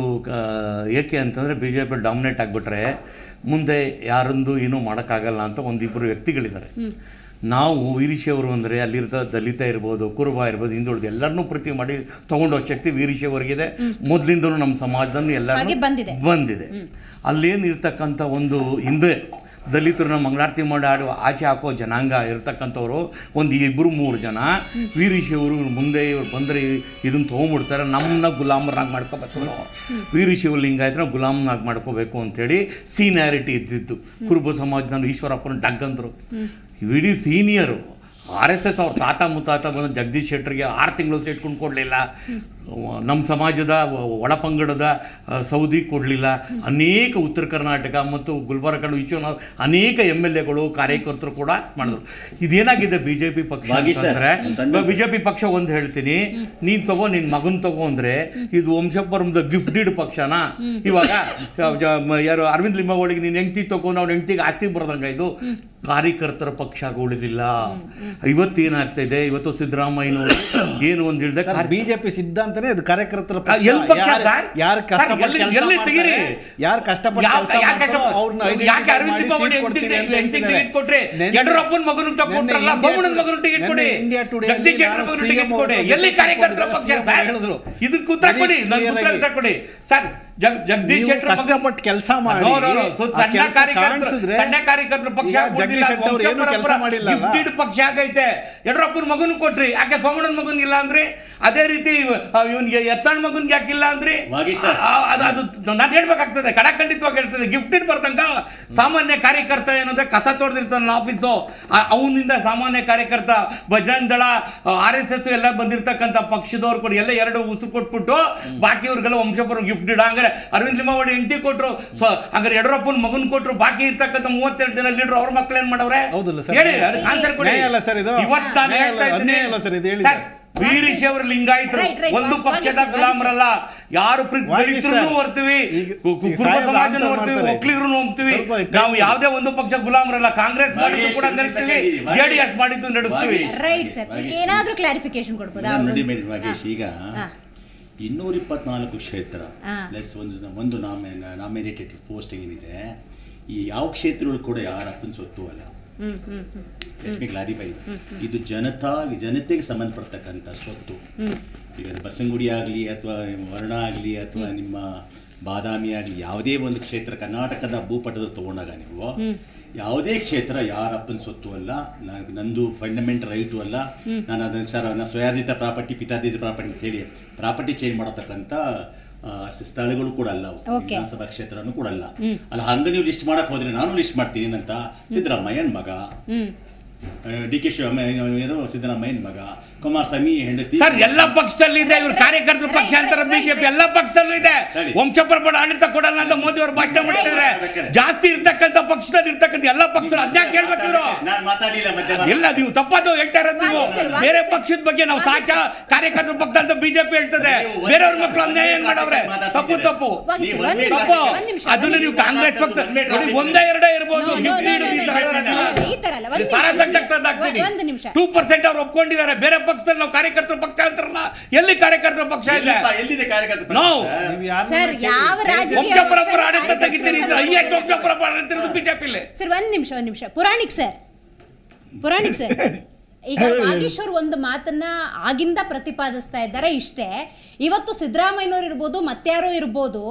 Speaker 5: ಏಕೆ ಅಂತಂದರೆ ಬಿ ಜೆ ಪಿ ಡಾಮಿನೇಟ್ ಆಗಿಬಿಟ್ರೆ ಮುಂದೆ ಯಾರೊಂದು ಏನೂ ಮಾಡೋಕ್ಕಾಗಲ್ಲ ಅಂತ ಒಂದಿಬ್ಬರು ವ್ಯಕ್ತಿಗಳಿದ್ದಾರೆ ನಾವು ವೀರಶೈವರು ಅಂದರೆ ಅಲ್ಲಿರ್ತ ದಲಿತ ಇರ್ಬೋದು ಕುರುಬ ಇರ್ಬೋದು ಹಿಂದುಳಿದ ಎಲ್ಲರನ್ನೂ ಪ್ರೀತಿ ಮಾಡಿ ತೊಗೊಂಡೋ ಶಕ್ತಿ ವೀರಶೈವರಿಗಿದೆ ಮೊದಲಿಂದಲೂ ನಮ್ಮ ಸಮಾಜದಲ್ಲಿ
Speaker 1: ಹಾಗೆ
Speaker 5: ಎಲ್ಲರೂ
Speaker 1: ಬಂದಿದೆ.
Speaker 5: ಬಂದಿದೆ ಅಲ್ಲೇನು ಇರ್ತಕ್ಕಂಥ ಒಂದು ಹಿಂದೆ ದಲಿತರನ್ನ ಮಂಗಳಾರತಿ ಮಾಡಿ ಆಡುವ ಆಚೆ ಹಾಕೋ ಜನಾಂಗ ಇರ್ತಕ್ಕಂಥವ್ರು ಒಂದು ಇಬ್ಬರು ಮೂರು ಜನ ವೀರಶೈವರು ಇವ್ರು ಮುಂದೆ ಇವ್ರು ಬಂದರೆ ಇದನ್ನು ತೊಗೊಂಬಿಡ್ತಾರೆ ನಮ್ಮನ್ನ ಗುಲಾಮರಾಗಿ ಮಾಡ್ಕೋಬೇಕು ನಾವು ವೀರಶೈವ ಲಿಂಗಾಯತನ ಗುಲಾಮನಾಗಿ ಮಾಡ್ಕೋಬೇಕು ಅಂತೇಳಿ ಸೀನಿಯಾರಿಟಿ ಇದ್ದಿದ್ದು ಕುರುಬ ಸಮಾಜದಲ್ಲಿ ಈಶ್ವರಪ್ಪನ ಡಗ್ಗಂದ್ರು ಇಡೀ ಸೀನಿಯರು ಆರ್ ಎಸ್ ಎಸ್ ಅವ್ರ ತಾತ ಮುತ್ತಾತ ಬಂದು ಜಗದೀಶ್ ಶೆಟ್ಟರ್ಗೆ ಆರು ತಿಂಗಳು ಸೇಟ್ಕೊಂಡು ಕೊಡಲಿಲ್ಲ ನಮ್ಮ ಸಮಾಜದ ಒಳಪಂಗಡದ ಆ, ಸೌದಿ ಕೊಡಲಿಲ್ಲ ಅನೇಕ ಉತ್ತರ ಕರ್ನಾಟಕ ಮತ್ತು ಗುಲ್ಬರ್ಗ ವಿಶ್ವನಾಥ್ ಅನೇಕ ಎಮ್ ಎಲ್ ಎಗಳು ಕಾರ್ಯಕರ್ತರು ಕೂಡ ಮಾಡಿದ್ರು ಇದೇನಾಗಿದೆ ಬಿ ಜೆ ಪಿ ಪಕ್ಷ
Speaker 7: ಭಾಗಿ ಸರ್,
Speaker 5: ಅಂತಂದ್ರೆ
Speaker 7: ಒಂದ್ ಸಣ್ಣ-
Speaker 5: ಬಿ ಜೆ ಪಿ ಪಕ್ಷ ಒಂದು ಹೇಳ್ತೀನಿ ನೀನು ತಗೋ ನಿನ್ನ ಮಗನ್ ತಗೋ ಅಂದ್ರೆ ಇದು ವಂಶಪರಂದ ಗಿಫ್ಟೆಡ್ ಪಕ್ಷನಾ ಇವಾಗ ಜ- ಜ- ಮ- ಯಾರು ಅರವಿಂದ್ ಲಿಂಬಾವಳಿಗೆ ನೀನು ಹೆಂಡ್ತಿ ತಗೊಂಡು ಅವ್ನ ಹೆಂಡ್ತಿಗೆ ಆಸ್ತಿ ಬರೋದಂಗ ಇದು ಕಾರ್ಯಕರ್ತರ ಪಕ್ಷ ಉಳಿದಿಲ್ಲ ಇವತ್ತೇನಾಗ್ತಾ ಇದೆ ಇವತ್ತು ಸಿದ್ದರಾಮಯ್ಯನವರು ಏನು ಒಂದು ಹೇಳಿದೆ
Speaker 4: ಬಿಜೆಪಿ ಸಿದ್ಧಾಂತನೇ ಅದು ಕಾರ್ಯಕರ್ತರ
Speaker 5: ಆ, ಎಲ್ಲಿ ಪಕ್ಷ
Speaker 4: ಯಾರು-
Speaker 5: ಸರ್?
Speaker 4: ಯಾರು
Speaker 5: ಸರ್,
Speaker 4: ಕಷ್ಟಪಟ್ಟು
Speaker 5: ಎಲ್ಲಿ-
Speaker 4: ಕೆಲಸ
Speaker 5: ಎಲ್ಲಿ ತೆಗೀರಿ?
Speaker 4: ಯಾರು ಕಷ್ಟಪಟ್ಟು
Speaker 5: ಯಾವ-
Speaker 4: ಕೆಲಸ
Speaker 5: ಯಾಕೆ ಕಷ್ಟಪಟ್ಟು-
Speaker 4: ಅವ್ರನ್ನ
Speaker 5: ಯಾಕೆ ಅರವಿಂದ್ ಲಿಂಬಾವಳಿ ಹೆಂಡ್ತಿಗೆ ಹೆಂಡ್ತಿಗೆ ಟಿಕೆಟ್ ಕೊಟ್ರೆ ಯಡಿಯೂರಪ್ಪನ ಮಗನಿಗೆ ಟಿಕೆಟ್ ಕೊಟ್ರಲ್ಲ ಸೋಮಣ್ಣನ ಮಗನಿಗೆ ಟಿಕೆಟ್ ಕೊಡಿ ಜಗದೀಶ್ ಶೆಟ್ಟರ್ ಮಗನಿಗೆ ಟಿಕೆಟ್ ಕೊಡಿ ಎಲ್ಲಿ ಕಾರ್ಯಕರ್ತರ ಪಕ್ಷ ಸರ್
Speaker 4: ಹೇಳಿದ್ರು
Speaker 5: ಇದಕ್ಕೆ ಉತ್ತರ ಕೊಡಿ ನನ್ನ ಉತ್ತರ ಉತ್ತರ ಕೊಡಿ ಸರ್ ಜಗ್ ಜಗದೀಶ್
Speaker 4: ನೀವು
Speaker 5: ಶೆಟ್ಟರ್ ಮಗನ್-
Speaker 4: ಕಷ್ಟಪಟ್ಟು ಕೆಲಸ ಮಾಡಿ
Speaker 5: No, no, no. So,
Speaker 4: ಆ
Speaker 5: ಸಣ್ಣ
Speaker 4: ಕೆಲ್ಸ
Speaker 5: ಕಾರ್ಯಕರ್ತರು
Speaker 4: ಕಾಣಿಸಿದ್ರೆ
Speaker 5: ಸಣ್ಣ ಕಾರ್ಯಕರ್ತರ ಪಕ್ಷ
Speaker 4: ಈಗ ಜಗದೀಶ್ ಶೆಟ್ಟರ್ ಅವ್ರು ಏನು ಕೆಲಸ ಮಾಡಿಲ್ಲ ಅಲ್ಲ?
Speaker 5: ಗಿಫ್ಟೆಡ್ ಪಕ್ಷ ಆಗೈತೆ ಯಡಿಯೂರಪ್ಪನ ಮಗನು ಕೊಟ್ರಿ ಯಾಕೆ ಸೋಮಣ್ಣನ ಮಗನ್ ಇಲ್ಲ ಅಂದ್ರಿ ಅದೇ ರೀತಿ ಇವನ್ಗೆ ಎತ್ತಣ್ಣ ಮಗನ್ಗೆ ಯಾಕಿಲ್ಲ ಅಂದ್ರಿ
Speaker 7: ವಾಗಿ ಸರ್.
Speaker 5: ಆ, ಅದು ಅದು ನಾನು ಹೇಳ್ಬೇಕಾಗ್ತದೆ ಕಡಖಂಡಿತವಾಗಿ ಹೇಳ್ತದೆ ಗಿಫ್ಟೆಡ್ ಬರ್ತಂಗ ಸಾಮಾನ್ಯ ಕಾರ್ಯಕರ್ತ ಏನಂದ್ರೆ ಕಸ ತೊಳೆದಿರ್ತಾನಲ್ಲ ಆಫೀಸು ಅವನಿಂದ ಸಾಮಾನ್ಯ ಕಾರ್ಯಕರ್ತ ಬಜರಂಗ್ ದಳ ಆರ್ ಎಸ್ ಎಸ್ ಎಲ್ಲ ಬಂದಿರತಕ್ಕಂಥ ಪಕ್ಷದವ್ರು ಕೊಡಿ ಎಲ್ಲ ಎರಡು ಉಸಿರು ಕೊಟ್ಬಿಟ್ಟು ಬಾಕಿಯವ್ರಿಗೆಲ್ಲ ವಂಶಪುರ ಗಿಫ್ಟ್ ಇಡ ಹಂಗಾರೆ ಅರವಿಂದ್ ಲಿಂಬಾವಳಿ ಹೆಂಡತಿ ಕೊಟ್ರು ಸೊ ಹಂಗಾರೆ ಯಡಿಯೂರಪ್ಪನ ಮಗನ್ ಕೊಟ್ರು ಬಾಕಿ ಇರ್ತಕ್ಕಂಥ ಮೂವತ್ತೆರಡು ಜನ ಲೀಡರ್ ಅವ್ರ ಮಕ್ಳು ಏನ್ ಮಾಡವ್ರೆ
Speaker 4: ಹೌದಲ್ಲ ಸರ್?
Speaker 5: ಹೇಳಿ ಅದಕ್ಕೆ ಆನ್ಸರ್ ಕೊಡಿ
Speaker 4: ನ್ಯಾಯ ಅಲ್ಲ ಸರ್ ಇದು?
Speaker 5: ಇವತ್ತು ನಾನು
Speaker 4: ನ್ಯಾಯ
Speaker 5: ಹೇಳ್ತಾ
Speaker 4: ಅಲ್ಲ,
Speaker 5: ಇದ್ದೀನಿ
Speaker 4: ಅನ್ಯಾಯ ಅಲ್ಲ ಸರ್ ಇದು ಹೇಳಿದ್ದು.
Speaker 5: ಸರ್ ವೀರಶೈವರ ಲಿಂಗಾಯತರು
Speaker 1: Right, right.
Speaker 5: ಒಂದು
Speaker 1: ವಾಗಿ-
Speaker 5: ಪಕ್ಷದ
Speaker 1: ವಾಗಿ ಸರ್,
Speaker 5: ಗುಲಾಮರಲ್ಲ ಯಾರು ಪ್ರೀತಿ
Speaker 4: ವಾಗಿ
Speaker 5: ದಲಿತರನ್ನು
Speaker 4: ಸರ್.
Speaker 5: ಹೊರ್ತೀವಿ
Speaker 4: ಈಗ-
Speaker 5: ಕು- ಕು-
Speaker 4: ಈಗ
Speaker 5: ಕುರುಬ
Speaker 4: ಸಾಹೇಬ್ರು
Speaker 5: ಸಮಾಜನ
Speaker 4: answer
Speaker 5: ಹೊರ್ತೀವಿ
Speaker 4: ಮಾಡ್ತಾರೆ.
Speaker 5: ಒಕ್ಕಲಿಗರನ್ನು ಹೋಗ್ತೀವಿ
Speaker 4: ಸ್ವಲ್ಪ time
Speaker 5: ನಾವು
Speaker 4: ಇದೆ.
Speaker 5: ಯಾವುದೇ ಒಂದು ಪಕ್ಷ ಗುಲಾಮರಲ್ಲ ಕಾಂಗ್ರೆಸ್ ಮಾಡಿದ್ದು ಕೂಡ
Speaker 7: ವಾಗಿ
Speaker 5: ನಡೆಸ್ತೀವಿ
Speaker 7: ವಾಗಿ
Speaker 5: ಜೆ ಡಿ ಎಸ್ ಮಾಡಿದ್ದು ನಡೆಸ್ತೀವಿ
Speaker 7: ವಾಗಿ.
Speaker 1: ರೈಟ್ ಸರ್ ಏನಾದ್ರೂ ಕ್ಲಾರಿಫಿಕೇಶನ್ ಕೊಡ್ಬೋದಾ
Speaker 7: ನಾನು
Speaker 1: ಅವ್ರು
Speaker 7: ನೋಡಿ ಮೇಡಮ್ ನಾಗೇಶ್ ಈಗ
Speaker 1: ಹಾ.
Speaker 7: ಇನ್ನೂರ ಇಪ್ಪತ್ನಾಲ್ಕು ಕ್ಷೇತ್ರ
Speaker 1: ಹಾ.
Speaker 7: ಪ್ಲಸ್ ಒಂದು ಒಂದು ನಾಮಿನೇಟೆಡ್ ಪೋಸ್ಟಿಂಗ್ ಏನಿದೆ ಈ ಯಾವ ಕ್ಷೇತ್ರಗಳು ಕೂಡ ಯಾರ ಅಪ್ಪನ ಸೊತ್ತು ಅಲ್ಲ
Speaker 1: ಹ್ಮ್ ಹ್ಮ್ ಹ್ಮ್
Speaker 7: ಲೆಟ್ ಮಿ ಕ್ಲಾರಿಫೈ ಇದು ಜನತಾ ಜನತೆಗೆ ಸಂಬಂಧಪಡ್ತಕ್ಕಂಥ ಸ್ವತ್ತು ಈಗ ಅದು ಬಸಂಗುಡಿ ಆಗಲಿ ಅಥವಾ ವರ್ಣ ಆಗಲಿ ಅಥವಾ ನಿಮ್ಮ ಬಾದಾಮಿ ಆಗಲಿ ಯಾವುದೇ ಒಂದು ಕ್ಷೇತ್ರ ಕರ್ನಾಟಕದ ಭೂಪಟದ ತಗೊಂಡಾಗ ನೀವು ಯಾವುದೇ ಕ್ಷೇತ್ರ ಯಾರಪ್ಪನ ಸ್ವತ್ತು ಅಲ್ಲ ನಾನು ನಂದು ಫಂಡಮೆಂಟಲ್ ರೈಟು ಅಲ್ಲ ನಾನು ಅದನ್ನು ಸರ್ ನಾನು ಸ್ವಯಾರ್ಜಿತ ಪ್ರಾಪರ್ಟಿ ಪಿತಾರ್ಜಿತ ಪ್ರಾಪರ್ಟಿ ಅಂತ ಹೇಳಿ ಪ್ರಾಪರ್ಟಿ ಚೇಂಜ್ ಮಾಡತಕ್ಕಂಥ ಆ, ಸ್ಥಳಗಳು ಕೂಡ ಅಲ್ಲ ಅವು.
Speaker 1: Okay.
Speaker 7: ವಿಧಾನಸಭಾ ಕ್ಷೇತ್ರನೂ ಕೂಡ ಅಲ್ಲ ಅಲ್ಲ ಹಂಗ ನೀವು ಲಿಸ್ಟ್ ಮಾಡಕ್ ಹೋದ್ರೆ ನಾನು ಲಿಸ್ಟ್ ಮಾಡ್ತೀನಿ ಏನಂತ ಸಿದ್ದರಾಮಯ್ಯನ ಮಗ
Speaker 1: ಹ್ಮ್
Speaker 7: ಡಿ ಕೆ ಶಿವರಾಮಯ್ಯ ಸಿದ್ದರಾಮಯ್ಯನ ಮಗ ಕುಮಾರಸ್ವಾಮಿ ಹೆಂಡತಿ
Speaker 5: ಸರ್ ಎಲ್ಲ ಪಕ್ಷದಲ್ಲಿ ಇದೆ ಇವ್ರ ಕಾರ್ಯಕರ್ತರ ಪಕ್ಷ ಅಂತಾರೆ ಬಿಜೆಪಿ ಎಲ್ಲ ಪಕ್ಷದಲ್ಲೂ ಇದೆ
Speaker 7: ಸರಿ.
Speaker 5: ವಂಶಪರಪಡ ಆಡಳಿತ ಕೊಡಲ್ಲ ಅಂತ ಮೋದಿ ಅವರು ಭಾಷಣ ಮಾಡ್ತಿದ್ದಾರೆ
Speaker 7: ಬೇಕಾರೆ.
Speaker 5: ಜಾಸ್ತಿ ಇರ್ತಕ್ಕಂಥ ಪಕ್ಷದಲ್ಲಿ ಇರ್ತಕ್ಕಂಥ ಎಲ್ಲ ಪಕ್ಷಗಳು ಅದ್ಯಾಕೆ ಹೇಳ್ಬೇಕು ಇವರು
Speaker 7: ನಾನು ಮಾತಾಡಿಲ್ಲ ಮತ್ತೆ
Speaker 5: ಇಲ್ಲ ನೀವು ತಪ್ಪದು ಹೇಳ್ತಾ ಇರೋದು ನೀವು
Speaker 1: ವಾದಿ ಸರ್, ವಾದಿ
Speaker 5: ಬೇರೆ
Speaker 1: ಸರ್.
Speaker 5: ಪಕ್ಷದ ಬಗ್ಗೆ ನಾವು
Speaker 1: ವಾದಿ
Speaker 5: ಸಾಚ ಕಾರ್ಯಕರ್ತರ ಪಕ್ಷ ಅಂತ ಬಿಜೆಪಿ ಹೇಳ್ತದೆ
Speaker 7: ನೀವು ಒಂದೇ
Speaker 5: ಬೇರೆಯವ್ರ
Speaker 7: ಮಾತು
Speaker 5: ಮಕ್ಕಳು ಅನ್ಯಾಯ ಏನ್ ಮಾಡವ್ರೆ
Speaker 7: ಮಾತಾಡ್ತಿದ್ದೀರಿ.
Speaker 5: ತಪ್ಪು ತಪ್ಪು
Speaker 1: ವಾಗಿ ಸರ್,
Speaker 7: ನೀವು
Speaker 1: ಒಂದ್
Speaker 7: ಒಂದೇ
Speaker 1: ನಿಮಿಷ,
Speaker 5: ತಪ್ಪು
Speaker 1: ಒಂದ್ ನಿಮಿಷ,
Speaker 5: ಅದನ್ನ
Speaker 1: ಒಂದ್
Speaker 5: ನೀವು
Speaker 1: ನಿಮಿಷ.
Speaker 5: ಕಾಂಗ್ರೆಸ್ ಪಕ್ಷ
Speaker 7: ಒಂದೇ
Speaker 5: ನೋಡಿ,
Speaker 7: topic.
Speaker 5: ಒಂದೇ ಎರಡೇ ಇರ್ಬೋದು
Speaker 1: No, no,
Speaker 5: ಗಿಫ್ಟ್
Speaker 1: no,
Speaker 5: ನೀಡುದು
Speaker 1: no,
Speaker 5: ಈ
Speaker 1: no,
Speaker 5: ತರ
Speaker 1: no,
Speaker 5: ಇರೋದಿಲ್ಲ.
Speaker 1: no, ಈ ತರ ಅಲ್ಲ. ಒಂದ್
Speaker 5: ಇದು
Speaker 1: ನಿಮಿಷ,
Speaker 5: ಸಾರಾಸಕ್ತ
Speaker 1: ಒಂದ್
Speaker 5: ಆಗ್ತೀನಿ.
Speaker 1: ಒಂದ್ ನಿಮಿಷ.
Speaker 5: ಟೂ ಪರ್ಸೆಂಟ್ ಅವ್ರು ಒಪ್ಕೊಂಡಿದ್ದಾರೆ ಬೇರೆ ಪಕ್ಷದಲ್ಲಿ ನಾವು ಕಾರ್ಯಕರ್ತರ ಪಕ್ಷ ಅಂತಾರಲ್ಲ ಎಲ್ಲಿ ಕಾರ್ಯಕರ್ತರ ಪಕ್ಷ ಇದೆ
Speaker 7: ಎಲ್ಲಿಪ್ಪ? ಎಲ್ಲಿದೆ ಕಾರ್ಯಕರ್ತ ಪಕ್ಷ?
Speaker 5: No.
Speaker 4: ನೀವು ಯಾರ್ನ
Speaker 1: ಸರ್
Speaker 4: ಕೇಳಿ-
Speaker 1: ಯಾವ ರಾಜಕೀಯ
Speaker 5: ವಂಶಪರಪರ
Speaker 1: ಪಕ್ಷದ
Speaker 5: ಆಡಳಿತ
Speaker 1: ಕಾರ್ಯಕರ್ತರು
Speaker 5: ತೆಗಿತೀರಿ
Speaker 1: ಅಂತ
Speaker 5: ಹೈಯೆಸ್ಟ್
Speaker 1: ನೋಡ್ಬೇಕು.
Speaker 5: ವಂಶಪರಪರ ಆಡಳಿತ ಬಿಜೆಪಿಲಿ
Speaker 1: ಸರ್ ಒಂದ್ ನಿಮಿಷ ಒಂದ್ ನಿಮಿಷ ಪುರಾಣಿಕ್ ಸರ್ ಪುರಾಣಿಕ್ ಸರ್ ಈಗ ನಾಗೇಶ್ವರ್ ಒಂದು ಮಾತನ್ನ ಆಗಿಂದ ಪ್ರತಿಪಾದಿಸ್ತಾ ಇದ್ದಾರೆ ಇಷ್ಟೇ ಇವತ್ತು ಸಿದ್ದರಾಮಯ್ಯನವ್ರು ಇರ್ಬೋದು ಮತ್ಯಾರೋ ಇರ್ಬೋದು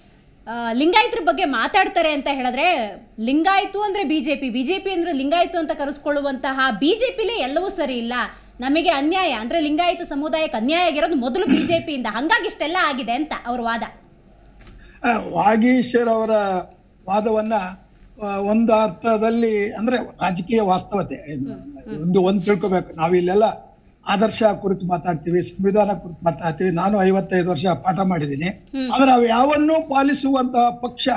Speaker 1: ಆ, ಲಿಂಗಾಯತರ ಬಗ್ಗೆ ಮಾತಾಡ್ತಾರೆ ಅಂತ ಹೇಳಿದ್ರೆ ಲಿಂಗಾಯತು ಅಂದ್ರೆ ಬಿಜೆಪಿ ಬಿಜೆಪಿ ಅಂದ್ರೆ ಲಿಂಗಾಯತು ಅಂತ ಕರೆಸ್ಕೊಳ್ಳುವಂತಹ ಬಿಜೆಪಿಲೇ ಎಲ್ಲವೂ ಸರಿ ಇಲ್ಲ ನಮಗೆ ಅನ್ಯಾಯ ಅಂದ್ರೆ ಲಿಂಗಾಯತ ಸಮುದಾಯಕ್ಕೆ ಅನ್ಯಾಯ ಆಗಿರೋದು ಮೊದಲು ಬಿಜೆಪಿಯಿಂದ ಹಂಗಾಗಿ ಇಷ್ಟೆಲ್ಲ ಆಗಿದೆ ಅಂತ ಅವ್ರ ವಾದ
Speaker 6: ಆ, ವಾಗೀಶರ್ ಅವರ ವಾದವನ್ನ ಆ, ಒಂದು ಅರ್ಥದಲ್ಲಿ ಅಂದ್ರೆ ರಾಜಕೀಯ ವಾಸ್ತವತೆ ಒಂದು ಒಂದು ತಿಳ್ಕೊಬೇಕು ನಾವಿಲ್ಲೆಲ್ಲ ಆದರ್ಶ ಕುರಿತು ಮಾತಾಡ್ತೀವಿ ಸಂವಿಧಾನ ಕುರಿತು ಮಾತಾಡ್ತೀವಿ ನಾನು ಐವತ್ತೈದು ವರ್ಷ ಪಾಠ ಮಾಡಿದ್ದೀನಿ ಆದ್ರೆ ಅವು ಯಾವನ್ನೂ ಪಾಲಿಸುವಂತಹ ಪಕ್ಷ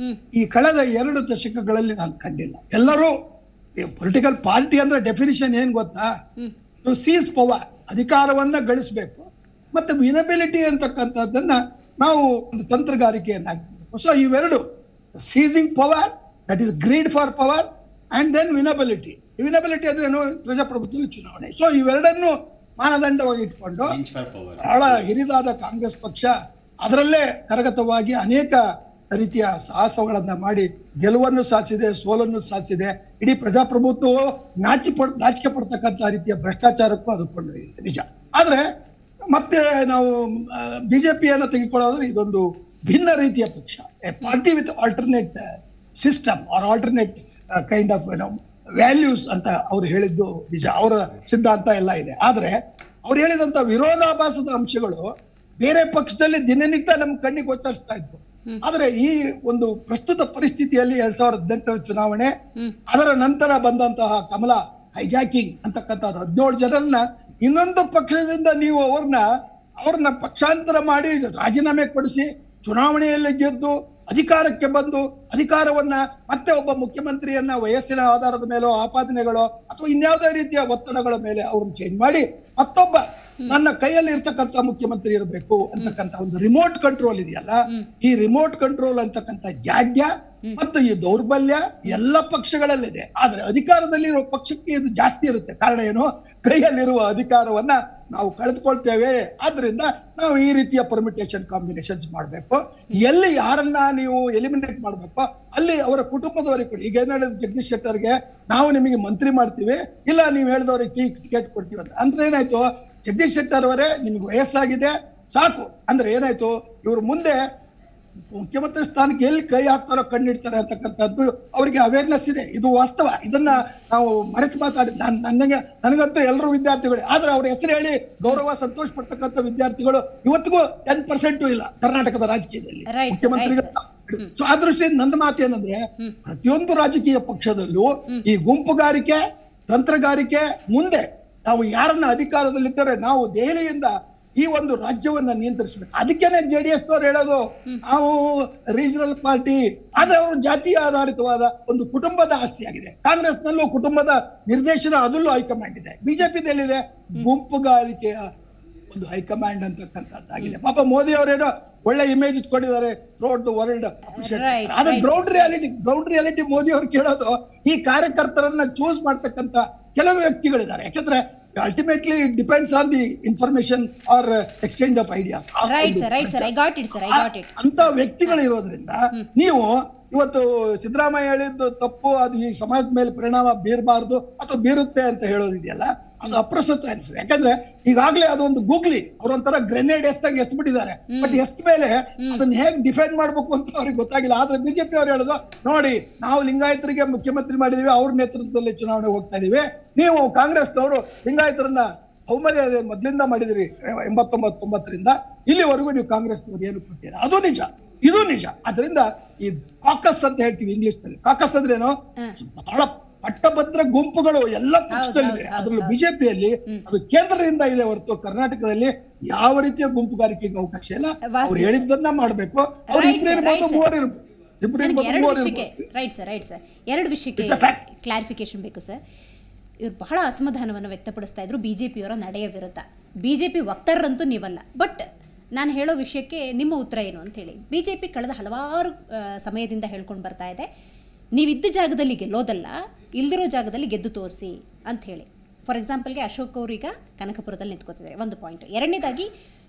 Speaker 6: ಈ ಕಳೆದ ಎರಡು ದಶಕಗಳಲ್ಲಿ ನಾನು ಕಂಡಿಲ್ಲ ಎಲ್ಲರೂ ಪೊಲಿಟಿಕಲ್ ಪಾರ್ಟಿ ಅಂದ್ರೆ ಡೆಫಿನಿಷನ್ ಏನ್ ಗೊತ್ತಾ ಟು ಸೀಸ್ ಪವರ್ ಅಧಿಕಾರವನ್ನ ಗಳಿಸಬೇಕು ಮತ್ತೆ ವಿನಬಿಲಿಟಿ ಅಂತಕ್ಕಂಥದ್ದನ್ನ ನಾವು ಒಂದು ತಂತ್ರಗಾರಿಕೆಯನ್ನ ಹಾಕ್ಬೇಕು ಸೊ ಇವೆರಡು seizing power that is greed for power and then winnability winnability ಅಂದ್ರೆ ಏನು ಪ್ರಜಾಪ್ರಭುತ್ವದಲ್ಲಿ ಚುನಾವಣೆ ಸೊ ಇವೆರಡನ್ನು ಮಾನದಂಡವಾಗಿ ಇಟ್ಕೊಂಡು
Speaker 7: ಇಂಚ್ ಫಾರ್ ಪವರ್
Speaker 6: ಬಹಳ ಹಿರಿದಾದ ಕಾಂಗ್ರೆಸ್ ಪಕ್ಷ ಅದರಲ್ಲೇ ಕರಗತವಾಗಿ ಅನೇಕ ರೀತಿಯ ಸಾಹಸಗಳನ್ನ ಮಾಡಿ ಗೆಲುವನ್ನು ಸಾಧಿಸಿದೆ ಸೋಲನ್ನು ಸಾಧಿಸಿದೆ ಇಡೀ ಪ್ರಜಾಪ್ರಭುತ್ವವು ನಾಚಿ ಪಡ್ ನಾಚಿಕೆ ಪಡ್ತಕ್ಕಂಥ ರೀತಿಯ ಭ್ರಷ್ಟಾಚಾರಕ್ಕೂ ಅದು ಕೊಂಡೊಯ್ದಿದೆ ನಿಜ ಆದ್ರೆ ಮತ್ತೆ ನಾವು ಬಿಜೆಪಿಯನ್ನು ತೆಗೆದುಕೊಳ್ಳೋದ್ರೆ ಇದೊಂದು ಭಿನ್ನ ರೀತಿಯ ಪಕ್ಷ a party with alternate system or alternate kind of values ಅಂತ ಅವ್ರು ಹೇಳಿದ್ದು ನಿಜ ಅವರ ಸಿದ್ಧಾಂತ ಎಲ್ಲ ಇದೆ ಆದ್ರೆ ಅವ್ರು ಹೇಳಿದಂತ ವಿರೋಧಾಭಾಸದ ಅಂಶಗಳು ಬೇರೆ ಪಕ್ಷದಲ್ಲಿ ದಿನನಿತ್ಯ ನಮ್ಮ ಕಣ್ಣಿಗೆ ಗೋಚರಿಸ್ತಾ ಇದ್ವು ಆದ್ರೆ ಈ ಒಂದು ಪ್ರಸ್ತುತ ಪರಿಸ್ಥಿತಿಯಲ್ಲಿ ಎರಡ್ ಸಾವಿರದ ಹದಿನೆಂಟರ ಚುನಾವಣೆ ಅದರ ನಂತರ ಬಂದಂತಹ ಕಮಲ ಹೈಜಾಕಿಂಗ್ ಅಂತಕ್ಕಂಥದ್ದು ಹದಿನೇಳು ಜನರನ್ನ ಇನ್ನೊಂದು ಪಕ್ಷದಿಂದ ನೀವು ಅವ್ರನ್ನ ಅವ್ರನ್ನ ಪಕ್ಷಾಂತರ ಮಾಡಿ ರಾಜೀನಾಮೆ ಕೊಡಿಸಿ ಚುನಾವಣೆಯಲ್ಲಿ ಗೆದ್ದು ಅಧಿಕಾರಕ್ಕೆ ಬಂದು ಅಧಿಕಾರವನ್ನ ಮತ್ತೆ ಒಬ್ಬ ಮುಖ್ಯಮಂತ್ರಿಯನ್ನ ವಯಸ್ಸಿನ ಆಧಾರದ ಮೇಲೋ ಆಪಾದನೆಗಳೋ ಅಥವಾ ಇನ್ಯಾವುದೇ ರೀತಿಯ ಒತ್ತಡಗಳ ಮೇಲೆ ಅವ್ರನ್ನ ಚೇಂಜ್ ಮಾಡಿ ಮತ್ತೊಬ್ಬ ನನ್ನ ಕೈಯಲ್ಲಿ ಇರ್ತಕ್ಕಂಥ ಮುಖ್ಯಮಂತ್ರಿ ಇರಬೇಕು ಅಂತಕ್ಕಂಥ ಒಂದು ರಿಮೋಟ್ ಕಂಟ್ರೋಲ್ ಇದೆಯಲ್ಲ ಈ ರಿಮೋಟ್ ಕಂಟ್ರೋಲ್ ಅಂತಕ್ಕಂಥ ಜಾಡ್ಯ ಮತ್ತು ಈ ದೌರ್ಬಲ್ಯ ಎಲ್ಲ ಪಕ್ಷಗಳಲ್ಲಿದೆ ಆದ್ರೆ ಅಧಿಕಾರದಲ್ಲಿರುವ ಪಕ್ಷಕ್ಕೆ ಇದು ಜಾಸ್ತಿ ಇರುತ್ತೆ ಕಾರಣ ಏನು ಕೈಯಲ್ಲಿರುವ ಅಧಿಕಾರವನ್ನ ನಾವು ಕಳೆದುಕೊಳ್ತೇವೆ ಆದ್ರಿಂದ ನಾವು ಈ ರೀತಿಯ ಪರ್ಮಿಟೇಷನ್ ಕಾಂಬಿನೇಷನ್ಸ್ ಮಾಡಬೇಕು ಎಲ್ಲಿ ಯಾರನ್ನ ನೀವು ಎಲಿಮಿನೇಟ್ ಮಾಡ್ಬೇಕು ಅಲ್ಲಿ ಅವರ ಕುಟುಂಬದವರಿಗೆ ಕೊಡಿ ಈಗ ಏನ್ ಹೇಳಿದ್ರು ಜಗದೀಶ್ ಶೆಟ್ಟರ್ಗೆ ನಾವು ನಿಮಗೆ ಮಂತ್ರಿ ಮಾಡ್ತೀವಿ ಇಲ್ಲ ನೀವು ಹೇಳಿದವ್ರಿಗೆ ಟಿ ಟಿಕೆಟ್ ಕೊಡ್ತೀವಿ ಅಂತ ಅಂದ್ರೆ ಏನಾಯ್ತು ಜಗದೀಶ್ ಶೆಟ್ಟರ್ ಅವರೇ ನಿಮ್ಗೆ ವಯಸ್ಸಾಗಿದೆ ಸಾಕು ಅಂದ್ರೆ ಏನಾಯ್ತು ಇವ್ರ ಮುಂದೆ ಮುಖ್ಯಮಂತ್ರಿ ಸ್ಥಾನಕ್ಕೆ ಎಲ್ಲಿ ಕೈ ಹಾಕ್ತಾರೋ ಕಣ್ಣಿಡ್ತಾರೆ ಅಂತಕ್ಕಂಥದ್ದು ಅವರಿಗೆ ಅವೇರ್ನೆಸ್ ಇದೆ ಇದು ವಾಸ್ತವ ಇದನ್ನ ನಾವು ಮರೆತು ಮಾತಾಡಿ ನಾನ್ ನನಗೆ ನನಗಂತೂ ಎಲ್ಲರೂ ವಿದ್ಯಾರ್ಥಿಗಳೇ ಆದ್ರೆ ಅವ್ರ ಹೆಸರು ಹೇಳಿ ಗೌರವ ಸಂತೋಷ ಪಡ್ತಕ್ಕಂಥ ವಿದ್ಯಾರ್ಥಿಗಳು ಇವತ್ತಿಗೂ ಟೆನ್ ಪರ್ಸೆಂಟು ಇಲ್ಲ ಕರ್ನಾಟಕದ ರಾಜಕೀಯದಲ್ಲಿ
Speaker 1: Right, sir, right,
Speaker 6: ಮುಖ್ಯಮಂತ್ರಿ ಸೊ ಆ ದೃಷ್ಟಿಯಿಂದ ನನ್ನ ಮಾತೇನಂದ್ರೆ ಪ್ರತಿಯೊಂದು ರಾಜಕೀಯ ಪಕ್ಷದಲ್ಲೂ ಈ ಗುಂಪುಗಾರಿಕೆ ತಂತ್ರಗಾರಿಕೆ ಮುಂದೆ ನಾವು ಯಾರನ್ನ ಅಧಿಕಾರದಲ್ಲಿಟ್ಟರೆ ನಾವು ದೆಹಲಿಯಿಂದ ಈ ಒಂದು ರಾಜ್ಯವನ್ನ ನಿಯಂತ್ರಿಸಬೇಕು ಅದಕ್ಕೇನೆ ಜೆ ಡಿ ಎಸ್ ನವ್ರು ಹೇಳೋದು ನಾವು ರೀಜನಲ್ ಪಾರ್ಟಿ ಆದ್ರೆ ಅವರು ಜಾತಿಯ ಆಧಾರಿತವಾದ ಒಂದು ಕುಟುಂಬದ ಆಸ್ತಿ ಆಗಿದೆ ಕಾಂಗ್ರೆಸ್ನಲ್ಲೂ ಕುಟುಂಬದ ನಿರ್ದೇಶನ ಅದರಲ್ಲೂ ಹೈಕಮಾಂಡ್ ಇದೆ ಬಿಜೆಪಿದಲ್ಲಿದೆ ಗುಂಪುಗಾರಿಕೆಯ ಒಂದು ಹೈಕಮಾಂಡ್ ಅಂತಕ್ಕಂಥದ್ದಾಗಿದೆ ಪಾಪ ಮೋದಿ ಅವರೇನೋ ಒಳ್ಳೆ ಇಮೇಜ್ ಇಟ್ಕೊಂಡಿದ್ದಾರೆ ಥ್ರೋಟ್ ದ ವರ್ಲ್ಡ್
Speaker 1: Right,
Speaker 6: ಆದ್ರೆ
Speaker 1: right,
Speaker 6: ground reality ground reality Modi ಅವ್ರು ಕೇಳೋದು ಈ ಕಾರ್ಯಕರ್ತರನ್ನ ಚೂಸ್ ಮಾಡ್ತಕ್ಕಂಥ ಕೆಲವು ವ್ಯಕ್ತಿಗಳಿದ್ದಾರೆ ಯಾಕಂದ್ರೆ ultimately depends on the information or exchange of ideas
Speaker 1: right sir right sir I got it sir I got it
Speaker 6: ಅಂತ ವ್ಯಕ್ತಿಗಳು ಇರೋದ್ರಿಂದ ನೀವು ಇವತ್ತು ಸಿದ್ದರಾಮಯ್ಯ ಹೇಳಿದ್ದು ತಪ್ಪು ಅದು ಈ ಸಮಾಜದ ಮೇಲೆ ಪರಿಣಾಮ ಬೀರಬಾರ್ದು ಅಥವಾ ಬೀರುತ್ತೆ ಅಂತ ಹೇಳೋದಿದೆಯಲ್ಲ ಅದು ಅಪ್ರಸ್ತುತ ಅನ್ಸುತ್ತೆ ಯಾಕಂದ್ರೆ ಈಗಾಗ್ಲೇ ಅದೊಂದು ಗೂಗ್ಲಿ ಅವ್ರೊಂಥರ ಗ್ರೆನೇಡ್ ಎಸ್ದಂಗೆ ಎಸ್ಬಿಟ್ಟಿದ್ದಾರೆ ಬಟ್ ಎಸ್ಟ್ ಮೇಲೆ ಅದನ್ನ ಹೇಗ್ ಡಿಫೆಂಡ್ ಮಾಡ್ಬೇಕು ಅಂತ ಅವ್ರಿಗೆ ಗೊತ್ತಾಗಿಲ್ಲ ಆದ್ರೆ ಬಿಜೆಪಿ ಅವ್ರು ಹೇಳೋದು ನೋಡಿ ನಾವು ಲಿಂಗಾಯತರಿಗೆ ಮುಖ್ಯಮಂತ್ರಿ ಮಾಡಿದೀವಿ ಅವ್ರ ನೇತೃತ್ವದಲ್ಲಿ ಚುನಾವಣೆ ಹೋಗ್ತಾ ಇದೀವಿ ನೀವು ಕಾಂಗ್ರೆಸ್ನವರು ಲಿಂಗಾಯತರನ್ನ ಬಹುಮರ್ಯಾದೆ ಮೊದಲಿಂದ ಮಾಡಿದಿರಿ ಎಂಬತ್ತೊಂಬತ್ತು ತೊಂಬತ್ತರಿಂದ ಇಲ್ಲಿವರೆಗೂ ನೀವು ಕಾಂಗ್ರೆಸ್ನವ್ರು ಏನು ಕೊಟ್ಟಿಲ್ಲ ಅದು ನಿಜ ಇದು ನಿಜ ಅದರಿಂದ ಈ ಕಾಕಸ್ ಅಂತ ಹೇಳ್ತೀವಿ ಇಂಗ್ಲಿಷ್ ನಲ್ಲಿ ಕಾಕಸ್ ಅಂದ್ರೇನು ಬಹಳ ಪಟ್ಟಭದ್ರ ಗುಂಪುಗಳು ಎಲ್ಲ ಪಕ್ಷದಲ್ಲಿದೆ
Speaker 1: ಹೌದು,
Speaker 6: ಅದ್ರಲ್ಲೂ
Speaker 1: ಹೌದು.
Speaker 6: ಬಿಜೆಪಿಯಲ್ಲಿ ಅದು ಕೇಂದ್ರದಿಂದ ಇದೆ ಹೊರತು ಕರ್ನಾಟಕದಲ್ಲಿ ಯಾವ ರೀತಿಯ ಗುಂಪುಗಾರಿಕೆಗೆ ಅವಕಾಶ ಇಲ್ಲ ಅವ್ರು
Speaker 1: ವಾಸ್ತವ.
Speaker 6: ಹೇಳಿದ್ದನ್ನ ಮಾಡ್ಬೇಕು ಅವ್ರು
Speaker 1: Right,
Speaker 6: ಇಬ್ರು
Speaker 1: sir,
Speaker 6: ಇರ್ಬೋದು
Speaker 1: right, sir.
Speaker 6: ಮೂವರು ಇರ್ಬೋದು ಇಬ್ರು
Speaker 1: ನನಗೆ
Speaker 6: ಇರ್ಬೋದು
Speaker 1: ಎರಡು
Speaker 6: ಮೂವರು
Speaker 1: ವಿಷಯಕ್ಕೆ
Speaker 6: ಇರ್ಬೋದು
Speaker 1: ರೈಟ್ ಸರ್ ರೈಟ್ ಸರ್ ಎರಡು ವಿಷಯಕ್ಕೆ
Speaker 6: It's a fact.
Speaker 1: ಕ್ಲಾರಿಫಿಕೇಶನ್ ಬೇಕು ಸರ್ ಇವ್ರು ಬಹಳ ಅಸಮಾಧಾನವನ್ನು ವ್ಯಕ್ತಪಡಿಸ್ತಾ ಇದ್ರು ಬಿ ಜೆ ಪಿಯವರ ನಡೆಯ ವಿರುದ್ಧ ಬಿ ಜೆ ಪಿ ವಕ್ತಾರರಂತೂ ನೀವಲ್ಲ ಬಟ್ ನಾನು ಹೇಳೋ ವಿಷಯಕ್ಕೆ ನಿಮ್ಮ ಉತ್ತರ ಏನು ಅಂತೇಳಿ ಬಿ ಜೆ ಪಿ ಕಳೆದ ಹಲವಾರು ಆ, ಸಮಯದಿಂದ ಹೇಳ್ಕೊಂಡು ಬರ್ತಾ ಇದೆ ನೀವಿದ್ದ ಜಾಗದಲ್ಲಿ ಗೆಲ್ಲೋದಲ್ಲ ಇಲ್ದಿರೋ ಜಾಗದಲ್ಲಿ ಗೆದ್ದು ತೋರಿಸಿ ಅಂಥೇಳಿ ಫಾರ್ ಎಕ್ಸಾಂಪಲ್ಗೆ ಅಶೋಕ್ ಅವ್ರೀಗ ಕನಕಪುರದಲ್ಲಿ ನಿಂತ್ಕೋತಿದ್ದಾರೆ ಒಂದು ಪಾಯಿಂಟ್ ಎರಡನೇದಾಗಿ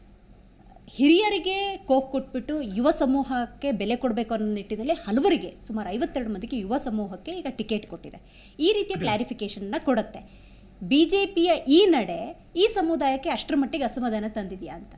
Speaker 1: ಹಿರಿಯರಿಗೆ ಕೋಕ್ ಕೊಟ್ಬಿಟ್ಟು ಯುವ ಸಮೂಹಕ್ಕೆ ಬೆಲೆ ಕೊಡಬೇಕು ಅನ್ನೋ ನಿಟ್ಟಿನಲ್ಲಿ ಹಲವರಿಗೆ ಸುಮಾರು ಐವತ್ತೆರಡು ಮಂದಿಗೆ ಯುವ ಸಮೂಹಕ್ಕೆ ಈಗ ಟಿಕೆಟ್ ಕೊಟ್ಟಿದೆ ಈ ರೀತಿಯ ಕ್ಲಾರಿಫಿಕೇಶನ್ನ ಕೊಡುತ್ತೆ ಬಿ ಜೆ ಪಿಯ ಈ ನಡೆ ಈ ಸಮುದಾಯಕ್ಕೆ ಅಷ್ಟರ ಮಟ್ಟಿಗೆ ಅಸಮಾಧಾನ ತಂದಿದೆಯಾ ಅಂತ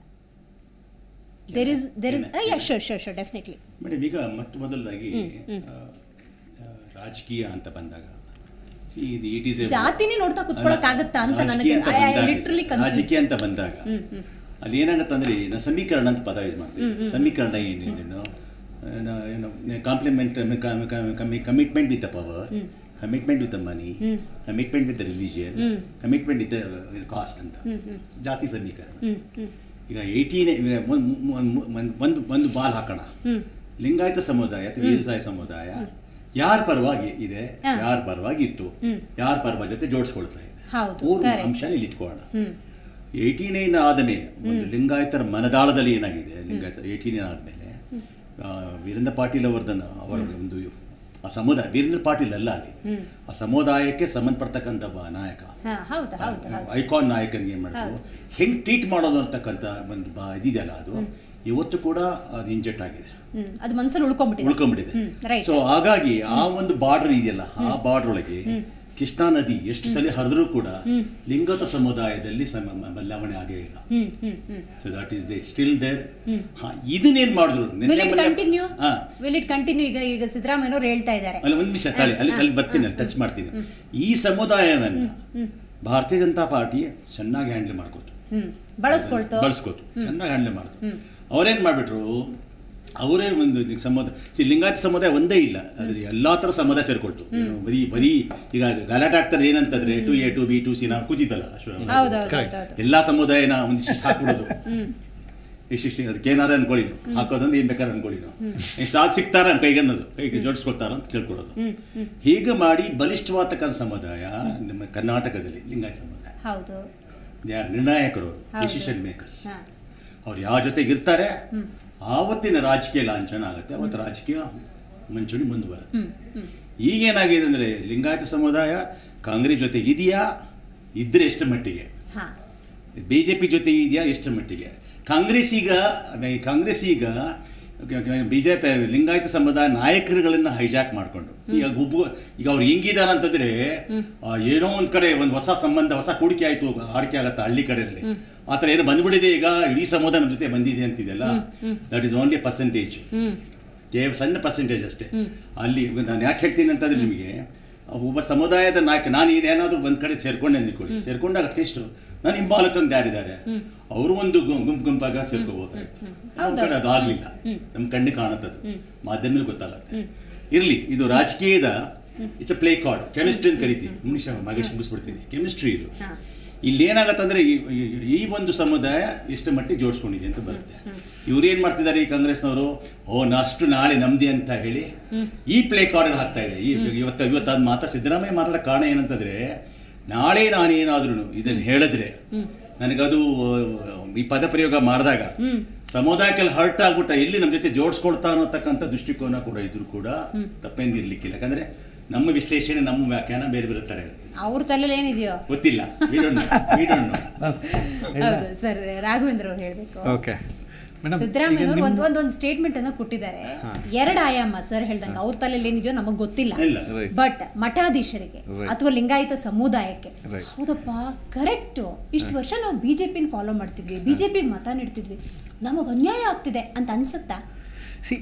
Speaker 1: there is there is yeah sure sure sure definitely
Speaker 7: madam ಈಗ ಮೊಟ್ಟ ಮೊದಲದಾಗಿ ಆ, ಆ, ರಾಜಕೀಯ ಅಂತ ಬಂದಾಗ see, ಇದು it is a-
Speaker 1: ಜಾತಿನೇ ನೋಡ್ತಾ ಕುತ್ಕೊಳ್ಳೋಕ್ಕಾಗತ್ತಾ ಅಂತ
Speaker 7: ರಾಜಕೀಯ
Speaker 1: ನನಗೆ
Speaker 7: ಅಂತ
Speaker 1: I- I
Speaker 7: ಬಂದಾಗ-
Speaker 1: literally confused.
Speaker 7: ರಾಜಕೀಯ ಅಂತ ಬಂದಾಗ ಅಲ್ಲಿ ಏನಾಗತ್ತಂದ್ರೆ ನಾವು ಸಮೀಕರಣ ಅಂತ ಪದ ಯೂಸ್ ಮಾಡ್ತೀವಿ ಸಮೀಕರಣ ಏನೇನು ಏನು compliment commitment with the power commitment with the money commitment with the religion commitment with the caste ಅಂತ ಜಾತಿ ಸಮೀಕರಣ ಈಗ ಏಯ್ಟೀನ್ ಒಂದು ಒಂದು ಬಾಲ್ ಹಾಕೋಣ ಲಿಂಗಾಯತ ಸಮುದಾಯ ಅಥವಾ ವೀರಸಾಯ ಸಮುದಾಯ ಯಾರ ಪರವಾಗಿ ಇದೆ ಯಾರ ಪರವಾಗಿ ಇತ್ತು ಯಾರ ಪರವಾಗಿ ಜೊತೆ ಜೋಡಿಸ್ಕೊಳ್ತಾ ಇದೆ
Speaker 1: ಹೌದು,
Speaker 7: ಮೂರು
Speaker 1: correct.
Speaker 7: ಅಂಶ ಇಲ್ಲಿ ಇಟ್ಕೊಳ್ಳೋಣ ಏಯ್ಟಿ ನೈನ್ ಆದಮೇಲೆ ಒಂದು ಲಿಂಗಾಯತರ ಮನದಾಳದಲ್ಲಿ ಏನಾಗಿದೆ ಲಿಂಗಾಯತ ಏಯ್ಟಿ ನೈನ್ ಆದಮೇಲೆ ವೀರೇಂದ್ರ ಪಾಟೀಲ್ ಅವರದನ್ನ ಅವರ ಒಂದು ಆ ಸಮುದಾಯ ವೀರೇಂದ್ರ ಪಾಟೀಲ್ ಅಲ್ಲ ಅಲ್ಲಿ ಆ ಸಮುದಾಯಕ್ಕೆ ಸಂಬಂಧಪಡ್ತಕ್ಕಂಥ ಒಬ್ಬ ನಾಯಕ
Speaker 1: ಹಾ ಹೌದು ಹೌದು ಹೌದು
Speaker 7: ಐಕಾನ್ ನಾಯಕನಿಗೆ ಏನು ಮಾಡಿದ್ರು ಹೆಂಗೆ ಟ್ರೀಟ್ ಮಾಡೋದು ಅಂತಕ್ಕಂಥ ಒಂದು ಬಾ ಇದಿದೆಯಲ್ಲ ಅದು ಇವತ್ತು ಕೂಡ ಅದು ಇಂಜೆಕ್ಟ್ ಆಗಿದೆ
Speaker 1: ಹ್ಮ್ ಅದು ಮನಸ್ಸಲ್ಲಿ ಉಳ್ಕೊಂಡ್ಬಿಟ್ಟಿದೆ
Speaker 7: ಉಳ್ಕೊಂಡ್ಬಿಟ್ಟಿದೆ
Speaker 1: ಹ್ಮ್, right.
Speaker 7: ಸೊ ಹಾಗಾಗಿ ಆ ಒಂದು ಬಾರ್ಡರ್ ಇದೆಯಲ್ಲ ಆ ಬಾರ್ಡರ್ ಒಳಗೆ ಕೃಷ್ಣಾ ನದಿ ಎಷ್ಟು ಸಲ ಹರಿದ್ರೂ ಕೂಡ ಲಿಂಗತ ಸಮುದಾಯದಲ್ಲಿ ಸಮ ಮ- ಬದಲಾವಣೆ ಆಗೇ ಇಲ್ಲ
Speaker 1: hmm hmm hmm
Speaker 7: so that is they still there ಇದನ್ನೇನ್ ಮಾಡಿದ್ರು
Speaker 1: ವಿಲ್
Speaker 7: ನಿನ್ನೆ
Speaker 1: ಇಟ್
Speaker 7: ಮೊನ್ನೆ-
Speaker 1: ಕಂಟಿನ್ಯೂ
Speaker 7: ಹಾ
Speaker 1: ವಿಲ್ ಇಟ್ ಕಂಟಿನ್ಯೂ ಈಗ ಈಗ ಸಿದ್ದರಾಮಯ್ಯನವ್ರು ಹೇಳ್ತಾ ಇದ್ದಾರೆ
Speaker 7: ಅಲ್ಲಿ ಒಂದು ನಿಮಿಷ ತಾಳಿ ಅಲ್ಲಿ ಅಲ್ಲಿ ಬರ್ತೀನಿ ಟಚ್ ಮಾಡ್ತೀನಿ ಈ ಸಮುದಾಯವನ್ನ ಭಾರತೀಯ ಜನತಾ ಪಾರ್ಟಿ ಚೆನ್ನಾಗಿ ಹ್ಯಾಂಡಲ್ ಮಾಡ್ಕೋತು
Speaker 1: ಹ್ಮ್ ಬಳಸ್ಕೊಳ್ತು
Speaker 7: ಬಳಸ್ಕೋತು ಚೆನ್ನಾಗಿ ಹ್ಯಾಂಡಲ್ ಮಾಡಿದ್ರು ಅವ್ರೇನ್ ಮಾಡ್ಬಿಟ್ರು ಅವರೇ ಒಂದು ಇಲ್ಲಿ ಸಮುದಾಯ ಸಿ ಲಿಂಗಾಯತ ಸಮುದಾಯ ಒಂದೇ ಇಲ್ಲ ಅದ್ರ ಎಲ್ಲಾ ಥರ ಸಮುದಾಯ ಸೇರ್ಕೊಳ್ತು ಏನು ಬರೀ ಬರೀ ಈಗ ಗಲಾಟೆ ಆಗ್ತದೆ ಏನಂತಂದ್ರೆ to A to B to C ನಾವು ಕುಜಿತಲ್ಲ ಅಶ್ವರಾಮ್
Speaker 1: ಹೌದು ಹೌದು ಹೌದು ಹೌದು
Speaker 7: ಎಲ್ಲಾ ಸಮುದಾಯನ ಒಂದಿಷ್ಟು ಹಾಕ್ಬಿಡೋದು ಇಷ್ಟಿಷ್ಟು ಅದಕ್ಕೆ ಏನಾರ ಅನ್ಕೊಳ್ಳಿ ನೀವು ಹಾಕೋದಂದ್ರೆ ಏನ್ ಬೇಕಾದ್ರೆ ಅನ್ಕೊಳ್ಳಿ ನೀವು ಎಷ್ಟು ಸಾಥ್ ಸಿಗ್ತಾರ ಅಂತ ಕೈಗೆ ಅನ್ನೋದು ಕೈಗೆ ಜೋಡಿಸ್ಕೊಳ್ತಾರ ಅಂತ ಕೇಳ್ಕೊಳ್ಳೋದು ಹೀಗೆ ಮಾಡಿ ಬಲಿಷ್ಠವಾದಕ್ಕಂಥ ಸಮುದಾಯ ನಮ್ಮ ಕರ್ನಾಟಕದಲ್ಲಿ ಲಿಂಗಾಯತ ಸಮುದಾಯ
Speaker 1: ಹೌದು
Speaker 7: ಯಾರು ನಿರ್ಣಾಯಕರು
Speaker 1: ಹೌದು.
Speaker 7: ಡಿಸಿಷನ್ ಮೇಕರ್ಸ್
Speaker 1: ಹಾ
Speaker 7: ಅವ್ರು ಯಾವ ಜೊತೆಗೆ ಇರ್ತಾರೆ ಆವತ್ತಿನ ರಾಜಕೀಯ ಲಾಂಛನ ಆಗುತ್ತೆ ಅವತ್ತು ರಾಜಕೀಯ ಮುಂಚೂಣಿ ಮುಂದುವರುತ್ತೆ ಈಗೇನಾಗಿದೆ ಅಂದರೆ ಲಿಂಗಾಯತ ಸಮುದಾಯ ಕಾಂಗ್ರೆಸ್ ಜೊತೆಗೆ ಇದೆಯಾ ಇದ್ರೆ ಎಷ್ಟು ಮಟ್ಟಿಗೆ
Speaker 1: ಹಾ
Speaker 7: ಬಿ ಜೆ ಪಿ ಜೊತೆ ಇದೆಯಾ ಎಷ್ಟು ಮಟ್ಟಿಗೆ ಕಾಂಗ್ರೆಸ್ ಈಗ ಕಾಂಗ್ರೆಸ್ ಈಗ ಬಿ ಜೆ ಪಿ ಲಿಂಗಾಯತ ಸಮುದಾಯ ನಾಯಕರುಗಳನ್ನ ಹೈಜಾಕ್ ಮಾಡಿಕೊಂಡು ಈಗ ಗುಬ್ಬು ಈಗ ಅವ್ರು ಹೆಂಗಿದಾರ ಅಂತಂದ್ರೆ ಆ, ಏನೋ ಒಂದ್ ಕಡೆ ಒಂದು ಹೊಸ ಸಂಬಂಧ ಹೊಸ ಕೂಡಿಕೆ ಆಯ್ತು ಆಡಿಕೆ ಆಗತ್ತ ಹಳ್ಳಿ ಕಡೆಯಲ್ಲಿ ಆ ಥರ ಏನೋ ಬಂದ್ಬಿಟ್ಟಿದೆ ಈಗ ಇಡೀ ಸಮುದಾಯ ನಮ್ಮ ಜೊತೆ ಬಂದಿದೆ ಅಂತಿದೆಯಲ್ಲ ದಟ್ ಈಸ್ ಓನ್ಲಿ ಪರ್ಸೆಂಟೇಜ್ ಕೇವಲ ಸಣ್ಣ ಪರ್ಸೆಂಟೇಜ್ ಅಷ್ಟೇ ಅಲ್ಲಿ ನಾನು ಯಾಕೆ ಹೇಳ್ತೀನಿ ಅಂತಂದ್ರೆ ನಿಮಗೆ ಒಬ್ಬ ಸಮುದಾಯದ ನಾಯಕ ನಾನು ಏನಾದರೂ ಒಂದ್ ಕಡೆ ಸೇರ್ಕೊಂಡೆ ಅಂದ್ಕೊಳ್ಳಿ ಸೇರ್ಕೊಂಡಾಗ ಅಟ್ಲೀಸ್ಟ್ ನಾನು ಹಿಂಬಾಲಕಂತ ಯಾರಿದ್ದಾರೆ ಅವರು ಒಂದು ಗು- ಗುಂಪು ಗುಂಪಾಗ ಸೇರ್ಕೋಬಹುದಾಗಿತ್ತು ನಮ್ಮ ಕಡೆ ಅದಾಗ್ಲಿಲ್ಲ ನಮ್ಮ ಕಣ್ಣು ಕಾಣುತ್ತದು ಮಾಧ್ಯಮದಲ್ಲಿ ಗೊತ್ತಾಗತ್ತೆ ಇರ್ಲಿ ಇದು ರಾಜಕೀಯದ it's a play card chemistry ಅಂತ ಕರಿತೀವಿ ನಿಮಿಷ ಮಗೇಶ್ ಮುಗಿಸ್ಬಿಡ್ತೀನಿ ಕೆಮಿಸ್ಟ್ರಿ ಇದು ಇಲ್ಲಿ ಏನಾಗತ್ತಂದ್ರೆ ಈ- ಈ- ಈ ಒಂದು ಸಮುದಾಯ ಎಷ್ಟು ಮಟ್ಟಿಗೆ ಜೋಡಿಸ್ಕೊಂಡಿದೆ ಅಂತ ಬರುತ್ತೆ ಇವ್ರು ಏನ್ ಮಾಡ್ತಿದ್ದಾರೆ ಈ ಕಾಂಗ್ರೆಸ್ನವರು ಓ ನಷ್ಟು ನಾಳೆ ನಮ್ದಿ ಅಂತ ಹೇಳಿ ಈ ಪ್ಲೇ ಕಾರ್ಡ್ ಹಾಕ್ತಾ ಇದೆ ಈ ಇವತ್ತು ಇವತ್ತು ಅದು ಮಾತಾ ಸಿದ್ದರಾಮಯ್ಯ ಮಾತಾಡೋ ಕಾರಣ ಏನಂತಂದ್ರೆ ನಾಳೆ ನಾನೇನಾದ್ರೂ ಇದನ್ನು ಹೇಳಿದ್ರೆ ನನಗದು ಆ, ಈ ಪದ ಪ್ರಯೋಗ ಮಾಡಿದಾಗ ಸಮುದಾಯಕ್ಕೆಲ್ಲ ಹರ್ಟ್ ಆಗ್ಬಿಟ್ಟ ಎಲ್ಲಿ ನಮ್ಮ ಜೊತೆ ಜೋಡಿಸ್ಕೊಳ್ತಾ ಅನ್ನತಕ್ಕಂಥ ದೃಷ್ಟಿಕೋನ ಕೂಡ ಇದ್ರು ಕೂಡ ತಪ್ಪೇಂದಿರ್ಲಿಕ್ಕಿಲ್ಲ ಯಾಕಂದ್ರೆ ನಮ್ಮ ವಿಶ್ಲೇಷಣೆ ನಮ್ಮ ವ್ಯಾಖ್ಯಾನ ಬೇರೆ ಬೇರೆ ತರ ಇರುತ್ತೆ
Speaker 1: ಅವ್ರ ತಲೆಯಲ್ಲಿ ಏನಿದೆಯೋ
Speaker 7: ಗೊತ್ತಿಲ್ಲ We don't know. We don't know.
Speaker 1: ಹೌದು ಸರ್ ರಾಘವೇಂದ್ರ ಅವ್ರು ಹೇಳ್ಬೇಕು
Speaker 4: ಓಕೆ ಮೇಡಮ್
Speaker 1: ಸಿದ್ದರಾಮಯ್ಯನವರು ಒಂದ್ ಒಂದೊಂದು ಸ್ಟೇಟ್ಮೆಂಟ್ ಅನ್ನ ಕೊಟ್ಟಿದ್ದಾರೆ ಎರಡು ಆಯಾಮ ಸರ್ ಹೇಳ್ದಂಗೆ ಅವ್ರ ತಲೆಯಲ್ಲಿ ಏನಿದೆಯೋ ನಮಗ್ ಗೊತ್ತಿಲ್ಲ
Speaker 7: ಇಲ್ಲ.
Speaker 4: Right.
Speaker 1: ಬಟ್ ಮಠಾಧೀಶರಿಗೆ
Speaker 4: Right.
Speaker 1: ಅಥವಾ ಲಿಂಗಾಯತ ಸಮುದಾಯಕ್ಕೆ
Speaker 4: Right.
Speaker 1: ಹೌದಪ್ಪ ಕರೆಕ್ಟ್ ಇಷ್ಟು ವರ್ಷ ನಾವು ಬಿಜೆಪಿನ ಫಾಲೋ ಮಾಡ್ತಿದ್ವಿ ಬಿಜೆಪಿ ಮತ ನೀಡ್ತಿದ್ವಿ ನಮಗ್ ಅನ್ಯಾಯ ಆಗ್ತಿದೆ ಅಂತ ಅನ್ಸುತ್ತಾ
Speaker 4: ಸಿ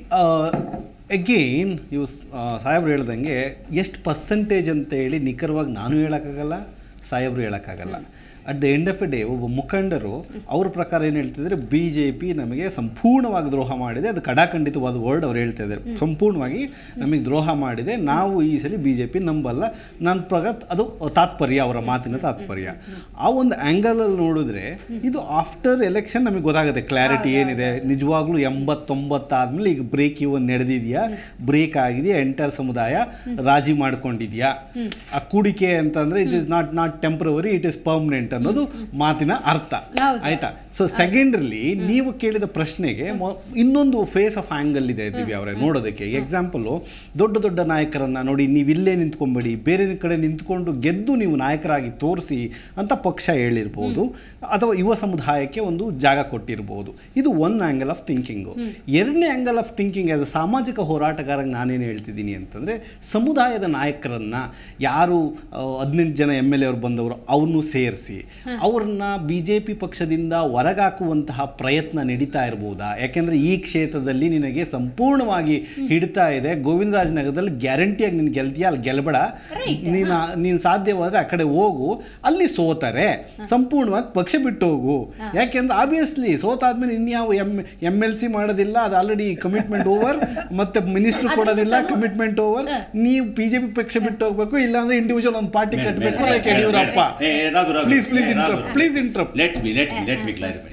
Speaker 4: ಅಗೇನ್ ಇವು ಸಾಹೇಬ್ರು ಹೇಳ್ದಂಗೆ ಎಷ್ಟು ಪರ್ಸೆಂಟೇಜ್ ಅಂತೇಳಿ ನಿಖರವಾಗಿ ನಾನು ಹೇಳೋಕ್ಕಾಗಲ್ಲ ಸಾಹೇಬ್ರು ಹೇಳೋಕ್ಕಾಗಲ್ಲ at the end of a day ಒಬ್ಬ ಮುಖಂಡರು ಅವ್ರ ಪ್ರಕಾರ ಏನು ಹೇಳ್ತಿದ್ರೆ ಬಿ ಜೆ ಪಿ ನಮಗೆ ಸಂಪೂರ್ಣವಾಗಿ ದ್ರೋಹ ಮಾಡಿದೆ ಅದು ಕಡಾಖಂಡಿತವಾದ ವರ್ಡ್ ಅವ್ರು ಹೇಳ್ತಾ ಇದ್ದಾರೆ ಸಂಪೂರ್ಣವಾಗಿ ನಮಗೆ ದ್ರೋಹ ಮಾಡಿದೆ ನಾವು ಈ ಸಲ ಬಿ ಜೆ ಪಿ ನಂಬಲ್ಲ ನನ್ನ ಪ್ರಕಾರ ಅದು ತಾತ್ಪರ್ಯ ಅವರ ಮಾತಿನ ತಾತ್ಪರ್ಯ ಆ ಒಂದು ಆ್ಯಂಗಲಲ್ಲಿ ನೋಡಿದ್ರೆ ಇದು ಆಫ್ಟರ್ ಎಲೆಕ್ಷನ್ ನಮಗೆ ಗೊತ್ತಾಗುತ್ತೆ ಕ್ಲಾರಿಟಿ ಏನಿದೆ ನಿಜವಾಗ್ಲೂ ಎಂಬತ್ತೊಂಬತ್ತಾದ್ಮೇಲೆ ಈಗ ಬ್ರೇಕ್ ಇವನ್ ನಡೆದಿದೆಯಾ ಬ್ರೇಕ್ ಆಗಿದೆಯಾ ಎಂಟರ್ ಸಮುದಾಯ ರಾಜಿ ಮಾಡ್ಕೊಂಡಿದ್ಯಾ ಆ ಕೂಡಿಕೆ ಅಂತಂದ್ರೆ it is not not temporary it is permanent ಅನ್ನೋದು ಮಾತಿನ ಅರ್ಥ
Speaker 1: ಹೌದು.
Speaker 4: ಆಯ್ತಾ ಸೊ ಸೆಕೆಂಡ್ರಲ್ಲಿ ನೀವು ಕೇಳಿದ ಪ್ರಶ್ನೆಗೆ ಮೊ- ಇನ್ನೊಂದು ಫೇಸ್ ಆಫ್ ಆಂಗಲ್ ಇದೆ ದಿವ್ಯ ಅವರೇ ನೋಡೋದಕ್ಕೆ ಎಕ್ಸಾಂಪಲ್ ದೊಡ್ಡ ದೊಡ್ಡ ನಾಯಕರನ್ನ ನೋಡಿ ನೀವು ಇಲ್ಲೇ ನಿಂತ್ಕೊಂಬೇಡಿ ಬೇರೆ ಕಡೆ ನಿಂತ್ಕೊಂಡು ಗೆದ್ದು ನೀವು ನಾಯಕರಾಗಿ ತೋರಿಸಿ ಅಂತ ಪಕ್ಷ ಹೇಳಿರ್ಬೋದು ಅಥವಾ ಯುವ ಸಮುದಾಯಕ್ಕೆ ಒಂದು ಜಾಗ ಕೊಟ್ಟಿರ್ಬೋದು ಇದು ಒನ್ ಆ್ಯಂಗಲ್ ಆಫ್ ಥಿಂಕಿಂಗು ಎರಡನೇ angle of thinking as a ಸಾಮಾಜಿಕ ಹೋರಾಟಗಾರಗೆ ನಾನೇನು ಹೇಳ್ತಿದ್ದೀನಿ ಅಂತಂದರೆ ಸಮುದಾಯದ ನಾಯಕರನ್ನ ಯಾರು ಹದಿನೆಂಟು ಜನ ಎಮ್ ಎಲ್ ಎ ಅವ್ರು ಬಂದವರು ಅವ್ರನ್ನೂ ಸೇರಿಸಿ ಅವ್ರನ್ನ ಬಿ ಜೆ ಪಿ ಪಕ್ಷದಿಂದ ಹೊರಗಾಕುವಂತಹ ಪ್ರಯತ್ನ ನಡೀತಾ ಇರ್ಬೋದಾ ಯಾಕೆಂದ್ರೆ ಈ ಕ್ಷೇತ್ರದಲ್ಲಿ ನಿನಗೆ ಸಂಪೂರ್ಣವಾಗಿ ಹಿಡಿತಾ ಇದೆ ಗೋವಿಂದರಾಜನಗರದಲ್ಲಿ ಗ್ಯಾರಂಟಿಯಾಗಿ ನೀನು ಗೆಲ್ತೀಯ ಅಲ್ಲಿ ಗೆಲ್ಬೇಡ ನೀನು ನೀನು ಸಾಧ್ಯವಾದ್ರೆ ಆ ಕಡೆ ಹೋಗು ಅಲ್ಲಿ ಸೋತಾರೆ ಸಂಪೂರ್ಣವಾಗಿ ಪಕ್ಷ ಬಿಟ್ಟು ಹೋಗು ಯಾಕೆಂದ್ರೆ ಆಬ್ವಿಯಸ್ಲಿ ಸೋತಾದ್ಮೇಲೆ ಇನ್ಯಾವ ಎಮ್ ಎಮ್ ಎಲ್ ಸಿ ಮಾಡೋದಿಲ್ಲ ಅದು ಆಲ್ರೆಡಿ ಕಮಿಟ್ಮೆಂಟ್ ಓವರ್ ಮತ್ತೆ ಮಿನಿಸ್ಟರ್
Speaker 1: ಅದ್ರದ್ದು
Speaker 4: ಕೊಡೋದಿಲ್ಲ
Speaker 1: ಸಮ-
Speaker 4: ಕಮಿಟ್ಮೆಂಟ್ ಓವರ್ ನೀವು ಬಿಜೆಪಿ ಪಕ್ಷ ಬಿಟ್ಟು ಹೋಗ್ಬೇಕು ಇಲ್ಲಾಂದ್ರೆ ಇಂಡಿವಿಜುವಲ್ ಒಂದು ಪಾರ್ಟಿ ಕಟ್ಟಬೇಕು like Yediyurappa please please interrupt please interrupt
Speaker 7: let me let me let me clarify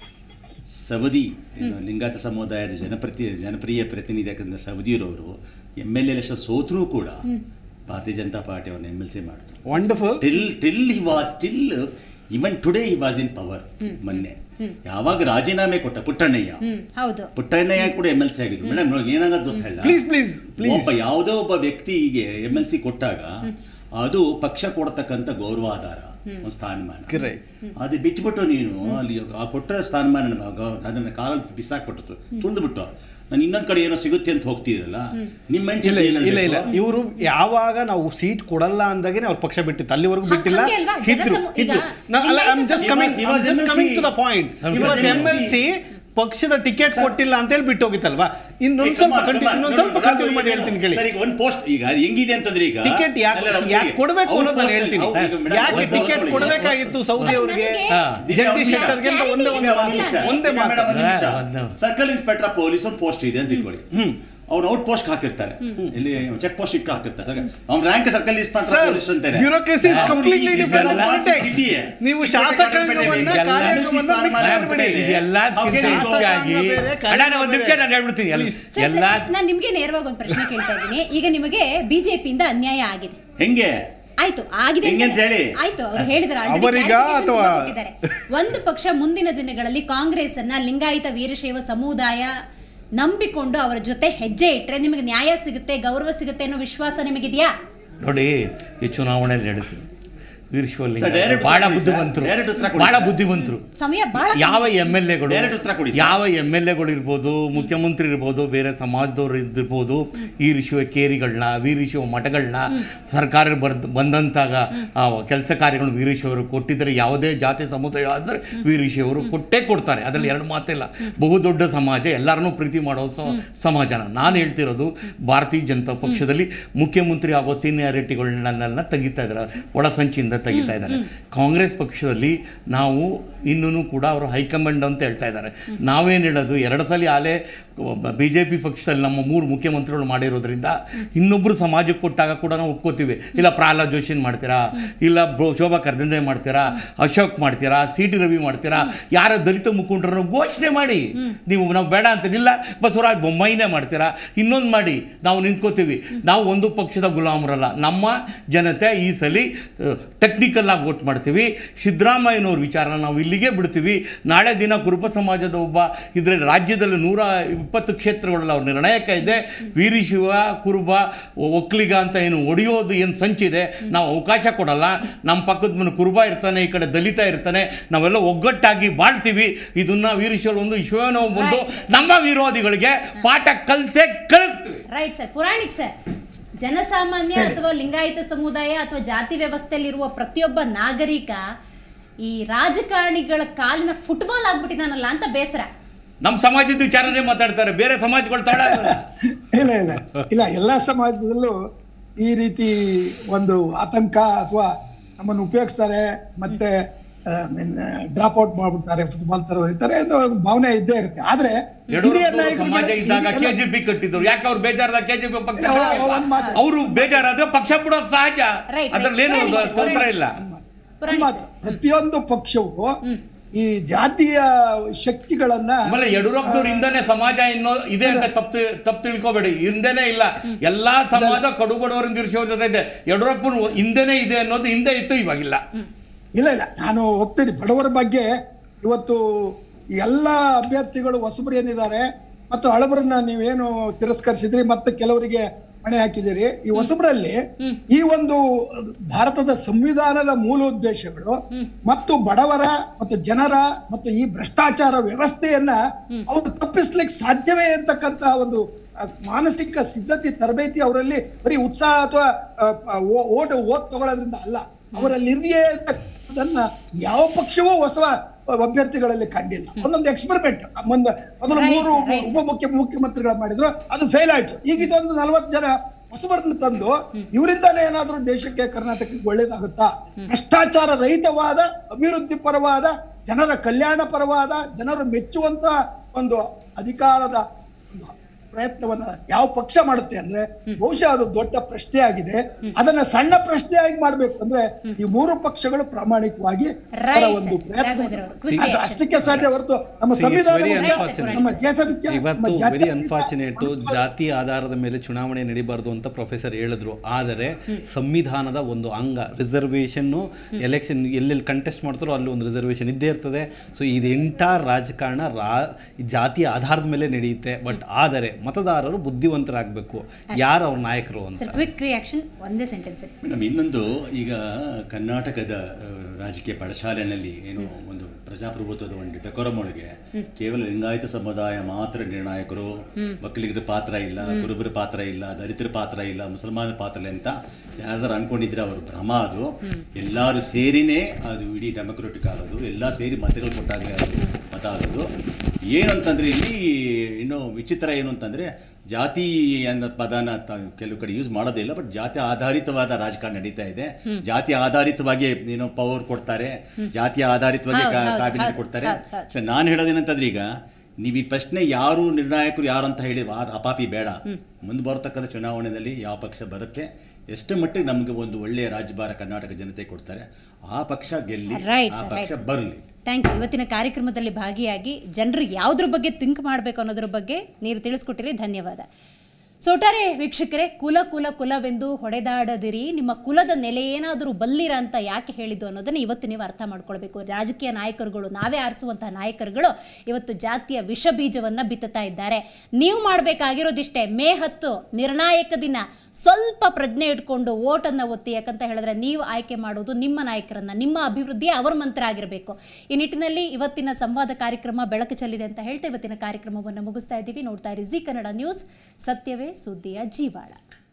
Speaker 7: Savadi ಏನು ಲಿಂಗಾಯತ ಸಮುದಾಯದ ಜನಪ್ರತಿ ಜನಪ್ರಿಯ ಪ್ರತಿನಿಧಿ ಯಾಕಂದ್ರೆ ಸವದಿಯರವರು ಎಮ್ ಎಲ್ ಎಲೆಕ್ಷನ್ ಸೋತ್ರೂ ಕೂಡ ಭಾರತೀಯ ಜನತಾ ಪಾರ್ಟಿ ಅವ್ರನ್ನ ಎಮ್ ಎಲ್ ಸಿ ಮಾಡಿದ್ರು
Speaker 4: wonderful
Speaker 7: till till he was till even today he was in power ಮೊನ್ನೆ ಯಾವಾಗ ರಾಜೀನಾಮೆ ಕೊಟ್ಟ ಪುಟ್ಟಣ್ಣಯ್ಯ
Speaker 1: ಹ್ಮ್ ಹೌದು
Speaker 7: ಪುಟ್ಟಣ್ಣಯ್ಯ ಕೂಡ ಎಮ್ ಎಲ್ ಸಿ ಆಗಿದ್ರು ಮೇಡಮ್ ಏನಾಗೋದು ಗೊತ್ತಿಲ್ಲ
Speaker 4: ಪ್ಲೀಸ್ ಪ್ಲೀಸ್ ಪ್ಲೀಸ್
Speaker 7: ಒಬ್ಬ ಯಾವುದೋ ಒಬ್ಬ ವ್ಯಕ್ತಿಗೆ ಎಮ್ ಎಲ್ ಸಿ ಕೊಟ್ಟಾಗ ಅದು ಪಕ್ಷ ಕೊಡ್ತಕ್ಕಂಥ ಗೌರವಾಧಾರ ಒಂದು ಸ್ಥಾನಮಾನ
Speaker 4: Correct.
Speaker 7: ಅದು ಬಿಟ್ಬಿಟ್ಟು ನೀನು ಅಲ್ಲಿ ಆ ಕೊಟ್ಟ ಸ್ಥಾನಮಾನ ಅದನ್ನ ಕಾಲಲ್ಲಿ ಬಿಸಾಕ್ಬಿಟ್ಟು ತುಳಿದ್ಬಿಟ್ಟು ನಾನು ಇನ್ನೊಂದ್ ಕಡೆ ಏನೋ ಸಿಗುತ್ತೆ ಅಂತ ಹೋಗ್ತಿದ್ರಲ್ಲ ನಿಮ್ಮ ಮನುಷ್ಯ
Speaker 4: ಇಲ್ಲ ಇಲ್ಲ ಇಲ್ಲ ಇಲ್ಲ ಇವರು ಯಾವಾಗ ನಾವು ಸೀಟ್ ಕೊಡಲ್ಲ ಅಂದಾಗೆ ಅವ್ರ ಪಕ್ಷ ಬಿಟ್ಟಿತ್ತು ಅಲ್ಲಿವರೆಗೂ
Speaker 1: ಹ-
Speaker 4: ಬಿಟ್ಟಿಲ್ಲ
Speaker 1: ಹಂಗೆ ಅಲ್ವಾ?
Speaker 4: ಇದ್ರು,
Speaker 1: ಜನಸಮು- ಈಗ
Speaker 4: ಇದ್ರು. ನಾ- ಅಲ್ಲ, I'm
Speaker 1: ಲಿಂಗಾಯತ
Speaker 4: just
Speaker 1: ಸಮುದಾಯ-
Speaker 4: coming-
Speaker 7: He was
Speaker 4: I'm just
Speaker 7: MLC.
Speaker 4: coming to the point.
Speaker 7: He
Speaker 4: He
Speaker 7: was
Speaker 4: was
Speaker 7: MLC.
Speaker 4: MLC, ಪಕ್ಷದ ಟಿಕೆಟ್ ಕೊಟ್ಟಿಲ್ಲ ಅಂತ ಹೇಳಿ ಬಿಟ್ಟು ಹೋಗಿತ್ತಲ್ವಾ ಇನ್ನೊಂದ್ ಸ್ವಲ್ಪ ಕಂಟಿನ್ಯೂ ಇನ್ನೊಂದ್ ಸ್ವಲ್ಪ ಕಂಟಿನ್ಯೂ ಮಾಡಿ ಹೇಳ್ತೀನಿ ಕೇಳಿ
Speaker 7: ಸರಿ ಒಂದು ಪೋಸ್ಟ್ ಈಗ ಹೆಂಗಿದೆ ಅಂತಂದ್ರೆ ಈಗ
Speaker 4: ಟಿಕೆಟ್ ಯಾಕೆ
Speaker 7: ಅಲ್ಲ, ಅಲ್ಲ,
Speaker 4: ಯಾಕೆ ಕೊಡಬೇಕು
Speaker 7: ಅವ್ರ
Speaker 4: ಅನ್ನೋದು ನಾನು
Speaker 7: post
Speaker 4: ಹೇಳ್ತೀನಿ
Speaker 7: ಅವ್ರು ಈಗ ಮೇಡಮ್
Speaker 4: ಯಾಕೆ
Speaker 7: ಅವ್ರ
Speaker 4: ಟಿಕೆಟ್
Speaker 7: post
Speaker 4: ಕೊಡಬೇಕಾಗಿತ್ತು ಸೌದಿ
Speaker 1: ಅಲ್ಲ,
Speaker 4: ಅವ್ರಿಗೆ
Speaker 1: ನನಗೆ-
Speaker 5: ಹಾ.
Speaker 4: ಜಗದೀಶ್ ಶೆಟ್ಟರ್ಗೆ ಅಂತ ಒಂದೇ ಒಂದು
Speaker 1: Clarity
Speaker 4: ಮಾತು.
Speaker 1: ಇಲ್ಲ.
Speaker 4: ಒಂದೇ ಮಾತು
Speaker 7: ಮೇಡಮ್, ಒಂದು ನಿಮಿಷ.
Speaker 5: ಒಂದು.
Speaker 7: ಸರ್ಕಲ್ ಇನ್ಸ್ಪೆಕ್ಟರ್ ಪೊಲೀಸ್ ಒಂದು ಪೋಸ್ಟ್ ಇದೆ ಅಂತ ಇಟ್ಕೊಳ್ಳಿ ಅವ್ರು ಔಟ್ ಪೋಸ್ಟ್ ಹಾಕಿರ್ತಾರೆ ಇಲ್ಲಿ ಚೆಕ್ ಪೋಸ್ಟ್ ಇಟ್ಟು ಹಾಕಿರ್ತಾರೆ ಅವ್ನ rank circle inspector
Speaker 4: Sir,
Speaker 7: police ಅಂತಾರೆ
Speaker 4: bureaucracy is
Speaker 7: ಅವ್ರು
Speaker 4: completely
Speaker 7: ಈ-
Speaker 4: different
Speaker 7: ಇದೆಲ್ಲ
Speaker 4: context.
Speaker 7: city ಯೇ.
Speaker 4: ನೀವು
Speaker 7: ಚಿಕ್ಕ
Speaker 4: ಶಾಸಕಾಂಗವನ್ನ
Speaker 7: ಚಿಕ್ಕ
Speaker 5: ಎಲ್ಲ
Speaker 4: ಕಾರ್ಯಾಂಗವನ್ನ
Speaker 7: ಸ್ಥಾನಮಾನ
Speaker 4: mix ಮಾಡ್ಬೇಡಿ.
Speaker 7: ಆಗ್ಬಿಟ್ಟಿದೆ.
Speaker 5: ಇದೆಲ್ಲದಕ್ಕಿಂತ
Speaker 7: ಅವ್ರಿಗೆ
Speaker 5: ಹೆಚ್ಚಾಗಿ
Speaker 4: ಬೇರೆ,
Speaker 5: ಅಣ್ಣ ನಾನು ಒಂದು ನಿಮಿಷ ನಾನು ಹೇಳ್ಬಿಡ್ತೀನಿ ಎಲ್ಲ
Speaker 1: ಸರ್, ಸರ್,
Speaker 5: ಎಲ್ಲ
Speaker 1: ನಾನು ನಿಮ್ಗೆ ನೇರವಾಗಿ ಒಂದು ಪ್ರಶ್ನೆ ಕೇಳ್ತಾ ಇದ್ದೀನಿ ಈಗ ನಿಮಗೆ ಬಿಜೆಪಿಯಿಂದ ಅನ್ಯಾಯ ಆಗಿದೆ
Speaker 7: ಹೆಂಗೆ
Speaker 1: ಆಯ್ತು ಆಗಿದೆ
Speaker 7: ಹೆಂಗೆ
Speaker 1: ಅಂತ-
Speaker 7: ಅಂತ ಹೇಳಿ?
Speaker 1: ಆಯ್ತು ಅವ್ರು ಹೇಳಿದ್ರು already
Speaker 4: ಅವರಿಗ
Speaker 1: clarification
Speaker 4: ಅಥವಾ-
Speaker 1: ತುಂಬಾ ಕೊಟ್ಟಿದ್ದಾರೆ. ಒಂದು ಪಕ್ಷ ಮುಂದಿನ ದಿನಗಳಲ್ಲಿ ಕಾಂಗ್ರೆಸ್ ಅನ್ನ ಲಿಂಗಾಯತ ವೀರಶೈವ ಸಮುದಾಯ ನಂಬಿಕೊಂಡು ಅವರ ಜೊತೆ ಹೆಜ್ಜೆ ಇಟ್ರೆ ನಿಮಗೆ ನ್ಯಾಯ ಸಿಗುತ್ತೆ ಗೌರವ ಸಿಗುತ್ತೆ ಅನ್ನೋ ವಿಶ್ವಾಸ ನಿಮಗಿದೆಯಾ
Speaker 5: ನೋಡಿ ಈ ಚುನಾವಣೆಯಲ್ಲಿ ಹೇಳ್ತೀನಿ ವೀರಶಿವಲಿಂಗ
Speaker 7: ಸರ್, direct
Speaker 5: ಬಹಳ
Speaker 7: ಉತ್ತರ ಕೊಡಿ ಸರ್.
Speaker 5: ಬುದ್ಧಿವಂತರು
Speaker 7: Direct ಉತ್ತರ ಕೊಡಿ
Speaker 5: ಬಹಳ
Speaker 7: ಸರ್.
Speaker 5: ಬುದ್ಧಿವಂತರು
Speaker 1: ಸಮಯ ಬಹಳ
Speaker 5: ಯಾವ ಎಮ್ ಎಲ್ ಎಗಳು
Speaker 7: Direct ಉತ್ತರ ಕೊಡಿ ಸರ್.
Speaker 5: ಯಾವ ಎಮ್ ಎಲ್ ಎಗಳು ಇರ್ಬೋದು ಮುಖ್ಯಮಂತ್ರಿ ಇರ್ಬೋದು ಬೇರೆ ಸಮಾಜದವ್ರು ಇದ್ದಿರ್ಬೋದು ಈ ರಿಶುವ ಕೇರಿಗಳನ್ನ ವೀರಶಿವ ಮಠಗಳನ್ನ ಸರ್ಕಾರ ಬರ್ದ್ ಬಂದಂತಾಗ ಆ ಕೆಲಸ ಕಾರ್ಯಗಳು ವೀರಶಿವರು ಕೊಟ್ಟಿದ್ದರೆ ಯಾವುದೇ ಜಾತಿ ಸಮುದಾಯ ಆದರೆ ವೀರಶಿವರು ಕೊಟ್ಟೇ ಕೊಡ್ತಾರೆ ಅದರಲ್ಲಿ ಎರಡು ಮಾತಿಲ್ಲ ಬಹುದೊಡ್ಡ ಸಮಾಜ ಎಲ್ಲರನ್ನೂ ಪ್ರೀತಿ ಮಾಡೋ ಸ- ಸಮಾಜನ ನಾನು ಹೇಳ್ತಿರೋದು ಭಾರತೀಯ ಜನತಾ ಪಕ್ಷದಲ್ಲಿ ಮುಖ್ಯಮಂತ್ರಿ ಆಗೋ ಸೀನಿಯಾರಿಟಿಗಳನ್ನೆಲ್ಲ ತೆಗಿತಾ ಇದ್ದಾರೆ ಒಳಸಂಚಿಯಿಂದ ತೆಗಿತಾ ಇದ್ದಾರೆ ಕಾಂಗ್ರೆಸ್ ಪಕ್ಷದಲ್ಲಿ ನಾವು ಇನ್ನೂ ಕೂಡ ಅವರು ಹೈಕಮಾಂಡ್ ಅಂತ ಹೇಳ್ತಾ ಇದ್ದಾರೆ ನಾವೇನು ಹೇಳೋದು ಎರಡು ಸಲ ಆಲೆ ಬಿ ಜೆ ಪಿ ಪಕ್ಷದಲ್ಲಿ ನಮ್ಮ ಮೂರು ಮುಖ್ಯಮಂತ್ರಿಗಳು ಮಾಡಿರೋದ್ರಿಂದ ಇನ್ನೊಬ್ಬರು ಸಮಾಜಕ್ಕೆ ಕೊಟ್ಟಾಗ ಕೂಡ ನಾವು ಒಪ್ಕೋತೀವಿ ಇಲ್ಲ ಪ್ರಹ್ಲಾದ್ ಜೋಶಿನ್ ಮಾಡ್ತೀರಾ ಇಲ್ಲ ಬ್ರೋ ಶೋಭಾ ಕರ್ದಂದೆ ಮಾಡ್ತೀರಾ ಅಶೋಕ್ ಮಾಡ್ತೀರಾ ಸಿ ಟಿ ರವಿ ಮಾಡ್ತೀರಾ ಯಾರ ದಲಿತ ಮುಖಂಡರನ್ನು ಘೋಷಣೆ ಮಾಡಿ ನೀವು ನಾವು ಬೇಡ ಅಂತೀನಿಲ್ಲ ಬಸವರಾಜ್ ಬೊಮ್ಮಾಯಿನೇ ಮಾಡ್ತೀರಾ ಇನ್ನೊಂದು ಮಾಡಿ ನಾವು ನಿಂತ್ಕೋತೀವಿ ನಾವು ಒಂದು ಪಕ್ಷದ ಗುಲಾಮರಲ್ಲ ನಮ್ಮ ಜನತೆ ಈ ಸಲ ಟೆಕ್ನಿಕಲ್ ಆಗಿ ವೋಟ್ ಮಾಡ್ತೀವಿ ಸಿದ್ದರಾಮಯ್ಯನವ್ರ ವಿಚಾರನ ನಾವು ಇಲ್ಲಿಗೆ ಬಿಡ್ತೀವಿ ನಾಳೆ ದಿನ ಕುರುಬ ಸಮಾಜದ ಒಬ್ಬ ಇದ್ರೆ ರಾಜ್ಯದಲ್ಲಿ ನೂರ ಇಪ್ಪತ್ತು ಕ್ಷೇತ್ರಗಳಲ್ಲಿ ಅವ್ರ ನಿರ್ಣಾಯಕ ಇದೆ ವೀರಶಿವ ಕುರುಬ ಒಕ್ಕಲಿಗ ಅಂತ ಏನು ಒಡೆಯೋದು ಏನು ಸಂಚಿದೆ ನಾವು ಅವಕಾಶ ಕೊಡಲ್ಲ ನಮ್ಮ ಪಕ್ಕದ ಮನೆ ಕುರುಬ ಇರ್ತಾನೆ ಈ ಕಡೆ ದಲಿತ ಇರ್ತಾನೆ ನಾವೆಲ್ಲ ಒಗ್ಗಟ್ಟಾಗಿ ಬಾಳ್ತೀವಿ ಇದನ್ನ ವೀರಶಿವ ಒಂದು ವಿಶ್ವನೋ ಬಂದು ನಮ್ಮ ವಿರೋಧಿಗಳಿಗೆ ಪಾಠ ಕಲಿಸೇ ಕಲಿಸ್ತೀವಿ
Speaker 1: ರೈಟ್ ಸರ್ ಪುರಾಣಿಕ್ ಸರ್ ಜನಸಾಮಾನ್ಯ ಅಥವಾ ಲಿಂಗಾಯತ ಸಮುದಾಯ ಅಥವಾ ಜಾತಿ ವ್ಯವಸ್ಥೆಯಲ್ಲಿರುವ ಪ್ರತಿಯೊಬ್ಬ ನಾಗರಿಕ ಈ ರಾಜಕಾರಣಿಗಳ ಕಾಲಿನ ಫುಟ್ಬಾಲ್ ಆಗ್ಬಿಟ್ಟಿದಾನಲ್ಲ ಅಂತ ಬೇಸರ
Speaker 5: ನಮ್ಮ ಸಮಾಜದ ವಿಚಾರನೇ ಮಾತಾಡ್ತಾರೆ ಬೇರೆ ಸಮಾಜಗಳು ತಾಳ
Speaker 6: ಇಲ್ಲ ಇಲ್ಲ ಇಲ್ಲ ಎಲ್ಲಾ ಸಮಾಜದಲ್ಲೂ ಈ ರೀತಿ ಒಂದು ಆತಂಕ ಅಥವಾ ನಮ್ಮನ್ನು ಉಪಯೋಗಿಸ್ತಾರೆ ಮತ್ತೆ ಡ್ರಾಪ್ ಔಟ್ ಮಾಡ್ಬಿಡ್ತಾರೆ ಫುಟ್ಬಾಲ್ ತರ ಹೊಡಿತಾರೆ ಅನ್ನೋ ಒಂದು ಭಾವನೆ ಇದ್ದೇ ಇರುತ್ತೆ ಆದ್ರೆ ಹಿರಿಯ
Speaker 5: ಯಡಿಯೂರಪ್ಪನವರು
Speaker 6: ನಾಯಕರುಗಳ-
Speaker 5: ಸಮಾಜ ಇದ್ದಾಗ
Speaker 6: ಇಲ್ಲ,
Speaker 5: ಕೆಜಿಪಿ ಕಟ್ಟಿದ್ರು ಯಾಕೆ ಅವ್ರು ಬೇಜಾರಾದ ಕೆಜಿಪಿ ಪಕ್ಷ
Speaker 6: ಇಲ್ಲ, ಅವ್ರು- ಒಂದ್ ಮಾತು.
Speaker 5: ಅವರು ಬೇಜಾರಾದ್ರೆ ಪಕ್ಷ ಬಿಡೋದು ಸಹಜ
Speaker 1: Right,
Speaker 5: ಅದ್ರಲ್ಲಿ ಏನು
Speaker 1: right. ಪುರಾಣಿಕ್
Speaker 5: ತೊಂದರೆ
Speaker 1: ಸರ್,
Speaker 5: ಇಲ್ಲ
Speaker 1: ಪುರಾಣಿಕ್
Speaker 6: ಮಾತು.
Speaker 1: ಸರ್
Speaker 6: ಪ್ರತಿಯೊಂದು ಪಕ್ಷವು ಈ ಜಾತಿಯ ಶಕ್ತಿಗಳನ್ನ
Speaker 5: ಆಮೇಲೆ ಯಡಿಯೂರಪ್ಪನವ್ರ ಹಿಂದೆನೆ ಸಮಾಜ ಇನ್ನೋ ಇದೆ ಅಂತ ತಪ್ಪು ತಪ್ಪು ತಿಳ್ಕೊಬೇಡಿ ಹಿಂದೆನೆ ಇಲ್ಲ ಎಲ್ಲಾ ಸಮಾಜ ಕಡುಬಡವರಿಂದ ಇರಿಸೋ ಜೊತೆ ಇದೆ ಯಡಿಯೂರಪ್ಪನ ಹಿಂದೆನೆ ಇದೆ ಅನ್ನೋದು ಹಿಂದೆ ಇತ್ತು ಇವಾಗಿಲ್ಲ
Speaker 6: ಇಲ್ಲ ಇಲ್ಲ ನಾನು ಒಪ್ತೀನಿ ಬಡವರ ಬಗ್ಗೆ ಇವತ್ತು ಎಲ್ಲ ಅಭ್ಯರ್ಥಿಗಳು ಹೊಸಬರು ಏನಿದ್ದಾರೆ ಮತ್ತು ಹಳಬರನ್ನ ನೀವೇನು ತಿರಸ್ಕರಿಸಿದ್ರಿ ಮತ್ತೆ ಕೆಲವರಿಗೆ ಮಣೆ ಹಾಕಿದಿರಿ ಈ ಹೊಸಬರಲ್ಲಿ ಈ ಒಂದು ಭಾರತದ ಸಂವಿಧಾನದ ಮೂಲ ಉದ್ದೇಶಗಳು ಮತ್ತು ಬಡವರ ಮತ್ತು ಜನರ ಮತ್ತು ಈ ಭ್ರಷ್ಟಾಚಾರ ವ್ಯವಸ್ಥೆಯನ್ನ ಅವರು ತಪ್ಪಿಸ್ಲಿಕ್ಕೆ ಸಾಧ್ಯವೇ ಅಂತಕ್ಕಂತ ಒಂದು ಆ, ಮಾನಸಿಕ ಸಿದ್ಧತೆ ತರಬೇತಿ ಅವರಲ್ಲಿ ಬರೀ ಉತ್ಸಾಹ ಅಥವಾ ಓಟ್ ಓಟ್ ತಗೊಳ್ಳೋದ್ರಿಂದ ಅಲ್ಲ ಅವರಲ್ಲಿ ಇದೆಯೇ ಅಂತ ಅಂತದನ್ನ ಯಾವ ಪಕ್ಷವೂ ಹೊಸ ಅಭ್ಯರ್ಥಿಗಳಲ್ಲಿ ಕಂಡಿಲ್ಲ ಒಂದೊಂದು ಎಕ್ಸ್ಪೆರಿಮೆಂಟ್ ಮುಂದೆ ಮೊದಲು
Speaker 1: Right,
Speaker 6: ಮೂರು
Speaker 1: sir, right, sir.
Speaker 6: ಉಪಮುಖ್ಯ ಮುಖ್ಯಮಂತ್ರಿಗಳು ಮಾಡಿದ್ರು ಅದು ಫೇಲ್ ಆಯ್ತು ಈಗ ಇದೊಂದು ನಲವತ್ತು ಜನ ಹೊಸಬರನ್ನ ತಂದು ಇವರಿಂದಾನೇ ಏನಾದ್ರೂ ದೇಶಕ್ಕೆ ಕರ್ನಾಟಕಕ್ಕೆ ಒಳ್ಳೇದಾಗುತ್ತಾ ಭ್ರಷ್ಟಾಚಾರ ರಹಿತವಾದ ಅಭಿವೃದ್ಧಿ ಪರವಾದ ಜನರ ಕಲ್ಯಾಣ ಪರವಾದ ಜನರು ಮೆಚ್ಚುವಂತ ಒಂದು ಅಧಿಕಾರದ ಒಂದು ಪ್ರಯತ್ನವನ್ನ ಯಾವ ಪಕ್ಷ ಮಾಡುತ್ತೆ ಅಂದ್ರೆ ಬಹುಶಃ ಅದು ದೊಡ್ಡ ಪ್ರಶ್ನೆ ಆಗಿದೆ ಅದನ್ನ ಸಣ್ಣ ಪ್ರಶ್ನೆಯಾಗಿ ಮಾಡ್ಬೇಕು ಅಂದ್ರೆ ಈ ಮೂರು ಪಕ್ಷಗಳು ಪ್ರಾಮಾಣಿಕವಾಗಿ ಅವರ
Speaker 1: Right,
Speaker 6: ಒಂದು
Speaker 1: sir.
Speaker 6: ಪ್ರಯತ್ನ
Speaker 1: ರಾಘವೇಂದ್ರ ಅವರು, quick
Speaker 6: ಅದು
Speaker 1: reaction.
Speaker 6: ಅಷ್ಟಕ್ಕೆ ಸಾಧ್ಯ ಹೊರತು ನಮ್ಮ
Speaker 4: See, it's
Speaker 6: ಸಂವಿಧಾನ
Speaker 4: very
Speaker 6: ಮತ್ತು
Speaker 4: unfortunate.
Speaker 6: ನಮ್ಮ ದೇಶಕ್ಕೆ
Speaker 4: ಇವತ್ತು
Speaker 6: ನಮ್ಮ
Speaker 4: ವೆರಿ
Speaker 6: ಜಾತ್ಯತೀತ
Speaker 4: ಅನ್ಫಾರ್ಚುನೇಟ್
Speaker 6: ಒಂದು-
Speaker 4: ಜಾತಿ ಆಧಾರದ ಮೇಲೆ ಚುನಾವಣೆ ನಡಿಬಾರ್ದು ಅಂತ ಪ್ರೊಫೆಸರ್ ಹೇಳಿದ್ರು ಆದರೆ ಸಂವಿಧಾನದ ಒಂದು ಅಂಗ ರಿಸರ್ವೇಷನ್ ಎಲೆಕ್ಷನ್ ಎಲ್ಲೆಲ್ಲಿ ಕಂಟೆಸ್ಟ್ ಮಾಡ್ತಾರೋ ಅಲ್ಲಿ ಒಂದು ರಿಸರ್ವೇಷನ್ ಇದ್ದೇ ಇರ್ತದೆ ಸೊ ಇದು ಎಂಟಾರ್ ರಾಜಕಾರಣ ರಾ ಈ ಜಾತಿಯ ಆಧಾರದ ಮೇಲೆ ನಡೆಯುತ್ತೆ ಬಟ್ ಆದರೆ ಮತದಾರರು ಬುದ್ಧಿವಂತರಾಗಬೇಕು ಯಾರು ಅವ್ರ ನಾಯಕರು ಅಂತ
Speaker 1: ಸರ್ ಕ್ವಿಕ್ ರಿಯಾಕ್ಷನ್ ಒಂದೇ ಸೆಂಟೆನ್ಸ್
Speaker 7: ಮೇಡಮ್ ಇನ್ನೊಂದು ಈಗ ಕರ್ನಾಟಕದ ಆ, ರಾಜಕೀಯ ಪಾಠಶಾಲೆಯಲ್ಲಿ ಏನು ಒಂದು ಪ್ರಜಾಪ್ರಭುತ್ವದ ಒಂದು ಡೆಕೋರಮ್ ಒಳಗೆ ಕೇವಲ ಲಿಂಗಾಯತ ಸಮುದಾಯ ಮಾತ್ರ ನಿರ್ಣಾಯಕರು ಒಕ್ಕಲಿಗರ ಪಾತ್ರ ಇಲ್ಲ ಕುರುಬರ ಪಾತ್ರ ಇಲ್ಲ ದಲಿತರ ಪಾತ್ರ ಇಲ್ಲ ಮುಸಲ್ಮಾನ ಪಾತ್ರ ಇಲ್ಲ ಅಂತ ಯಾರು ಅನ್ಕೊಂಡಿದ್ರೆ ಅವರು ಭ್ರಮ ಅದು ಎಲ್ಲರೂ ಸೇರಿನೇ ಅದು ಇಡೀ ಡೆಮೊಕ್ರೆಟಿಕ್ ಆಗೋದು ಎಲ್ಲ ಸೇರಿ ಮತಗಳು ಕೊಟ್ಟಾಗ ಅದು ಮತ ಆಗೋದು ಏನು ಅಂತಂದ್ರೆ ಇಲ್ಲಿ ಇನ್ನು ವಿಚಿತ್ರ ಏನು ಅಂತಂದ್ರೆ ಜಾತಿ ಅನ್ನೋ ಪದನ ತ- ಕೆಲವು ಕಡೆ ಯೂಸ್ ಮಾಡೋದೇ ಇಲ್ಲ ಬಟ್ ಜಾತಿ ಆಧಾರಿತವಾದ ರಾಜಕಾರಣ ನಡೀತಾ ಇದೆ ಜಾತಿ ಆಧಾರಿತವಾಗಿ ಏನೋ ಪವರ್ ಕೊಡ್ತಾರೆ ಜಾತಿ ಆಧಾರಿತವಾಗಿ
Speaker 1: ಹೌದು, ಹೌದು,
Speaker 7: ಕಾಬಿನೆಟ್
Speaker 1: ಹೌದು,
Speaker 7: ಕೊಡ್ತಾರೆ
Speaker 1: ಹೌದು, ಹೌದು.
Speaker 7: ಸೊ ನಾನು ಹೇಳೋದೇನಂತಂದ್ರೆ ಈಗ ನೀವು ಈ ಪ್ರಶ್ನೆ ಯಾರು ನಿರ್ಣಾಯಕರು ಯಾರು ಅಂತ ಹೇಳಿ ಆ- ಅಪಾಪಿ ಬೇಡ ಮುಂದೆ ಬರತಕ್ಕಂಥ ಚುನಾವಣೆಯಲ್ಲಿ ಯಾವ ಪಕ್ಷ ಬರುತ್ತೆ ಎಷ್ಟು ಮಟ್ಟಿಗೆ ನಮಗೆ ಒಂದು ಒಳ್ಳೆಯ ರಾಜ್ಯಭಾರ ಕರ್ನಾಟಕ ಜನತೆ ಕೊಡ್ತಾರೆ ಆ ಪಕ್ಷ ಗೆಲ್ಲಿ
Speaker 1: Right,
Speaker 7: ಆ
Speaker 1: sir,
Speaker 7: ಪಕ್ಷ
Speaker 1: right, sir.
Speaker 7: ಬರಲಿ
Speaker 1: ಥ್ಯಾಂಕ್ ಯು ಇವತ್ತಿನ ಕಾರ್ಯಕ್ರಮದಲ್ಲಿ ಭಾಗಿಯಾಗಿ ಜನರು ಯಾವುದ್ರ ಬಗ್ಗೆ ಥಿಂಕ್ ಮಾಡಬೇಕು ಅನ್ನೋದ್ರ ಬಗ್ಗೆ ನೀವು ತಿಳಿಸ್ಕೊಟ್ಟಿರಿ ಧನ್ಯವಾದ ಸೊ ಒಟ್ಟಾರೆ ವೀಕ್ಷಕರೇ ಕುಲ ಕುಲ ಕುಲವೆಂದು ಹೊಡೆದಾಡದಿರಿ ನಿಮ್ಮ ಕುಲದ ನೆಲೆ ಏನಾದರೂ ಬಲ್ಲಿರ ಅಂತ ಯಾಕೆ ಹೇಳಿದ್ದು ಅನ್ನೋದನ್ನು ಇವತ್ತು ನೀವು ಅರ್ಥ ಮಾಡ್ಕೊಳ್ಬೇಕು ರಾಜಕೀಯ ನಾಯಕರುಗಳು ನಾವೇ ಆರಿಸುವಂತಹ ನಾಯಕರುಗಳು ಇವತ್ತು ಜಾತಿಯ ವಿಷ ಬೀಜವನ್ನು ಬಿತ್ತುತ್ತಾ ಇದ್ದಾರೆ ನೀವು ಮಾಡಬೇಕಾಗಿರೋದಿಷ್ಟೇ ಮೇ ಹತ್ತು ನಿರ್ಣಾಯಕ ದಿನ ಸ್ವಲ್ಪ ಪ್ರಜ್ಞೆ ಇಟ್ಕೊಂಡು ಓಟನ್ನು ಒತ್ತಿ ಯಾಕಂತ ಹೇಳಿದ್ರೆ ನೀವು ಆಯ್ಕೆ ಮಾಡೋದು ನಿಮ್ಮ ನಾಯಕರನ್ನ ನಿಮ್ಮ ಅಭಿವೃದ್ಧಿ ಅವರ ಮಂತ್ರ ಆಗಿರಬೇಕು ಈ ನಿಟ್ಟಿನಲ್ಲಿ ಇವತ್ತಿನ ಸಂವಾದ ಕಾರ್ಯಕ್ರಮ ಬೆಳಕು ಚೆಲ್ಲಿದೆ ಅಂತ ಹೇಳ್ತಾ ಇವತ್ತಿನ ಕಾರ್ಯಕ್ರಮವನ್ನು ಮುಗಿಸ್ತಾ ಇದ್ದೀವಿ ನೋಡ್ತಾ ಇರಿ ಜಿ ಕನ್ನಡ ನ್ಯೂಸ್ ಸತ್ಯವೇ ಸುದ್ದಿಯ ಜೀವಾಳ